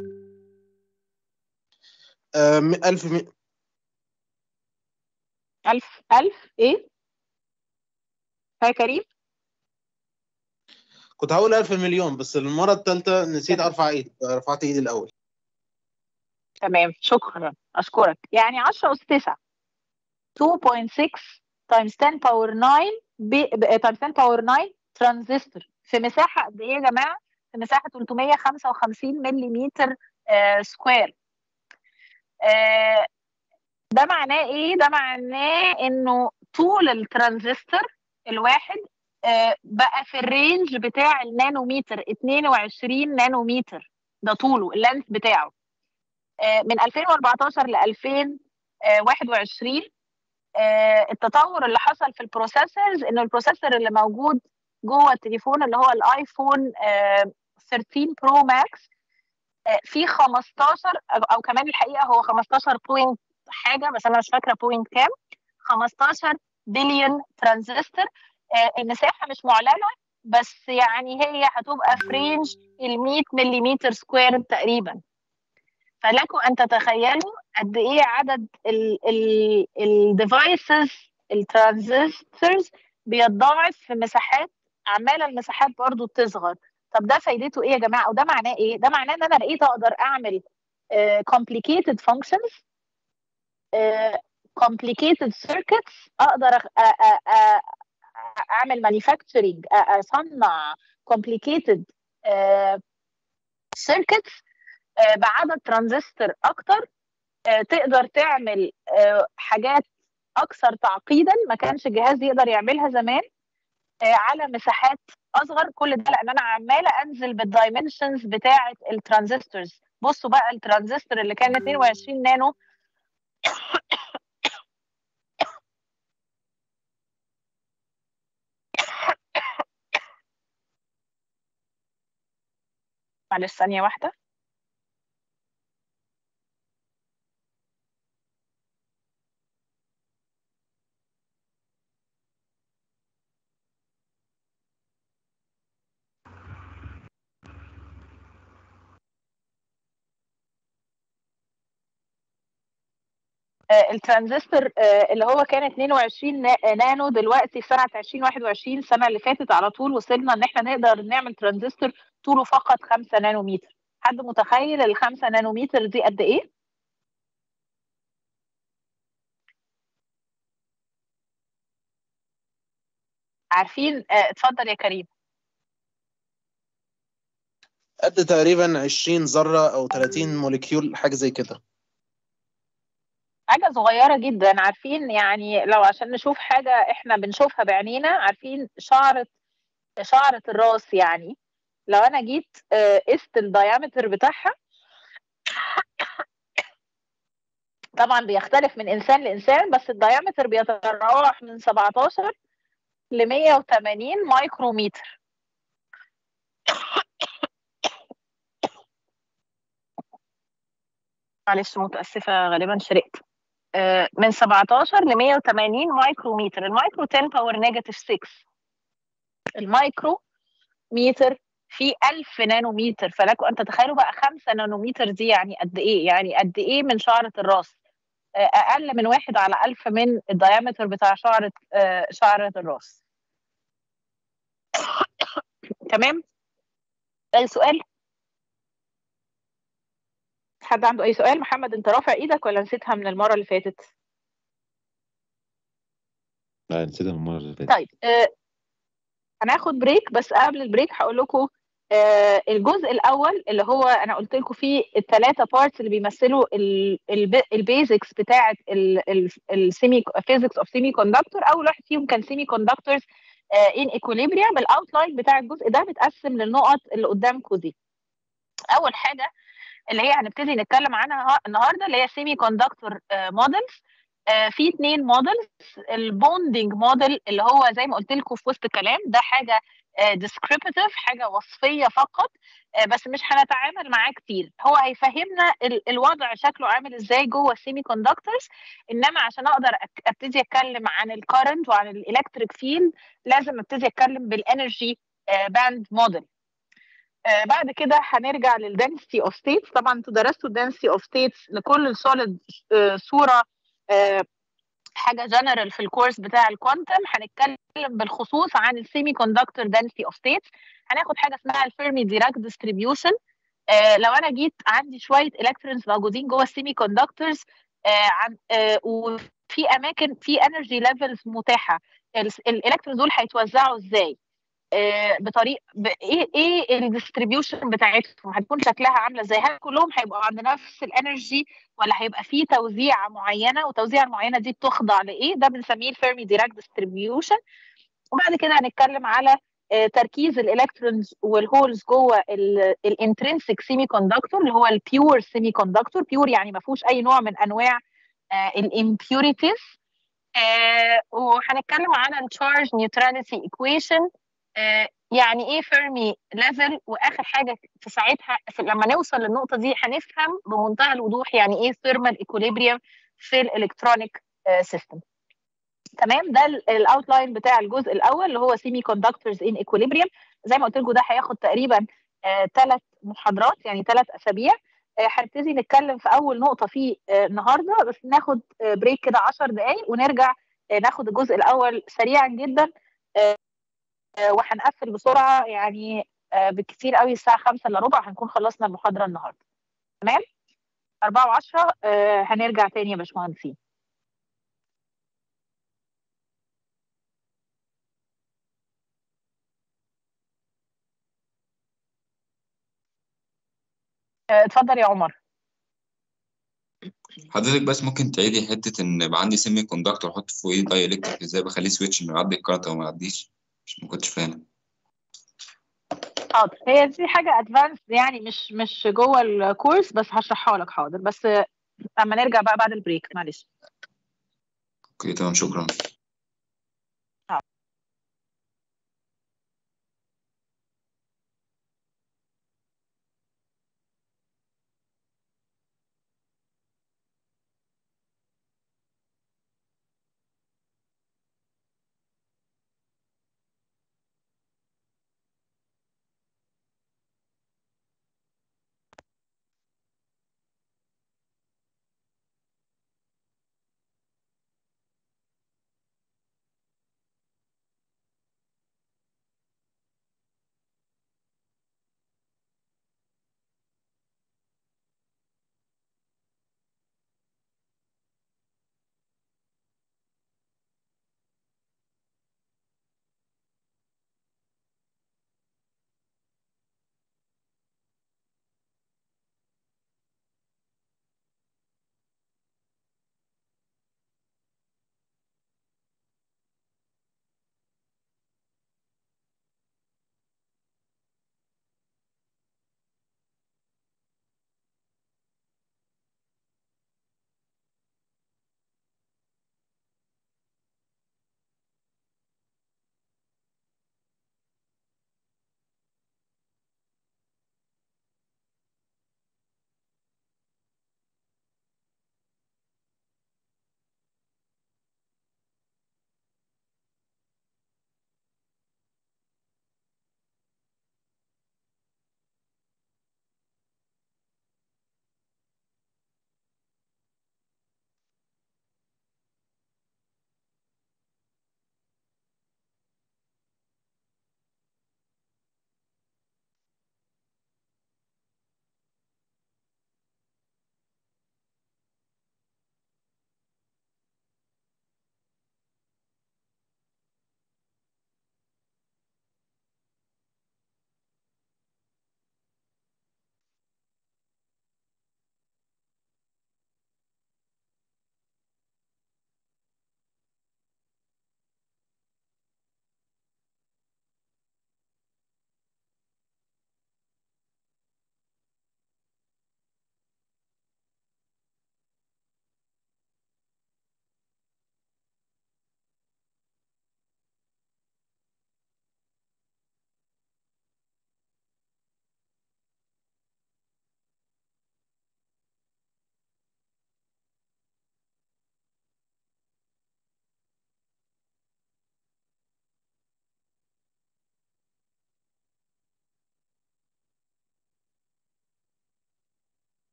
آه، م- ألف م- ألف ألف ايه؟ يا كريم كنت هقول ألف مليون بس المرة الثالثة نسيت أرفع إيدي رفعت إيدي الأول تمام شكرا اشكرك يعني 10 اس 9 2.6 تايمز 10 باور 9 تايمز 10 باور 9 ترانزستور في مساحه قد ايه يا جماعه؟ في مساحه 355 ملم سكوير آه، ده معناه ايه؟ ده معناه انه طول الترانزستور الواحد آه، بقى في الرينج بتاع النانوميتر 22 نانوميتر ده طوله اللينث بتاعه آه، من 2014 ل 2021 آه، التطور اللي حصل في البروسيسورز انه البروسيسور اللي موجود جوه التليفون اللي هو الايفون آه، 13 برو ماكس آه، في 15 او أو كمان الحقيقه هو 15 بوينت حاجه بس انا مش فاكره بوينت كام 15 بليون ترانزستور آه، المساحه مش معلنه بس يعني هي هتبقى في رينج ال 100 ملم سكوير تقريبا فلكم ان تتخيلوا قد ايه عدد الديفايسز الترانزستورز بيتضاعف في مساحات عماله المساحات برضو بتصغر طب ده فايدته ايه يا جماعه او ده معناه ايه ده معناه ان انا بقيت اقدر اعمل uh, complicated functions uh, complicated circuits اقدر أ- أ- أ- اعمل manufacturing أ- اصنع complicated uh, circuits آه، بعدد ترانزستور اكتر آه، تقدر تعمل آه، حاجات اكثر تعقيدا ما كانش الجهاز يقدر يعملها زمان آه، على مساحات اصغر كل ده لان انا عماله انزل بالدايمنشنز بتاعه الترانزستورز بصوا بقى الترانزستور اللي كان 22 نانو معلش ثانية واحدة آه، الترانزستور آه، اللي هو كان 22 نا- نانو دلوقتي في سنة 2021 السنة اللي فاتت على طول وصلنا ان احنا نقدر نعمل ترانزستور طوله فقط 5 نانومتر حد متخيل ال 5 نانومتر دي قد ايه؟ عارفين آه، اتفضل يا كريم قد تقريبا 20 ذرة أو 30 موليكيول حاجة زي كده حاجة صغيرة جدا عارفين يعني لو عشان نشوف حاجة احنا بنشوفها بعينينا عارفين شعرة شعرة الراس يعني لو انا جيت آه، قست الدايمتر بتاعها طبعا بيختلف من انسان لانسان بس الدايمتر بيتراوح من 17 ل 180 مايكرومتر معلش متأسفة غالبا شرقت آه، من 17 ل 180 مايكرومتر المايكرو 10 باور نيجاتيف 6 المايكرو متر في 1000 نانومتر فلكم ان تتخيلوا بقى 5 نانومتر دي يعني قد ايه يعني قد ايه من شعرة الراس آه، اقل من واحد على 1000 من الدايمتر بتاع شعرة آه، شعرة الراس تمام اي سؤال حد عنده اي سؤال محمد انت رافع ايدك ولا نسيتها من المرة اللي فاتت لا نسيتها من المرة اللي فاتت طيب آه هناخد بريك بس قبل البريك هقول لكم آه الجزء الاول اللي هو انا قلت لكم فيه الثلاثه بارتس اللي بيمثلوا البيزكس بتاعه السيمي فيزيكس اوف سيمي كوندكتور اول واحد فيهم كان سيمي كوندكتورز ان ايكوليبريم الاوتلاين بتاع الجزء ده متقسم للنقط اللي قدامكم دي اول حاجه اللي هي هنبتدي نتكلم عنها النهارده اللي هي سيمي كوندكتور مودلز في اثنين مودلز البوندنج موديل اللي هو زي ما قلت لكم في وسط الكلام ده حاجه ديسكريبتيف حاجه وصفيه فقط آه، بس مش هنتعامل معاه كتير هو هيفهمنا ال- الوضع شكله عامل ازاي جوه السيمي كوندكتورز انما عشان اقدر أك- ابتدي اتكلم عن الكارنت وعن الالكتريك فيلد لازم ابتدي اتكلم بالانرجي باند موديل آه، بعد كده هنرجع للدنسيتي اوف ستيتس طبعا انتوا درستوا الدنسيتي اوف ستيتس لكل السوليد صوره آه، حاجه جنرال في الكورس بتاع الكوانتم هنتكلم بالخصوص عن السيمي كوندكتور دنسيتي اوف ستيتس هناخد حاجه اسمها الفيرمي ديراك ديستريبيوشن آه لو انا جيت عندي شويه الكترونز موجودين جوه السيمي كوندكتورز آه عن آه وفي اماكن في انرجي ليفلز متاحه الالكترونز دول هيتوزعوا ازاي آه، بطريق ب... ايه ايه الديستريبيوشن بتاعتهم هتكون شكلها عامله ازاي هل كلهم هيبقوا عند نفس الانرجي ولا هيبقى في توزيعه معينه والتوزيعه المعينه دي بتخضع لايه ده بنسميه الفيرمي ديراك ديستريبيوشن وبعد كده هنتكلم على آه، تركيز الالكترونز والهولز جوه الانترنسك سيمي كوندكتور اللي هو البيور سيمي كوندكتور بيور يعني ما فيهوش اي نوع من انواع الامبيوريتيز وهنتكلم على التشارج نيوتراليتي ايكويشن يعني ايه فيرمي ليفل واخر حاجه في ساعتها في لما نوصل للنقطه دي هنفهم بمنتهى الوضوح يعني ايه ثيرمال ايكوليبريم في الالكترونيك سيستم تمام ده الاوتلاين بتاع الجزء الاول اللي هو سيمي كوندكتورز ان ايكوليبريم زي ما قلت لكم ده هياخد تقريبا ثلاث محاضرات يعني ثلاث اسابيع آه، هنبتدي نتكلم في اول نقطه فيه آه، النهارده بس ناخد آه، بريك كده 10 دقائق ونرجع آه، ناخد الجزء الاول سريعا جدا آه، آه، وهنقفل بسرعه يعني آه، بالكثير قوي الساعه 5 الا ربع هنكون خلصنا المحاضره النهارده تمام 4 و10 هنرجع تاني يا باشمهندسين آه، اتفضل يا عمر حضرتك بس ممكن تعيدي حتة إن يبقى عندي سيمي كوندكتور أحط فوقيه داي إلكتريك إزاي بخليه سويتش إنه يعدي الكارت أو ما يعديش مش ما كنتش فاهم حاضر هي دي حاجه ادفانس يعني مش مش جوه الكورس بس هشرحها لك حاضر بس آه، اما نرجع بقى بعد البريك معلش أوكي تمام شكرا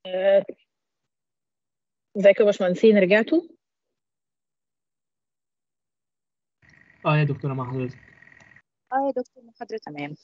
آه، ازيكم يا باشمهندسين رجعتوا اه يا دكتورة مع حضرتك اه يا دكتور محاضرة تمام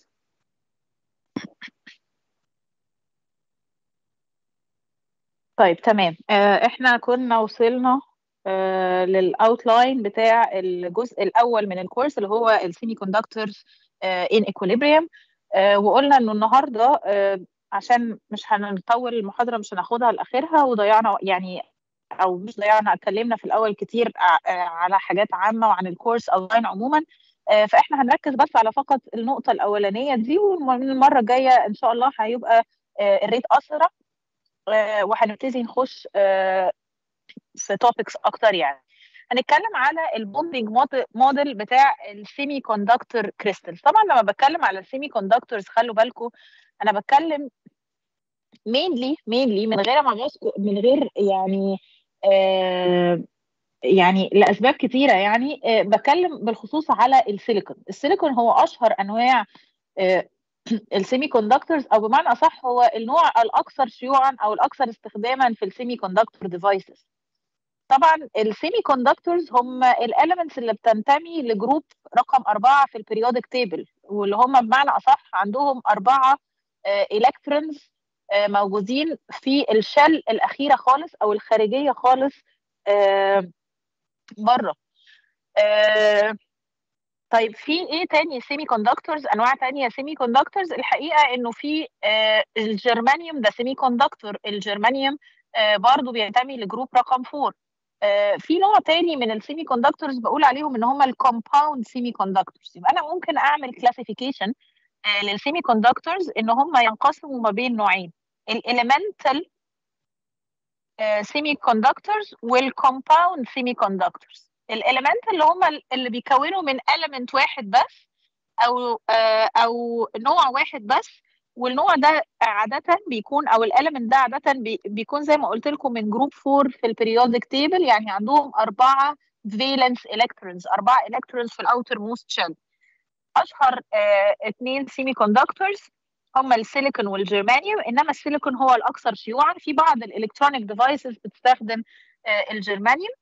طيب تمام آه، احنا كنا وصلنا آه، للاوتلاين بتاع الجزء الاول من الكورس اللي هو السيمي كوندكتورز ان ايكوليبريم وقلنا انه النهارده آه، عشان مش هنطول المحاضره مش هناخدها لاخرها وضيعنا يعني او مش ضيعنا اتكلمنا في الاول كتير ع- آه، على حاجات عامه وعن الكورس اوتلاين عموما آه، فاحنا هنركز بس على فقط النقطه الاولانيه دي ومن المره الجايه ان شاء الله هيبقى آه، الريت اسرع آه، وهنبتدي نخش آه، في توبكس اكتر يعني هنتكلم على البوندنج موديل بتاع السيمي كوندكتور كريستالز طبعا لما بتكلم على السيمي كوندكتورز خلوا بالكم انا بتكلم مينلي مينلي من غير ما بذكر من غير يعني آه يعني لاسباب كتيره يعني آه بتكلم بالخصوص على السيليكون السيليكون هو اشهر انواع آه السيمي كوندكتورز او بمعنى اصح هو النوع الاكثر شيوعا او الاكثر استخداما في السيمي كوندكتور ديفايسز طبعا السيمي كوندكتورز هم الاليمنتس اللي بتنتمي لجروب رقم أربعة في البريودك تيبل واللي هم بمعنى أصح عندهم أربعة إلكترونز موجودين في الشل الأخيرة خالص أو الخارجية خالص بره طيب في ايه تاني سيمي كوندكتورز انواع تانية سيمي كوندكتورز الحقيقه انه في آه الجرمانيوم ده سيمي كوندكتور الجرمانيوم آه برضو بينتمي لجروب رقم 4 آه في نوع تاني من السيمي كوندكتورز بقول عليهم ان هم الكومباوند سيمي كوندكتورز يبقى انا ممكن اعمل كلاسيفيكيشن آه للسيمي كوندكتورز ان هم ينقسموا ما بين نوعين الاليمنتال سيمي كوندكتورز والكومباوند سيمي كوندكتورز الاليمنت اللي هم اللي بيكونوا من element واحد بس او او نوع واحد بس والنوع ده عادة بيكون او الاليمنت ده عادة بيكون زي ما قلت لكم من جروب 4 في البريودك تيبل يعني عندهم أربعة فالنس الكترونز أربعة الكترونز في الاوتر موست شيل اشهر اثنين سيمي كوندكتورز هم السيليكون والجرمانيوم انما السيليكون هو الاكثر شيوعا في بعض الالكترونيك ديفايسز بتستخدم الجرمانيوم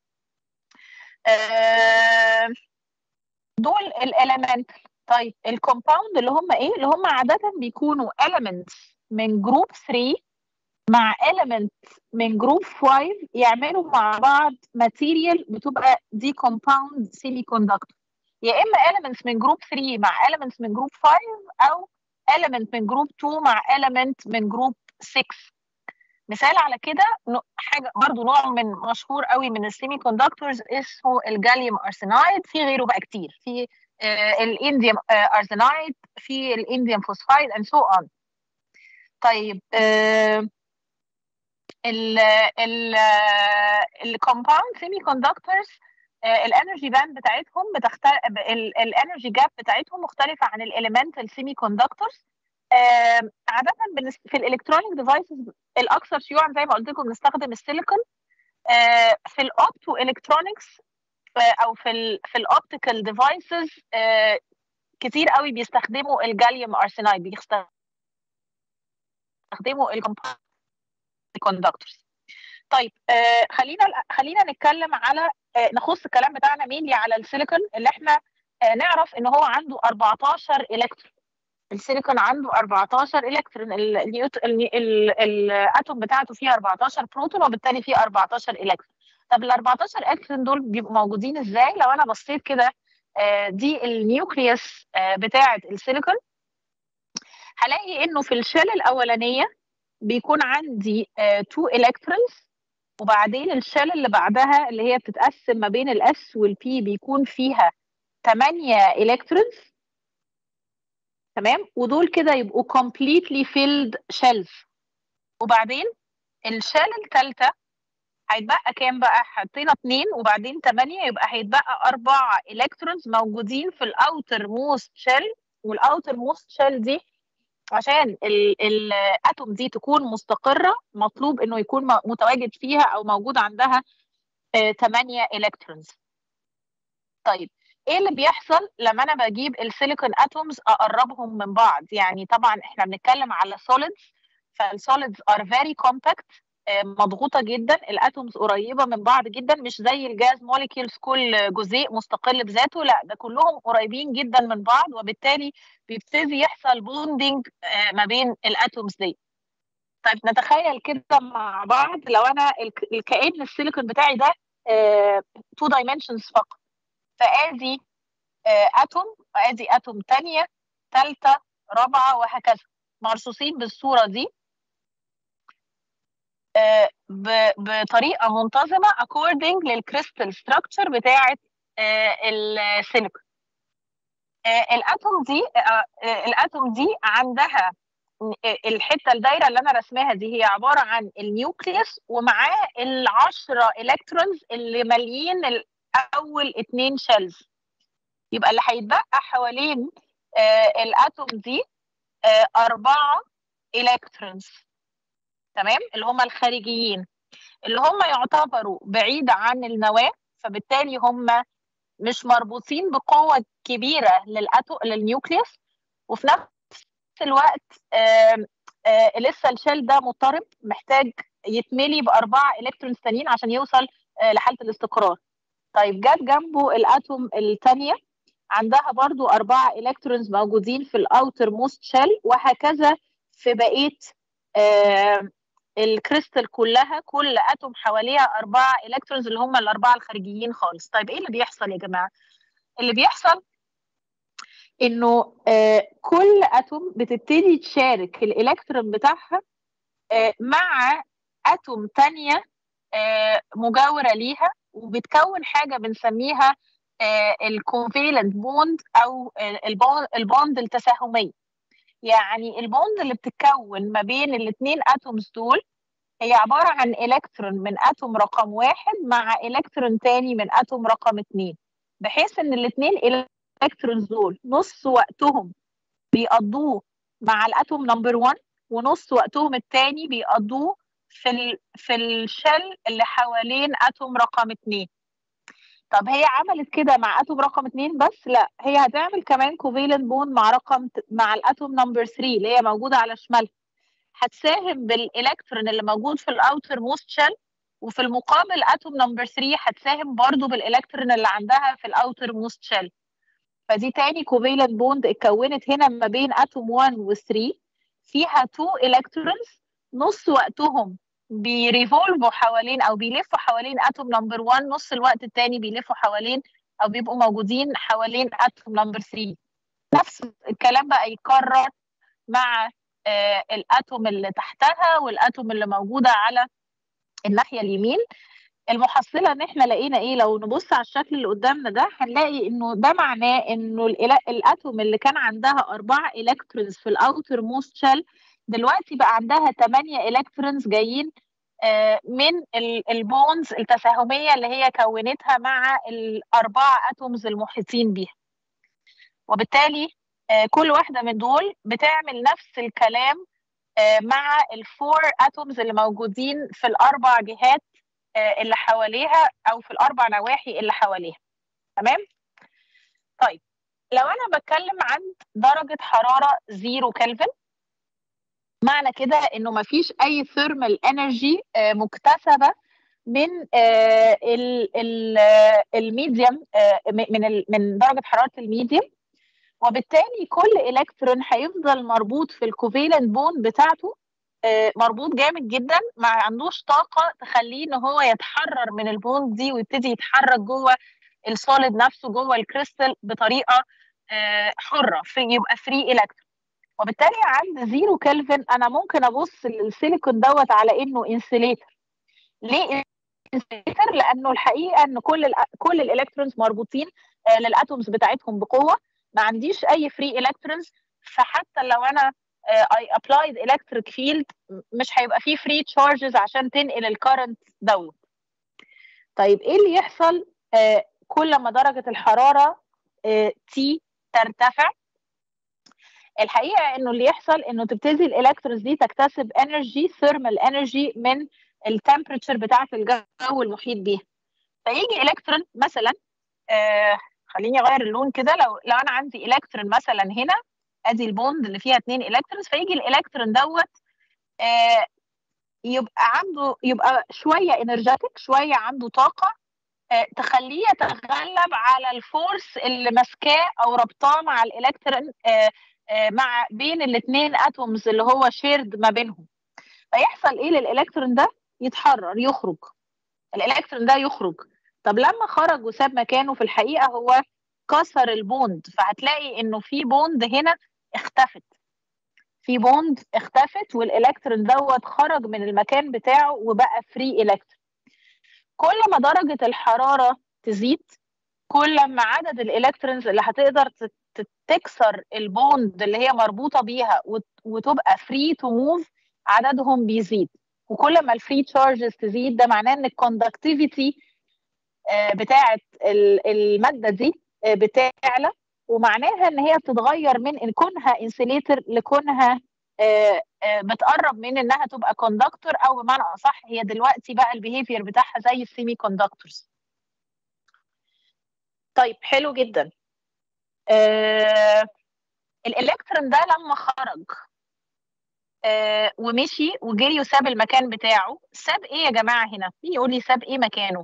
دول الاليمنت طيب الكومباوند اللي هم ايه اللي هم عاده بيكونوا elements من جروب 3 مع element من جروب 5 يعملوا مع بعض ماتيريال بتبقى دي كومباوند سيمي كوندكتور يا اما elements من جروب 3 مع elements من جروب 5 او element من جروب 2 مع element من جروب 6 مثال على كده حاجه برضو نوع من مشهور قوي من السيمي كوندكتورز اسمه الجاليوم ارسنايد في غيره بقى كتير في آه الانديوم آه ارسنايد في الانديوم فوسفايد اند سو اون طيب آه ال ال الكومباوند سيمي كوندكتورز الانرجي باند بتاعتهم بتختلف الانرجي جاب بتاعتهم مختلفه عن الاليمنتال سيمي كوندكتورز آه عادة في الالكترونيك ديفايسز الاكثر شيوعا زي ما قلت لكم بنستخدم السيليكون آه في الاوبتو الكترونكس آه او في ال في الاوبتيكال ديفايسز كتير قوي بيستخدموا الجاليوم ارسنايد بيستخدموا الكوندكتورز طيب خلينا خلينا نتكلم على نخص الكلام بتاعنا مينلي على السيليكون اللي احنا نعرف ان هو عنده 14 الكترون السيليكون عنده 14 الكترون الاتوم بتاعته فيه 14 بروتون وبالتالي فيه 14 الكترون طب ال 14 الكترون دول بيبقوا موجودين ازاي لو انا بصيت كده دي النيوكليوس بتاعه السيليكون هلاقي انه في الشيل الاولانيه بيكون عندي 2 الكترونز وبعدين الشيل اللي بعدها اللي هي بتتقسم ما بين الاس والبي بيكون فيها 8 الكترونز تمام ودول كده يبقوا completely filled shells وبعدين الشال الثالثه هيتبقى كام بقى حطينا اتنين وبعدين تمانية يبقى هيتبقى أربعة إلكترونز موجودين في الأوتر موست شيل والأوتر موست شيل دي عشان الأتوم دي تكون مستقرة مطلوب إنه يكون متواجد فيها أو موجود عندها تمانية إلكترونز طيب ايه اللي بيحصل لما انا بجيب السيليكون اتومز اقربهم من بعض يعني طبعا احنا بنتكلم على سوليدز فالسوليدز ار فيري كومباكت آه، مضغوطه جدا الاتومز قريبه من بعض جدا مش زي الجاز موليكيولز كل جزيء مستقل بذاته لا ده كلهم قريبين جدا من بعض وبالتالي بيبتدي يحصل بوندنج ما بين الاتومز دي طيب نتخيل كده مع بعض لو انا الك- الكائن السيليكون بتاعي ده تو دايمنشنز فقط فادي آه، اتوم وادي اتوم تانية ثالثه رابعه وهكذا مرصوصين بالصوره دي آه، ب- بطريقه منتظمه according للكريستال ستراكشر بتاعه آه، السيليكون آه، الاتوم دي آه، آه، الاتوم دي عندها آه، الحته الدايره اللي انا رسماها دي هي عباره عن النيوكليوس ومعاه العشرة الكترونز اللي ماليين الاول اتنين شيلز يبقى اللي هيتبقى حوالين آه، الاتوم دي آه، اربعه الكترونز تمام اللي هم الخارجيين اللي هم يعتبروا بعيد عن النواه فبالتالي هم مش مربوطين بقوه كبيره للأتو للنيوكليوس وفي نفس الوقت آم، آه، لسه الشيل ده مضطرب محتاج يتملي باربعه الكترونز تانيين عشان يوصل آه، لحاله الاستقرار طيب جت جنبه الاتوم الثانيه عندها برضو أربعة إلكترونز موجودين في الأوتر موست شيل وهكذا في بقية آه الكريستال كلها كل أتوم حواليها أربعة إلكترونز اللي هم الأربعة الخارجيين خالص طيب إيه اللي بيحصل يا جماعة؟ اللي بيحصل إنه آه كل أتوم بتبتدي تشارك الإلكترون بتاعها آه مع أتوم تانية آه مجاورة ليها وبتكون حاجة بنسميها الكونفيلنت بوند او البوند البوند التساهميه يعني البوند اللي بتتكون ما بين الاثنين اتومز دول هي عباره عن الكترون من اتوم رقم واحد مع الكترون تاني من اتوم رقم اتنين بحيث ان الاثنين الكترونز دول نص وقتهم بيقضوه مع الاتوم نمبر 1 ونص وقتهم التاني بيقضوه في ال في الشل اللي حوالين اتوم رقم اتنين طب هي عملت كده مع اتوم رقم اتنين بس لا هي هتعمل كمان كوفيلنت بون مع رقم مع الاتوم نمبر 3 اللي هي موجوده على شمالها هتساهم بالالكترون اللي موجود في الاوتر موست شيل وفي المقابل اتوم نمبر 3 هتساهم برضو بالالكترون اللي عندها في الاوتر موست شيل فدي تاني كوفيلنت بوند اتكونت هنا ما بين اتوم 1 و 3 فيها 2 الكترونز نص وقتهم بيريفولفوا حوالين او بيلفوا حوالين اتوم نمبر 1 نص الوقت التاني بيلفوا حوالين او بيبقوا موجودين حوالين اتوم نمبر 3 نفس الكلام بقى يكرر مع آه الاتوم اللي تحتها والاتوم اللي موجوده على الناحيه اليمين المحصله ان احنا لقينا ايه لو نبص على الشكل اللي قدامنا ده هنلاقي انه ده معناه انه الاتوم اللي كان عندها أربعة الكترونز في الاوتر موست شيل دلوقتي بقى عندها 8 الكترونز جايين من البونز التساهميه اللي هي كونتها مع الاربعه اتومز المحيطين بيها وبالتالي كل واحده من دول بتعمل نفس الكلام مع الفور اتومز اللي موجودين في الاربع جهات اللي حواليها او في الاربع نواحي اللي حواليها تمام طيب لو انا بتكلم عن درجه حراره زيرو كلفن معنى كده انه ما فيش اي ثيرمال انرجي مكتسبه من الميديوم من من درجه حراره الميديوم وبالتالي كل الكترون هيفضل مربوط في الكوفيلنت بون بتاعته مربوط جامد جدا ما عندوش طاقه تخليه ان هو يتحرر من البوند دي ويبتدي يتحرك جوه السوليد نفسه جوه الكريستال بطريقه حره في يبقى فري الكترون وبالتالي عند زيرو كلفن انا ممكن ابص للسيليكون دوت على انه انسليتر ليه انسليتر لانه الحقيقه ان كل ال كل الالكترونز مربوطين للاتومز بتاعتهم بقوه ما عنديش اي فري الكترونز فحتى لو انا اي ابلايد الكتريك فيلد مش هيبقى فيه فري تشارجز عشان تنقل الكرنت دوت طيب ايه اللي يحصل آه كل ما درجه الحراره آه تي ترتفع الحقيقه انه اللي يحصل انه تبتدي الالكترونز دي تكتسب انرجي ثيرمال انرجي من التمبريتشر بتاعه الجو المحيط بيها فيجي الكترون مثلا آه خليني اغير اللون كده لو لو انا عندي الكترون مثلا هنا ادي البوند اللي فيها اثنين الكترونز فيجي الالكترون دوت آه يبقى عنده يبقى شويه انرجيتك شويه عنده طاقه آه، تخليه يتغلب على الفورس اللي ماسكاه او ربطاه مع الالكترون آه، آه، مع بين الاثنين اتومز اللي هو شيرد ما بينهم فيحصل ايه للالكترون ده يتحرر يخرج الالكترون ده يخرج طب لما خرج وساب مكانه في الحقيقه هو كسر البوند فهتلاقي انه في بوند هنا اختفت في بوند اختفت والالكترون دوت خرج من المكان بتاعه وبقى فري الكترون كل ما درجه الحراره تزيد كل ما عدد الالكترونز اللي هتقدر تت- تت- تكسر البوند اللي هي مربوطه بيها وت- وتبقى فري تو موف عددهم بيزيد وكل ما الفري تشارجز تزيد ده معناه ان الكوندكتيفيتي بتاعه ال- الماده دي آه، بتعلى ومعناها ان هي بتتغير من ان كونها انسوليتر لكونها آه، آه، بتقرب من انها تبقى كوندكتور او بمعنى اصح هي دلوقتي بقى البيهيفير بتاعها زي السيمي كوندكتورز طيب حلو جدا آه الالكترون ده لما خرج آه ومشي وجري وساب المكان بتاعه ساب ايه يا جماعه هنا مين يقول لي ساب ايه مكانه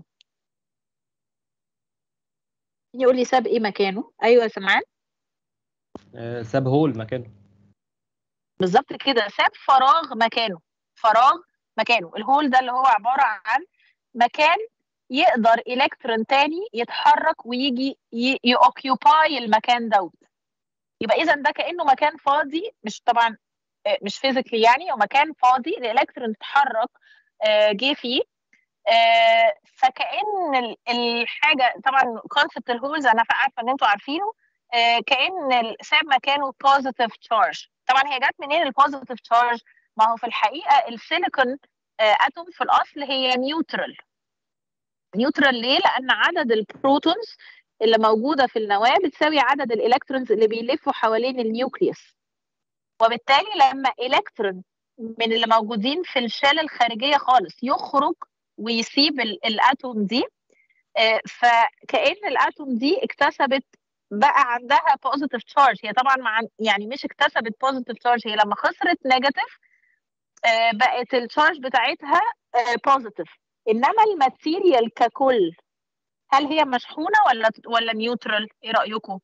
مين يقول لي ساب ايه مكانه ايوه يا سمعان آه، ساب هول مكانه بالظبط كده ساب فراغ مكانه فراغ مكانه الهول ده اللي هو عباره عن مكان يقدر الكترون تاني يتحرك ويجي يوكيوباي المكان دوت يبقى اذا ده كانه مكان فاضي مش طبعا آه، مش فيزيكلي يعني او مكان فاضي الالكترون اتحرك آه، جه فيه آه، فكأن ال- الحاجه طبعا كونسبت الهولز انا عارفه ان انتوا عارفينه آه، كأن ال- ساب مكانه بوزيتيف تشارج طبعا هي جت منين البوزيتيف تشارج ما هو في الحقيقه السيليكون اتوم في الاصل هي نيوترال نيوترال ليه لان عدد البروتونز اللي موجوده في النواه بتساوي عدد الالكترونز اللي بيلفوا حوالين النيوكليوس وبالتالي لما الكترون من اللي موجودين في الشال الخارجيه خالص يخرج ويسيب ال- الاتوم دي آه، فكأن الاتوم دي اكتسبت بقى عندها بوزيتيف تشارج هي طبعا مع يعني مش اكتسبت بوزيتيف تشارج هي لما خسرت نيجاتيف بقت التشارج بتاعتها بوزيتيف انما الماتيريال ككل هل هي مشحونه ولا ولا نيوترال ايه رايكم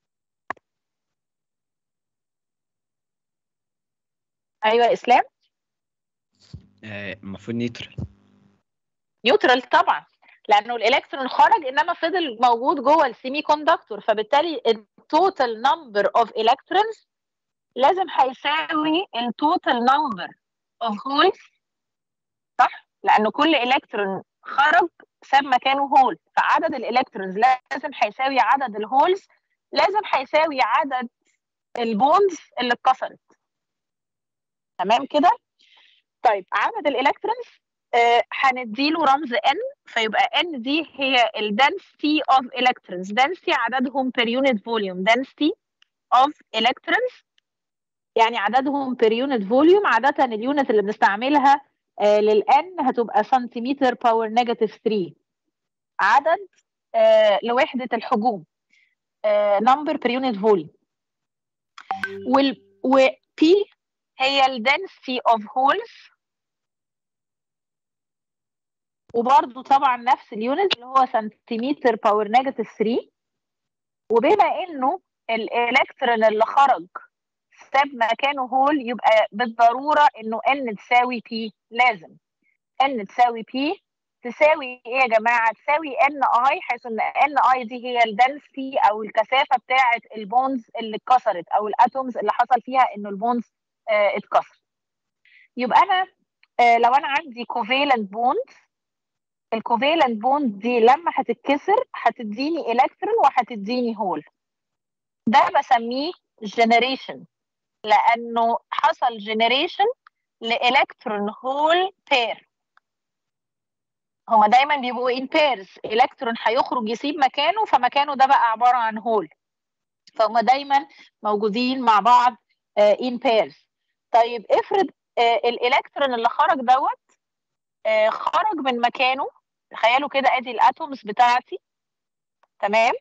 ايوه يا اسلام آه، المفروض نيوترال نيوترال طبعا لانه الالكترون خرج انما فضل موجود جوه السيمي كوندكتور فبالتالي التوتال نمبر اوف الكترونز لازم هيساوي التوتال نمبر اوف هولز صح لانه كل الكترون خرج ساب مكانه هول فعدد الالكترونز لازم هيساوي عدد الهولز لازم هيساوي عدد البوندز اللي اتكسرت تمام كده طيب عدد الالكترونز آه، هنديله رمز n فيبقى n دي هي ال density of electrons density عددهم per unit volume density of electrons يعني عددهم per unit volume عادة اليونت اللي بنستعملها آه، للN هتبقى سنتيمتر باور نيجاتيف 3 عدد آه، لوحدة الحجوم آه، number per unit volume وال و P هي ال density of holes وبرضه طبعا نفس اليونت اللي هو سنتيمتر باور نيجاتيف 3 وبما انه الالكترون اللي خرج ساب مكانه هول يبقى بالضروره انه ان تساوي بي لازم ان تساوي بي تساوي ايه يا جماعه تساوي ان اي حيث ان ان اي دي هي الدنسيتي او الكثافه بتاعه البونز اللي اتكسرت او الاتومز اللي حصل فيها انه البونز آه اتكسر يبقى انا آه لو انا عندي كوفيلنت بوند الكوفيلنت بوند دي لما هتتكسر هتديني الكترون وهتديني هول ده بسميه جنريشن لانه حصل جنريشن لالكترون هول بير هما دايما بيبقوا ان بيرز الكترون هيخرج يسيب مكانه فمكانه ده بقى عباره عن هول فهم دايما موجودين مع بعض ان بيرز طيب افرض آه، الالكترون اللي خرج دوت آه، خرج من مكانه تخيلوا كده ادي الاتومز بتاعتي تمام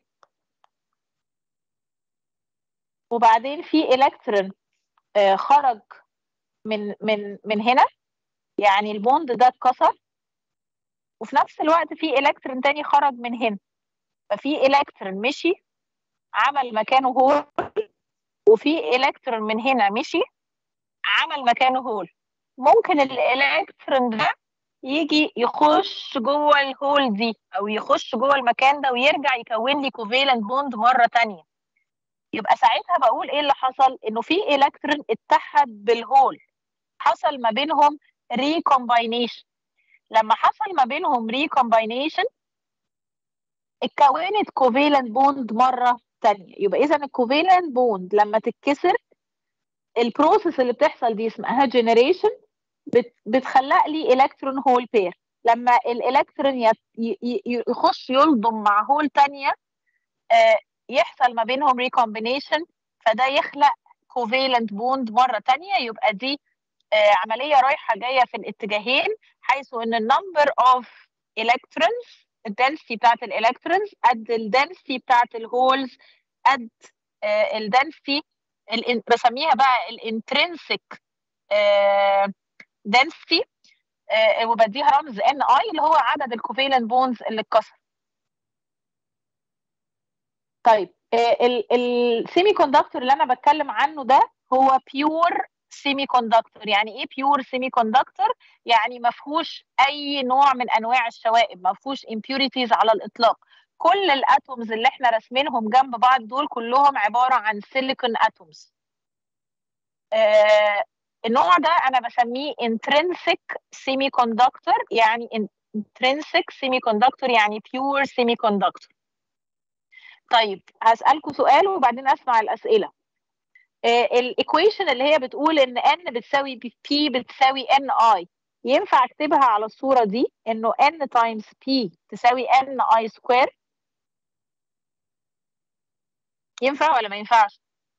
وبعدين في الكترون آه، خرج من من من هنا يعني البوند ده اتكسر وفي نفس الوقت في الكترون تاني خرج من هنا ففي الكترون مشي عمل مكانه هول وفي الكترون من هنا مشي عمل مكانه هول ممكن الالكترون ده يجي يخش جوه الهول دي او يخش جوه المكان ده ويرجع يكون لي كوفيلنت بوند مره تانية يبقى ساعتها بقول ايه اللي حصل انه في الكترون اتحد بالهول حصل ما بينهم ريكومباينيشن لما حصل ما بينهم ريكومباينيشن اتكونت كوفيلنت بوند مره تانية يبقى اذا الكوفيلنت بوند لما تتكسر البروسيس اللي بتحصل دي اسمها جنريشن بتخلق لي الكترون هول بير لما الالكترون يخش يلضم مع هول تانية يحصل ما بينهم ريكومبينيشن فده يخلق كوفيلنت بوند مره تانية يبقى دي عمليه رايحه جايه في الاتجاهين حيث ان النمبر اوف الكترونز الدنسيتي بتاعت الالكترونز قد الدنسيتي بتاعت الهولز قد الدنسيتي بسميها بقى الانترنسك density آه وبديها رمز ان اي اللي هو عدد الكوفيلنت بونز اللي اتكسر طيب السيمي كوندكتور اللي انا بتكلم عنه ده هو بيور سيمي كوندكتور يعني ايه بيور سيمي كوندكتور يعني ما فيهوش اي نوع من انواع الشوائب ما فيهوش امبيوريتيز على الاطلاق كل الاتومز اللي احنا راسمينهم جنب بعض دول كلهم عباره عن سيليكون اتومز آه النوع ده انا بسميه intrinsic semiconductor يعني intrinsic semiconductor يعني pure semiconductor طيب هسألكم سؤال وبعدين اسمع الأسئلة الايكويشن اللي هي بتقول ان n بتساوي p بتساوي ni ينفع اكتبها على الصورة دي انه n times p تساوي ni square ينفع ولا ما ينفعش؟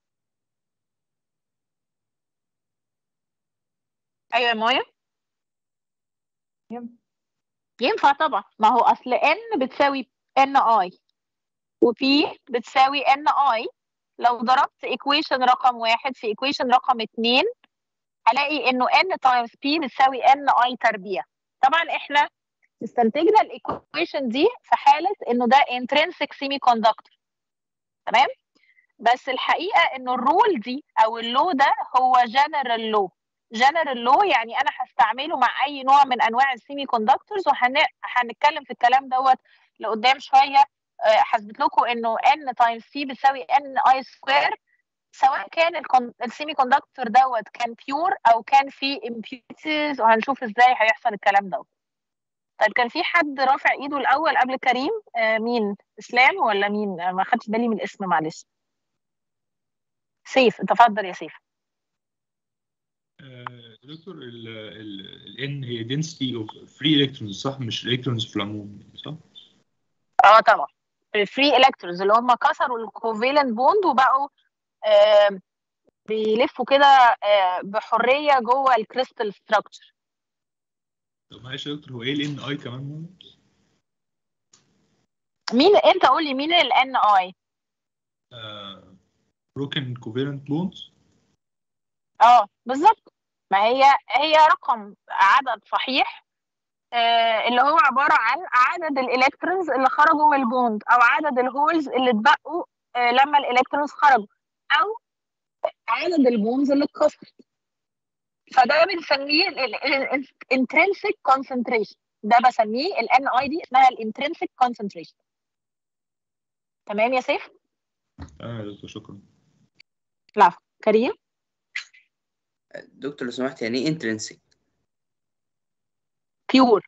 ايوه يا مايا ينفع طبعا ما هو اصل n بتساوي n i و p بتساوي n i لو ضربت equation رقم واحد في equation رقم اتنين هلاقي انه n times p بتساوي n i تربيع طبعا احنا استنتجنا الايكويشن دي في حاله انه ده intrinsic semiconductor تمام بس الحقيقه انه الرول دي او اللو ده هو general لو جنرال لو يعني انا هستعمله مع اي نوع من انواع السيمي كوندكتورز وهنتكلم في الكلام دوت لقدام شويه هثبت لكم انه n تايمز c بتساوي n i سكوير سواء كان السيمي كوندكتور دوت كان بيور او كان فيه impurities وهنشوف ازاي هيحصل الكلام دوت طيب كان في حد رافع ايده الاول قبل كريم آه مين اسلام ولا مين ما خدتش بالي من الاسم معلش سيف اتفضل يا سيف دكتور ال N هي density of free electrons صح مش electrons في العموم صح؟ اه طبعا الفري الكترونز اللي هم كسروا الكوفيلنت بوند وبقوا آه بيلفوا كده آه بحريه جوه الكريستال ستراكشر طب معلش يا دكتور هو ايه ال N I كمان؟ مين انت قول لي مين ال N I؟ آه broken covalent bonds اه بالظبط ما هي هي رقم عدد صحيح آه اللي هو عباره عن عدد الالكترونز اللي خرجوا من البوند او عدد الهولز اللي اتبقوا آه لما الالكترونز خرجوا او عدد البونز اللي اتكسرت فده بنسميه الانترنسيك كونسنتريشن ده بسميه الان اي دي اسمها الانترنسيك كونسنتريشن تمام يا سيف؟ تمام يا دكتور شكرا لا كريم دكتور لو سمحت يعني ايه انترنسيك بيور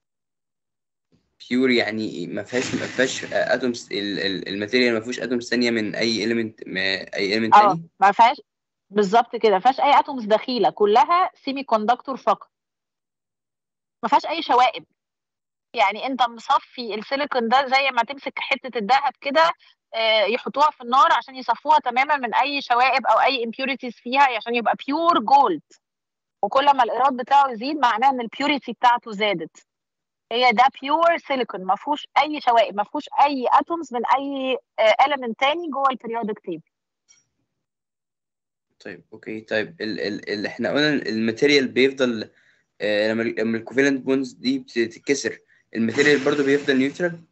بيور يعني ما فيهاش ما فيهاش اتومز الماتيريال ما فيهوش اتومز ثانيه من اي اليمنت اي اليمنت اه ثاني ما فيهاش بالظبط كده ما فيهاش اي اتومز دخيله كلها سيمي كوندكتور فقط ما فيهاش اي شوائب يعني انت مصفي السيليكون ده زي ما تمسك حته الذهب كده آه، يحطوها في النار عشان يصفوها تماما من اي شوائب او اي امبيوريتيز فيها عشان يبقى بيور جولد وكل ما الايراد بتاعه يزيد معناه ان البيوريتي بتاعته زادت هي ده بيور سيليكون ما فيهوش اي شوائب ما فيهوش اي اتومز من اي اليمنت تاني جوه البريودك تيبل طيب اوكي طيب ال ال ال احنا قلنا الماتيريال بيفضل آه، لما لما الكوفالنت بونز دي بتتكسر الماتيريال برضو بيفضل نيوترال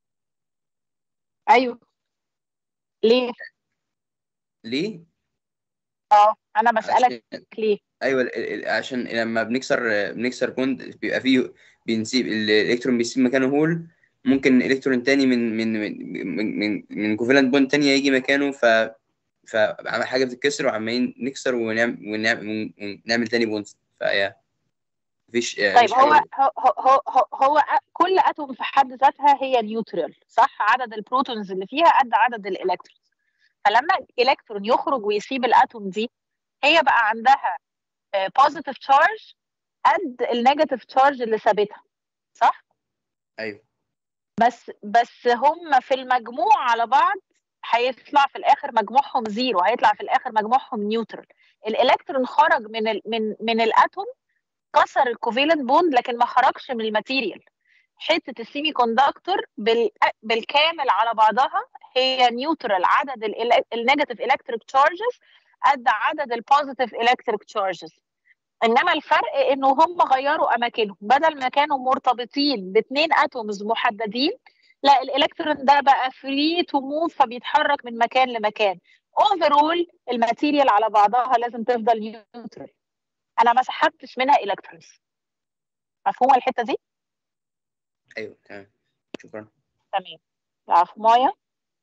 ايوه ليه ليه اه انا بسالك عشان ليه ايوه ال- ال- عشان لما بنكسر بنكسر بوند بيبقى فيه بنسيب الالكترون بيسيب مكانه هول ممكن الكترون تاني من من من من من, من كوفالنت بوند تانية يجي مكانه ف فعمل حاجه بتتكسر وعمالين نكسر ونعمل ونعمل, ونعمل تاني بوند فيا مفيش طيب مفيش هو حاجه هو هو هو, هو أ- كل اتوم في حد ذاتها هي نيوترال صح عدد البروتونز اللي فيها قد عدد الالكترونز فلما الالكترون يخرج ويسيب الاتوم دي هي بقى عندها بوزيتيف تشارج قد النيجاتيف تشارج اللي سابتها صح ايوه بس بس هم في المجموع على بعض هيطلع في الاخر مجموعهم زيرو هيطلع في الاخر مجموعهم نيوترال الالكترون خرج من ال من من الاتوم كسر الكوفيلنت بوند لكن ما خرجش من الماتيريال حته السيمي كوندكتور بال بالكامل على بعضها هي نيوترال عدد النيجاتيف الكتريك تشارجز قد عدد البوزيتيف الكتريك تشارجز انما الفرق انه هم غيروا اماكنهم بدل ما كانوا مرتبطين باثنين اتومز محددين لا الالكترون ده بقى فري تو موف فبيتحرك من مكان لمكان اوفرول الماتيريال على بعضها لازم تفضل نيوترال انا ما سحبتش منها الكترونز مفهومه الحته دي ايوه تمام شكرا تمام العفو مايا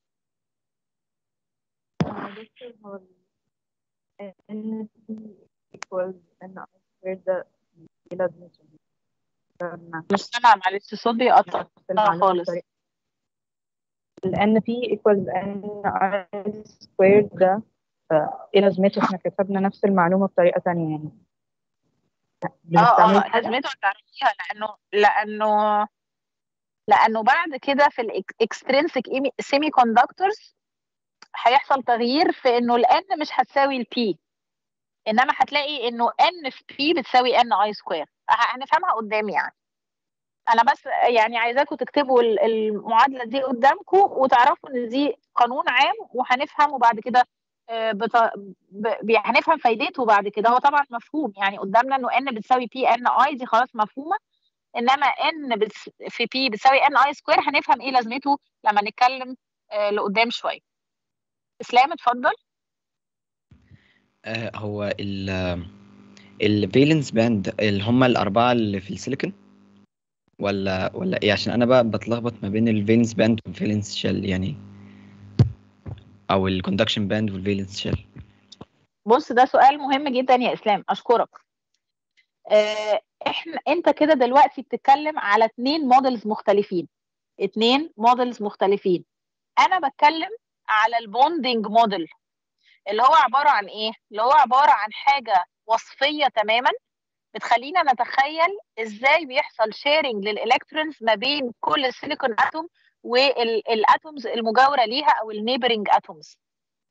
دكتور هو ان equals ان squared ده بلا مش سامعه معلش الصوت بيقطع خالص لان في equals ان i squared ده فايه لازمته احنا كتبنا نفس المعلومه بطريقه تانية يعني اه بنستعمل اه حاجة؟ لازمته تعرفيها لانه لانه لانه بعد كده في الاكسترينسيك سيمي كوندكتورز هيحصل تغيير في انه الان مش هتساوي البي انما هتلاقي انه ان في بي بتساوي ان اي سكوير هنفهمها قدام يعني انا بس يعني عايزاكم تكتبوا ال- المعادله دي قدامكم وتعرفوا ان دي قانون عام وهنفهم وبعد كده آه، بط... ب... ب- هنفهم فايدته بعد كده هو طبعا مفهوم يعني قدامنا انه ان بتساوي بي ان اي دي خلاص مفهومه انما ان بتس... في بي بتساوي ان اي سكوير هنفهم ايه لازمته لما نتكلم آه، لقدام شويه اسلام اتفضل آه، هو ال الفالنس باند اللي هم الأربعة اللي في السيليكون ولا ولا إيه عشان أنا بقى بتلخبط ما بين الفالنس باند والفالنس شيل يعني أو الكوندكشن باند والفالنس شيل بص ده سؤال مهم جدا يا اسلام اشكرك آه، احنا انت كده دلوقتي بتتكلم على اتنين موديلز مختلفين اتنين موديلز مختلفين انا بتكلم على البوندنج موديل اللي هو عباره عن ايه اللي هو عباره عن حاجه وصفيه تماما بتخلينا نتخيل ازاي بيحصل شيرنج للالكترونز ما بين كل السيليكون اتوم والاتومز المجاوره ليها او النيبرنج اتومز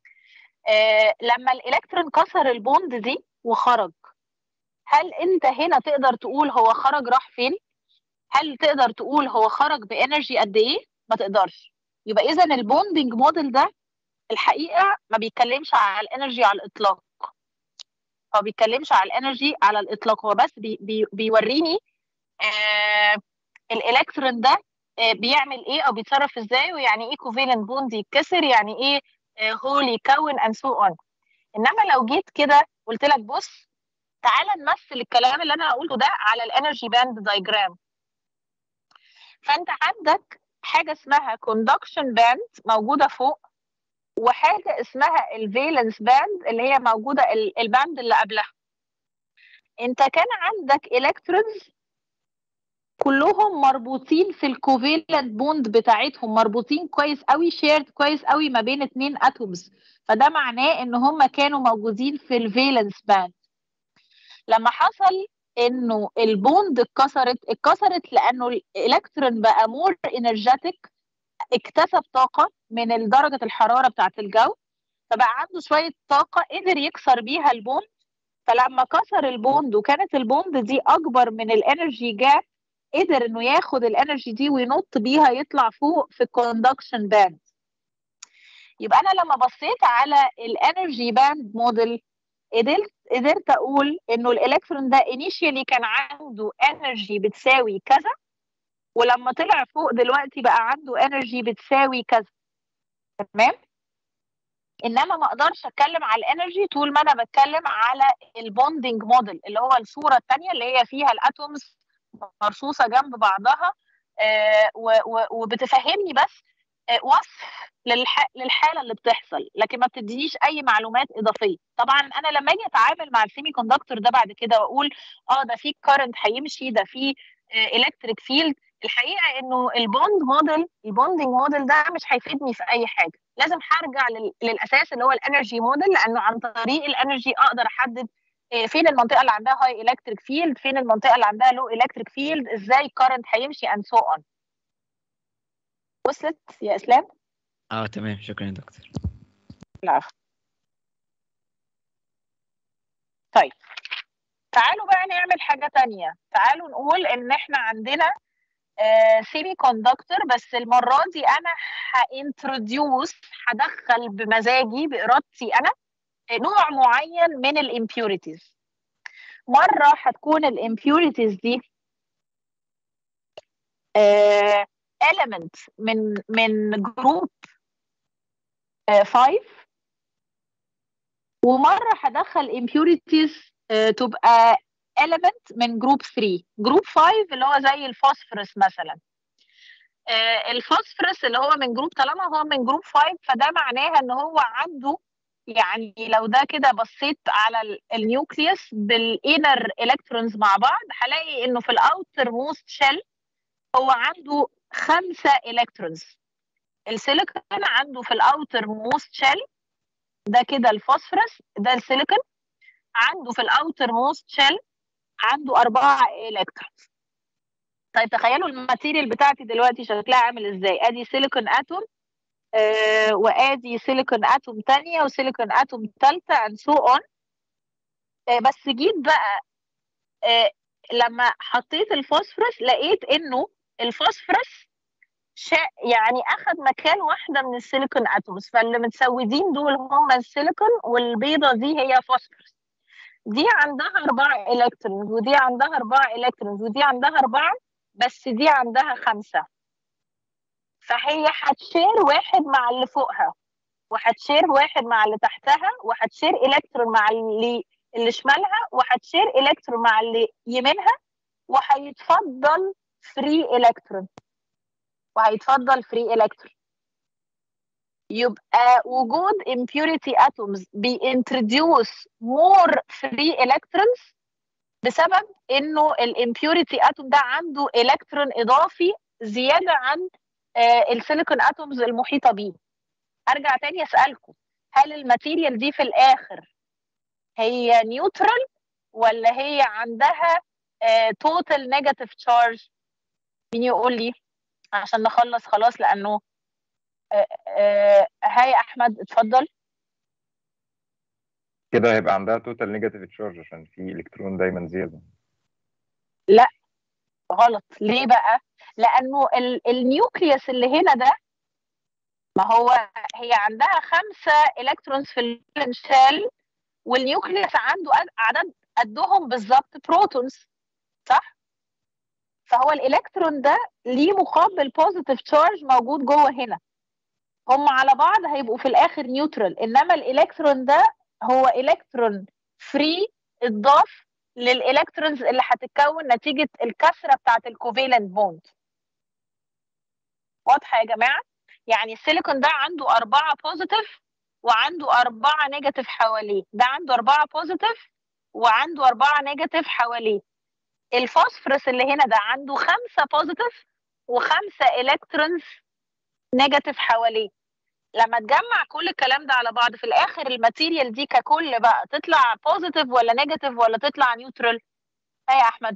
آه لما الالكترون كسر البوند دي وخرج هل انت هنا تقدر تقول هو خرج راح فين هل تقدر تقول هو خرج بانرجي قد ايه ما تقدرش يبقى اذا البوندنج موديل ده الحقيقه ما بيتكلمش على الانرجي على الاطلاق هو بيتكلمش على الانرجي على الاطلاق هو بس بي بي بيوريني آه الالكترون ده آه بيعمل ايه او بيتصرف ازاي ويعني ايه كوفيلنت بوند يتكسر يعني ايه آه هول يكون اند سو اون انما لو جيت كده قلت لك بص تعالى نمثل الكلام اللي انا قلته ده على الانرجي باند دايجرام فانت عندك حاجه اسمها كوندكشن باند موجوده فوق وحاجه اسمها الفالنس باند اللي هي موجوده ال- الباند اللي قبلها انت كان عندك الكترونز كلهم مربوطين في الكوفيلنت بوند بتاعتهم مربوطين كويس قوي شيرد كويس قوي ما بين اتنين اتومز فده معناه ان هم كانوا موجودين في الفالنس باند لما حصل انه البوند اتكسرت اتكسرت لانه الالكترون بقى مور انرجيتك اكتسب طاقه من درجه الحراره بتاعه الجو فبقى عنده شويه طاقه قدر يكسر بيها البوند فلما كسر البوند وكانت البوند دي اكبر من الانرجي جاب قدر انه ياخد الانرجي دي وينط بيها يطلع فوق في الكوندكشن باند يبقى انا لما بصيت على الانرجي باند موديل قدرت قدرت اقول انه الالكترون ده انيشيالي كان عنده انرجي بتساوي كذا ولما طلع فوق دلوقتي بقى عنده انرجي بتساوي كذا تمام انما ما اقدرش اتكلم على الانرجي طول ما انا بتكلم على البوندنج موديل اللي هو الصوره الثانيه اللي هي فيها الاتومز مرصوصه جنب بعضها آه و- و- وبتفهمني بس آه وصف للح... للحاله اللي بتحصل لكن ما بتدينيش اي معلومات اضافيه طبعا انا لما اجي اتعامل مع السيمي كوندكتور ده بعد كده واقول اه ده في كارنت هيمشي ده في الكتريك فيلد الحقيقه انه البوند موديل البوندنج موديل ده مش هيفيدني في اي حاجه لازم هرجع لل... للاساس اللي هو الانرجي موديل لانه عن طريق الانرجي اقدر احدد آه، فين المنطقه اللي عندها هاي الكتريك فيلد فين المنطقه اللي عندها لو الكتريك فيلد ازاي الكارنت هيمشي اند سو اون وصلت يا اسلام اه تمام شكرا يا دكتور العفو طيب تعالوا بقى نعمل حاجة تانية تعالوا نقول ان احنا عندنا سيمي كوندكتور بس المرة دي انا هانتروديوس هدخل بمزاجي بارادتي انا نوع معين من الامبيوريتيز مرة هتكون الامبيوريتيز دي آه، element من من جروب 5 ومرة هدخل impurities آه، تبقى element من جروب 3 جروب 5 اللي هو زي الفوسفورس مثلا آه، الفوسفورس اللي هو من جروب طالما هو من جروب 5 فده معناها ان هو عنده يعني لو ده كده بصيت على ال- النيوكليوس بالانر الكترونز مع بعض هلاقي انه في الاوتر موست شيل هو عنده خمسة الكترونز السيليكون عنده في الاوتر موست شيل ده كده الفوسفورس ده السيليكون عنده في الاوتر موست شيل عنده أربعة الكترونز طيب تخيلوا الماتيريال بتاعتي دلوقتي شكلها عامل ازاي ادي سيليكون اتوم آه وادي سيليكون اتوم تانية وسيليكون اتوم تالتة and so on آه بس جيت بقى آه لما حطيت الفوسفورس لقيت انه الفوسفورس شا يعني اخذ مكان واحده من السيليكون اتومز فاللي متسودين دول هم السيليكون والبيضه دي هي فوسفورس دي عندها أربعة إلكترونز ودي عندها أربعة إلكترونز ودي عندها أربعة بس دي عندها خمسة فهي هتشير واحد مع اللي فوقها وهتشير واحد مع اللي تحتها وهتشير إلكترون مع اللي اللي شمالها وهتشير إلكترون مع اللي يمينها وهيتفضل فري إلكترون وهيتفضل فري إلكترون يبقى وجود impurity atoms بيintroduce more free electrons بسبب انه الامبيوريتي اتوم ده عنده الكترون اضافي زياده عن آه، السيليكون اتومز المحيطه بيه ارجع تاني اسالكم هل الماتيريال دي في الاخر هي نيوترال ولا هي عندها توتال نيجاتيف تشارج مين يقول لي عشان نخلص خلاص لانه آه، آه، هاي احمد اتفضل كده هيبقى عندها توتال نيجاتيف تشارج عشان في الكترون دايما زياده لا غلط ليه بقى لانه ال- النيوكليوس اللي هنا ده ما هو هي عندها خمسة الكترونز في الفالنس شيل والنيوكليوس عنده أد- عدد قدهم بالظبط بروتونز صح فهو الالكترون ده ليه مقابل بوزيتيف تشارج موجود جوه هنا هم على بعض هيبقوا في الاخر نيوترال انما الالكترون ده هو الكترون فري اتضاف للالكترونز اللي هتتكون نتيجه الكسره بتاعه الكوفيلنت بوند واضحه يا جماعه يعني السيليكون ده عنده أربعة بوزيتيف وعنده أربعة نيجاتيف حواليه ده عنده أربعة بوزيتيف وعنده أربعة نيجاتيف حواليه الفوسفورس اللي هنا ده عنده خمسة بوزيتيف وخمسة إلكترونز نيجاتيف حواليه لما تجمع كل الكلام ده على بعض في الآخر الماتيريال دي ككل بقى تطلع بوزيتيف ولا نيجاتيف ولا تطلع نيوترال ايه يا أحمد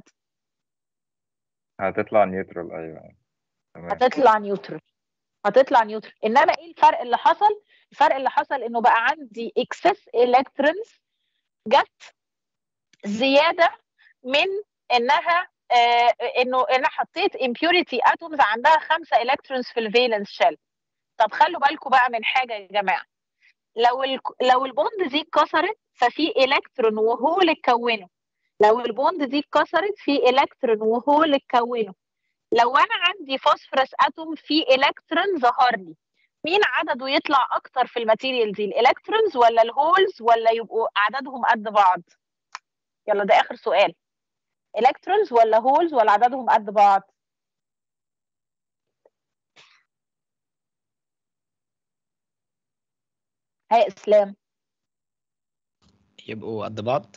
هتطلع نيوترال ايوه تمام هتطلع نيوترال هتطلع نيوترال انما ايه الفرق اللي حصل الفرق اللي حصل انه بقى عندي اكسس الكترونز جت زياده من انها آه انه انا حطيت امبيوريتي اتومز عندها خمسه الكترونز في الفالنس شيل طب خلوا بالكم بقى من حاجه يا جماعه لو ال لو البوند دي اتكسرت ففي الكترون وهول اتكونوا لو البوند دي اتكسرت في الكترون وهول اتكونوا لو انا عندي فوسفورس اتوم في الكترون ظهر لي مين عدده يطلع اكتر في الماتيريال دي الالكترونز ولا الهولز ولا يبقوا عددهم قد بعض يلا ده اخر سؤال الكترونز ولا هولز ولا عددهم قد بعض هاي اسلام يبقوا قد بعض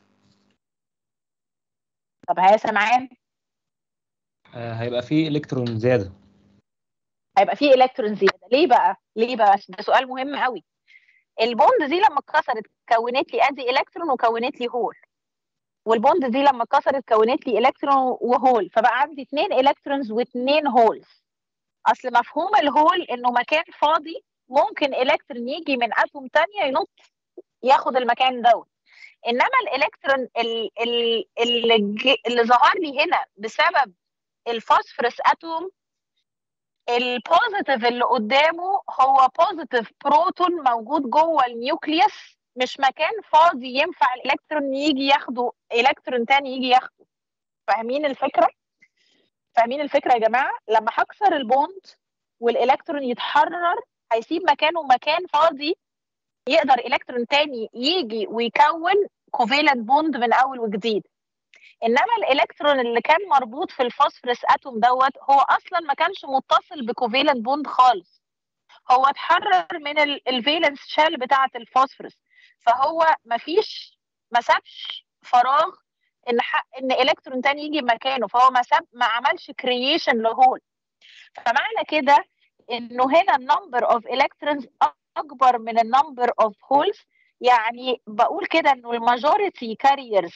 طب هاي سمعان آه، هيبقى فيه الكترون زياده هيبقى فيه الكترون زياده ليه بقى ليه بقى ده سؤال مهم قوي البوند دي لما اتكسرت كونت لي ادي الكترون وكونت لي هول والبوند دي لما اتكسرت كونت لي الكترون وهول فبقى عندي اثنين الكترونز واثنين هولز اصل مفهوم الهول انه مكان فاضي ممكن الكترون يجي من اتوم تانية ينط ياخد المكان دوت انما الالكترون ال- ال- اللي, جي- اللي ظهر لي هنا بسبب الفوسفورس اتوم البوزيتيف اللي قدامه هو بوزيتيف بروتون موجود جوه النيوكليوس مش مكان فاضي ينفع الالكترون يجي ياخده الكترون تاني يجي ياخده فاهمين الفكره فاهمين الفكره يا جماعه لما هكسر البوند والالكترون يتحرر هيسيب مكانه مكان فاضي يقدر الكترون تاني يجي ويكون كوفيلنت بوند من اول وجديد انما الالكترون اللي كان مربوط في الفوسفورس اتوم دوت هو اصلا ما كانش متصل بكوفيلنت بوند خالص هو اتحرر من الفالنس شال بتاعه الفوسفورس فهو ما فيش ما سابش فراغ ان حق ان الكترون تاني يجي مكانه فهو ما ساب ما عملش كرييشن لهول فمعنى كده انه هنا النمبر اوف الكترونز اكبر من النمبر اوف هولز يعني بقول كده انه الماجوريتي كاريرز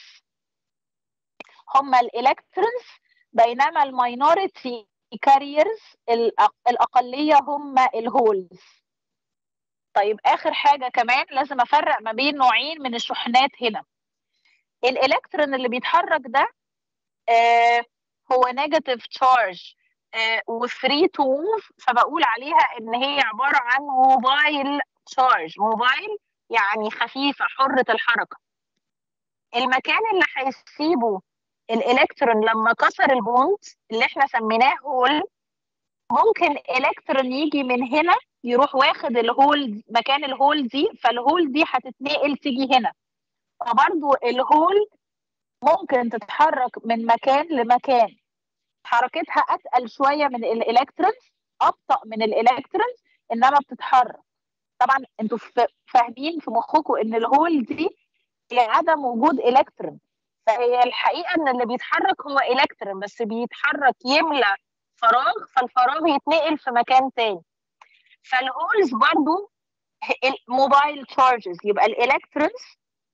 هم الالكترونز بينما الماينوريتي كاريرز الاقليه هم الهولز طيب اخر حاجه كمان لازم افرق ما بين نوعين من الشحنات هنا الالكترون اللي بيتحرك ده آه هو نيجاتيف تشارج وفري تو موف فبقول عليها ان هي عباره عن موبايل تشارج موبايل يعني خفيفه حره الحركه المكان اللي هيسيبه الالكترون لما كسر البوند اللي احنا سميناه هول ممكن الكترون يجي من هنا يروح واخد الهول مكان الهول دي فالهول دي هتتنقل تيجي هنا فبرضو الهول ممكن تتحرك من مكان لمكان حركتها اتقل شويه من الالكترونز ابطا من الالكترونز انما بتتحرك طبعا انتوا فاهمين في مخكم ان الهول دي هي عدم وجود الكترون فهي الحقيقه ان اللي بيتحرك هو الكترون بس بيتحرك يملى فراغ فالفراغ يتنقل في مكان تاني فالهولز برضو موبايل تشارجز يبقى الالكترونز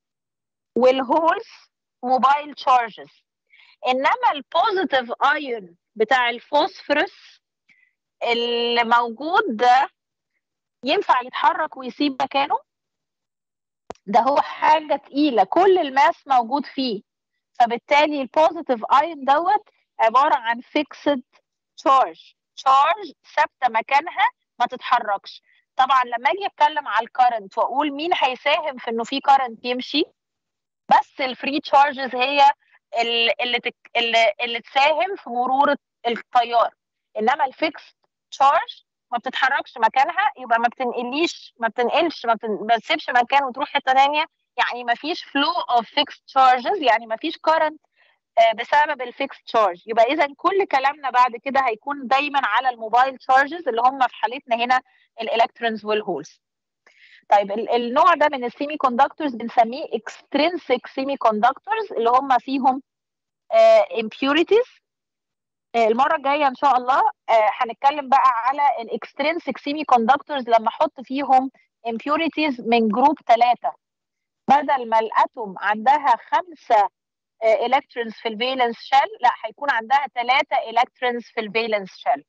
والهولز موبايل تشارجز انما البوزيتيف ايون بتاع الفوسفورس اللي موجود ده ينفع يتحرك ويسيب مكانه ده هو حاجه تقيله كل الماس موجود فيه فبالتالي البوزيتيف ايون دوت عباره عن فيكسد تشارج تشارج ثابته مكانها ما تتحركش طبعا لما اجي اتكلم على الكرنت واقول مين هيساهم في انه في كرنت يمشي بس الفري تشارجز هي اللي تك... اللي, اللي تساهم في مرور التيار انما الفيكس تشارج ما بتتحركش مكانها يبقى ما بتنقليش ما بتنقلش ما, بتن... ما بتسيبش مكان وتروح حته ثانيه يعني ما فيش فلو اوف فيكس تشارجز يعني ما فيش كارنت بسبب الفيكس تشارج يبقى اذا كل كلامنا بعد كده هيكون دايما على الموبايل تشارجز اللي هم في حالتنا هنا الالكترونز والهولز طيب النوع ده من السيمي كوندكتورز بنسميه اكسترينسيك سيمي كوندكتورز اللي هم فيهم impurities المره الجايه ان شاء الله هنتكلم بقى على الاكسترينسيك سيمي كوندكتورز لما احط فيهم impurities من جروب ثلاثه بدل ما الاتوم عندها خمسه الكترونز في الفالنس شيل لا هيكون عندها ثلاثه الكترونز في الفالنس شيل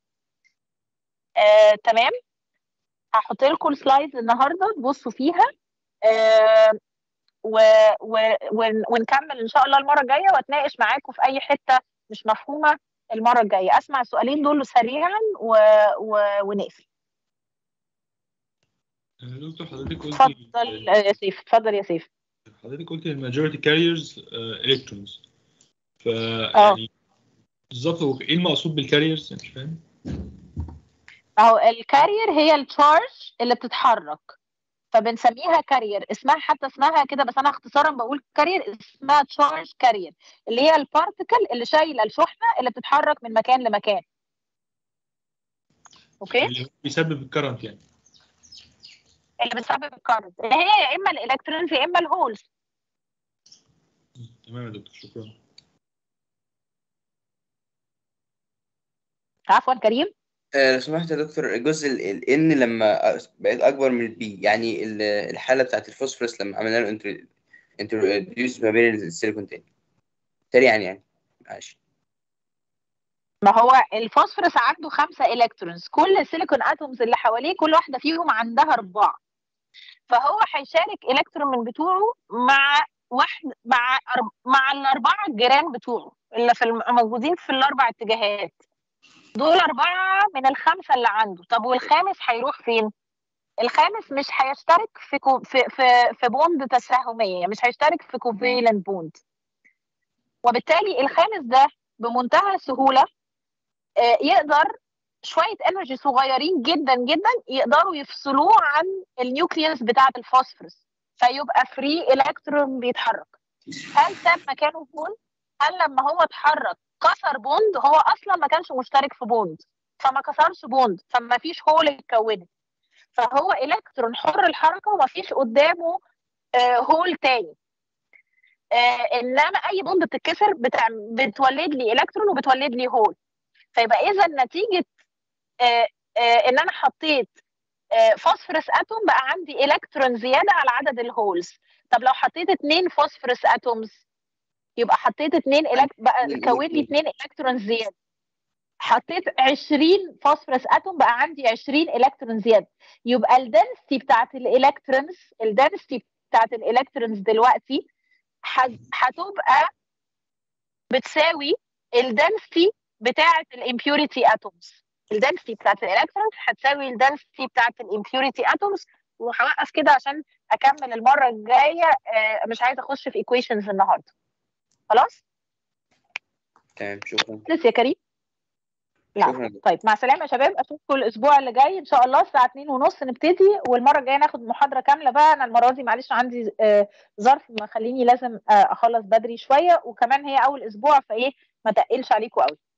آه، تمام هحط لكم السلايدز النهارده تبصوا فيها آه، و... و... ون... ونكمل ان شاء الله المره الجايه واتناقش معاكم في اي حته مش مفهومه المره الجايه اسمع السؤالين دول سريعا و... و... ونقفل آه، دكتور حضرتك قلت اتفضل آه، يا سيف اتفضل يا سيف حضرتك قلت الماجوريتي كاريرز الكترونز ف اه يعني بالظبط هو ايه المقصود بالكاريرز مش فاهم اهو الكارير هي التشارج اللي بتتحرك فبنسميها كارير اسمها حتى اسمها كده بس انا اختصارا بقول كارير اسمها تشارج كارير اللي هي البارتيكل اللي شايله الشحنه اللي بتتحرك من مكان لمكان اوكي اللي هو بيسبب الكرنت يعني اللي بتسبب الكارنت اللي هي يا اما الالكترونز يا اما الهولز تمام يا دكتور شكرا عفوا كريم آه، لو سمحت يا دكتور الجزء ال N لما بقت أكبر من البي يعني ال- الحالة بتاعت الفوسفورس لما عملنا له انتروديوس ما بين السيليكون تاني سريعا يعني معلش ما هو الفوسفورس عنده خمسة الكترونز كل السيليكون اتومز اللي حواليه كل واحدة فيهم عندها أربعة فهو هيشارك الكترون من بتوعه مع واحد مع أرب... مع الأربعة الجيران بتوعه اللي في الم... موجودين في الأربع اتجاهات دول أربعة من الخمسة اللي عنده طب والخامس هيروح فين؟ الخامس مش هيشترك في كو... في في في بوند تساهمية مش هيشترك في كوفيلنت بوند وبالتالي الخامس ده بمنتهى السهولة آه، يقدر شوية انرجي صغيرين جدا جدا يقدروا يفصلوه عن النيوكليوس بتاعة الفوسفورس فيبقى فري الكترون بيتحرك هل ساب مكانه بوند؟ هل لما هو اتحرك كسر بوند هو اصلا ما كانش مشترك في بوند فما كسرش بوند فما فيش هول اتكونت فهو الكترون حر الحركه وما فيش قدامه آه، هول تاني آه، انما اي بوند بتتكسر بتعم- بتولد لي الكترون وبتولد لي هول فيبقى اذا نتيجه آه، آه، ان انا حطيت آه، فوسفورس اتوم بقى عندي الكترون زياده على عدد الهولز طب لو حطيت اتنين فوسفورس اتومز يبقى حطيت اتنين إلك... بقى كون لي اتنين الكترون زياده حطيت 20 فوسفورس اتوم بقى عندي 20 الكترون زياده يبقى الدنسيتي بتاعت الالكترونز الدنسيتي بتاعت الالكترونز دلوقتي ح- هتبقى بتساوي الدنسيتي بتاعت الامبيوريتي اتومز الدنسيتي بتاعت الالكترونز هتساوي الدنسيتي بتاعت الامبيوريتي اتومز وهوقف كده عشان اكمل المره الجايه آه، مش عايزه اخش في ايكويشنز النهارده خلاص تمام شكرا لسه يا كريم لا شكرا طيب مع السلامه يا شباب اشوفكم الاسبوع اللي جاي ان شاء الله الساعه 2 ونص نبتدي والمره الجايه ناخد محاضره كامله بقى انا المره دي معلش عندي آه، ظرف مخليني لازم آه، اخلص بدري شويه وكمان هي اول اسبوع فايه ما تقلش عليكم قوي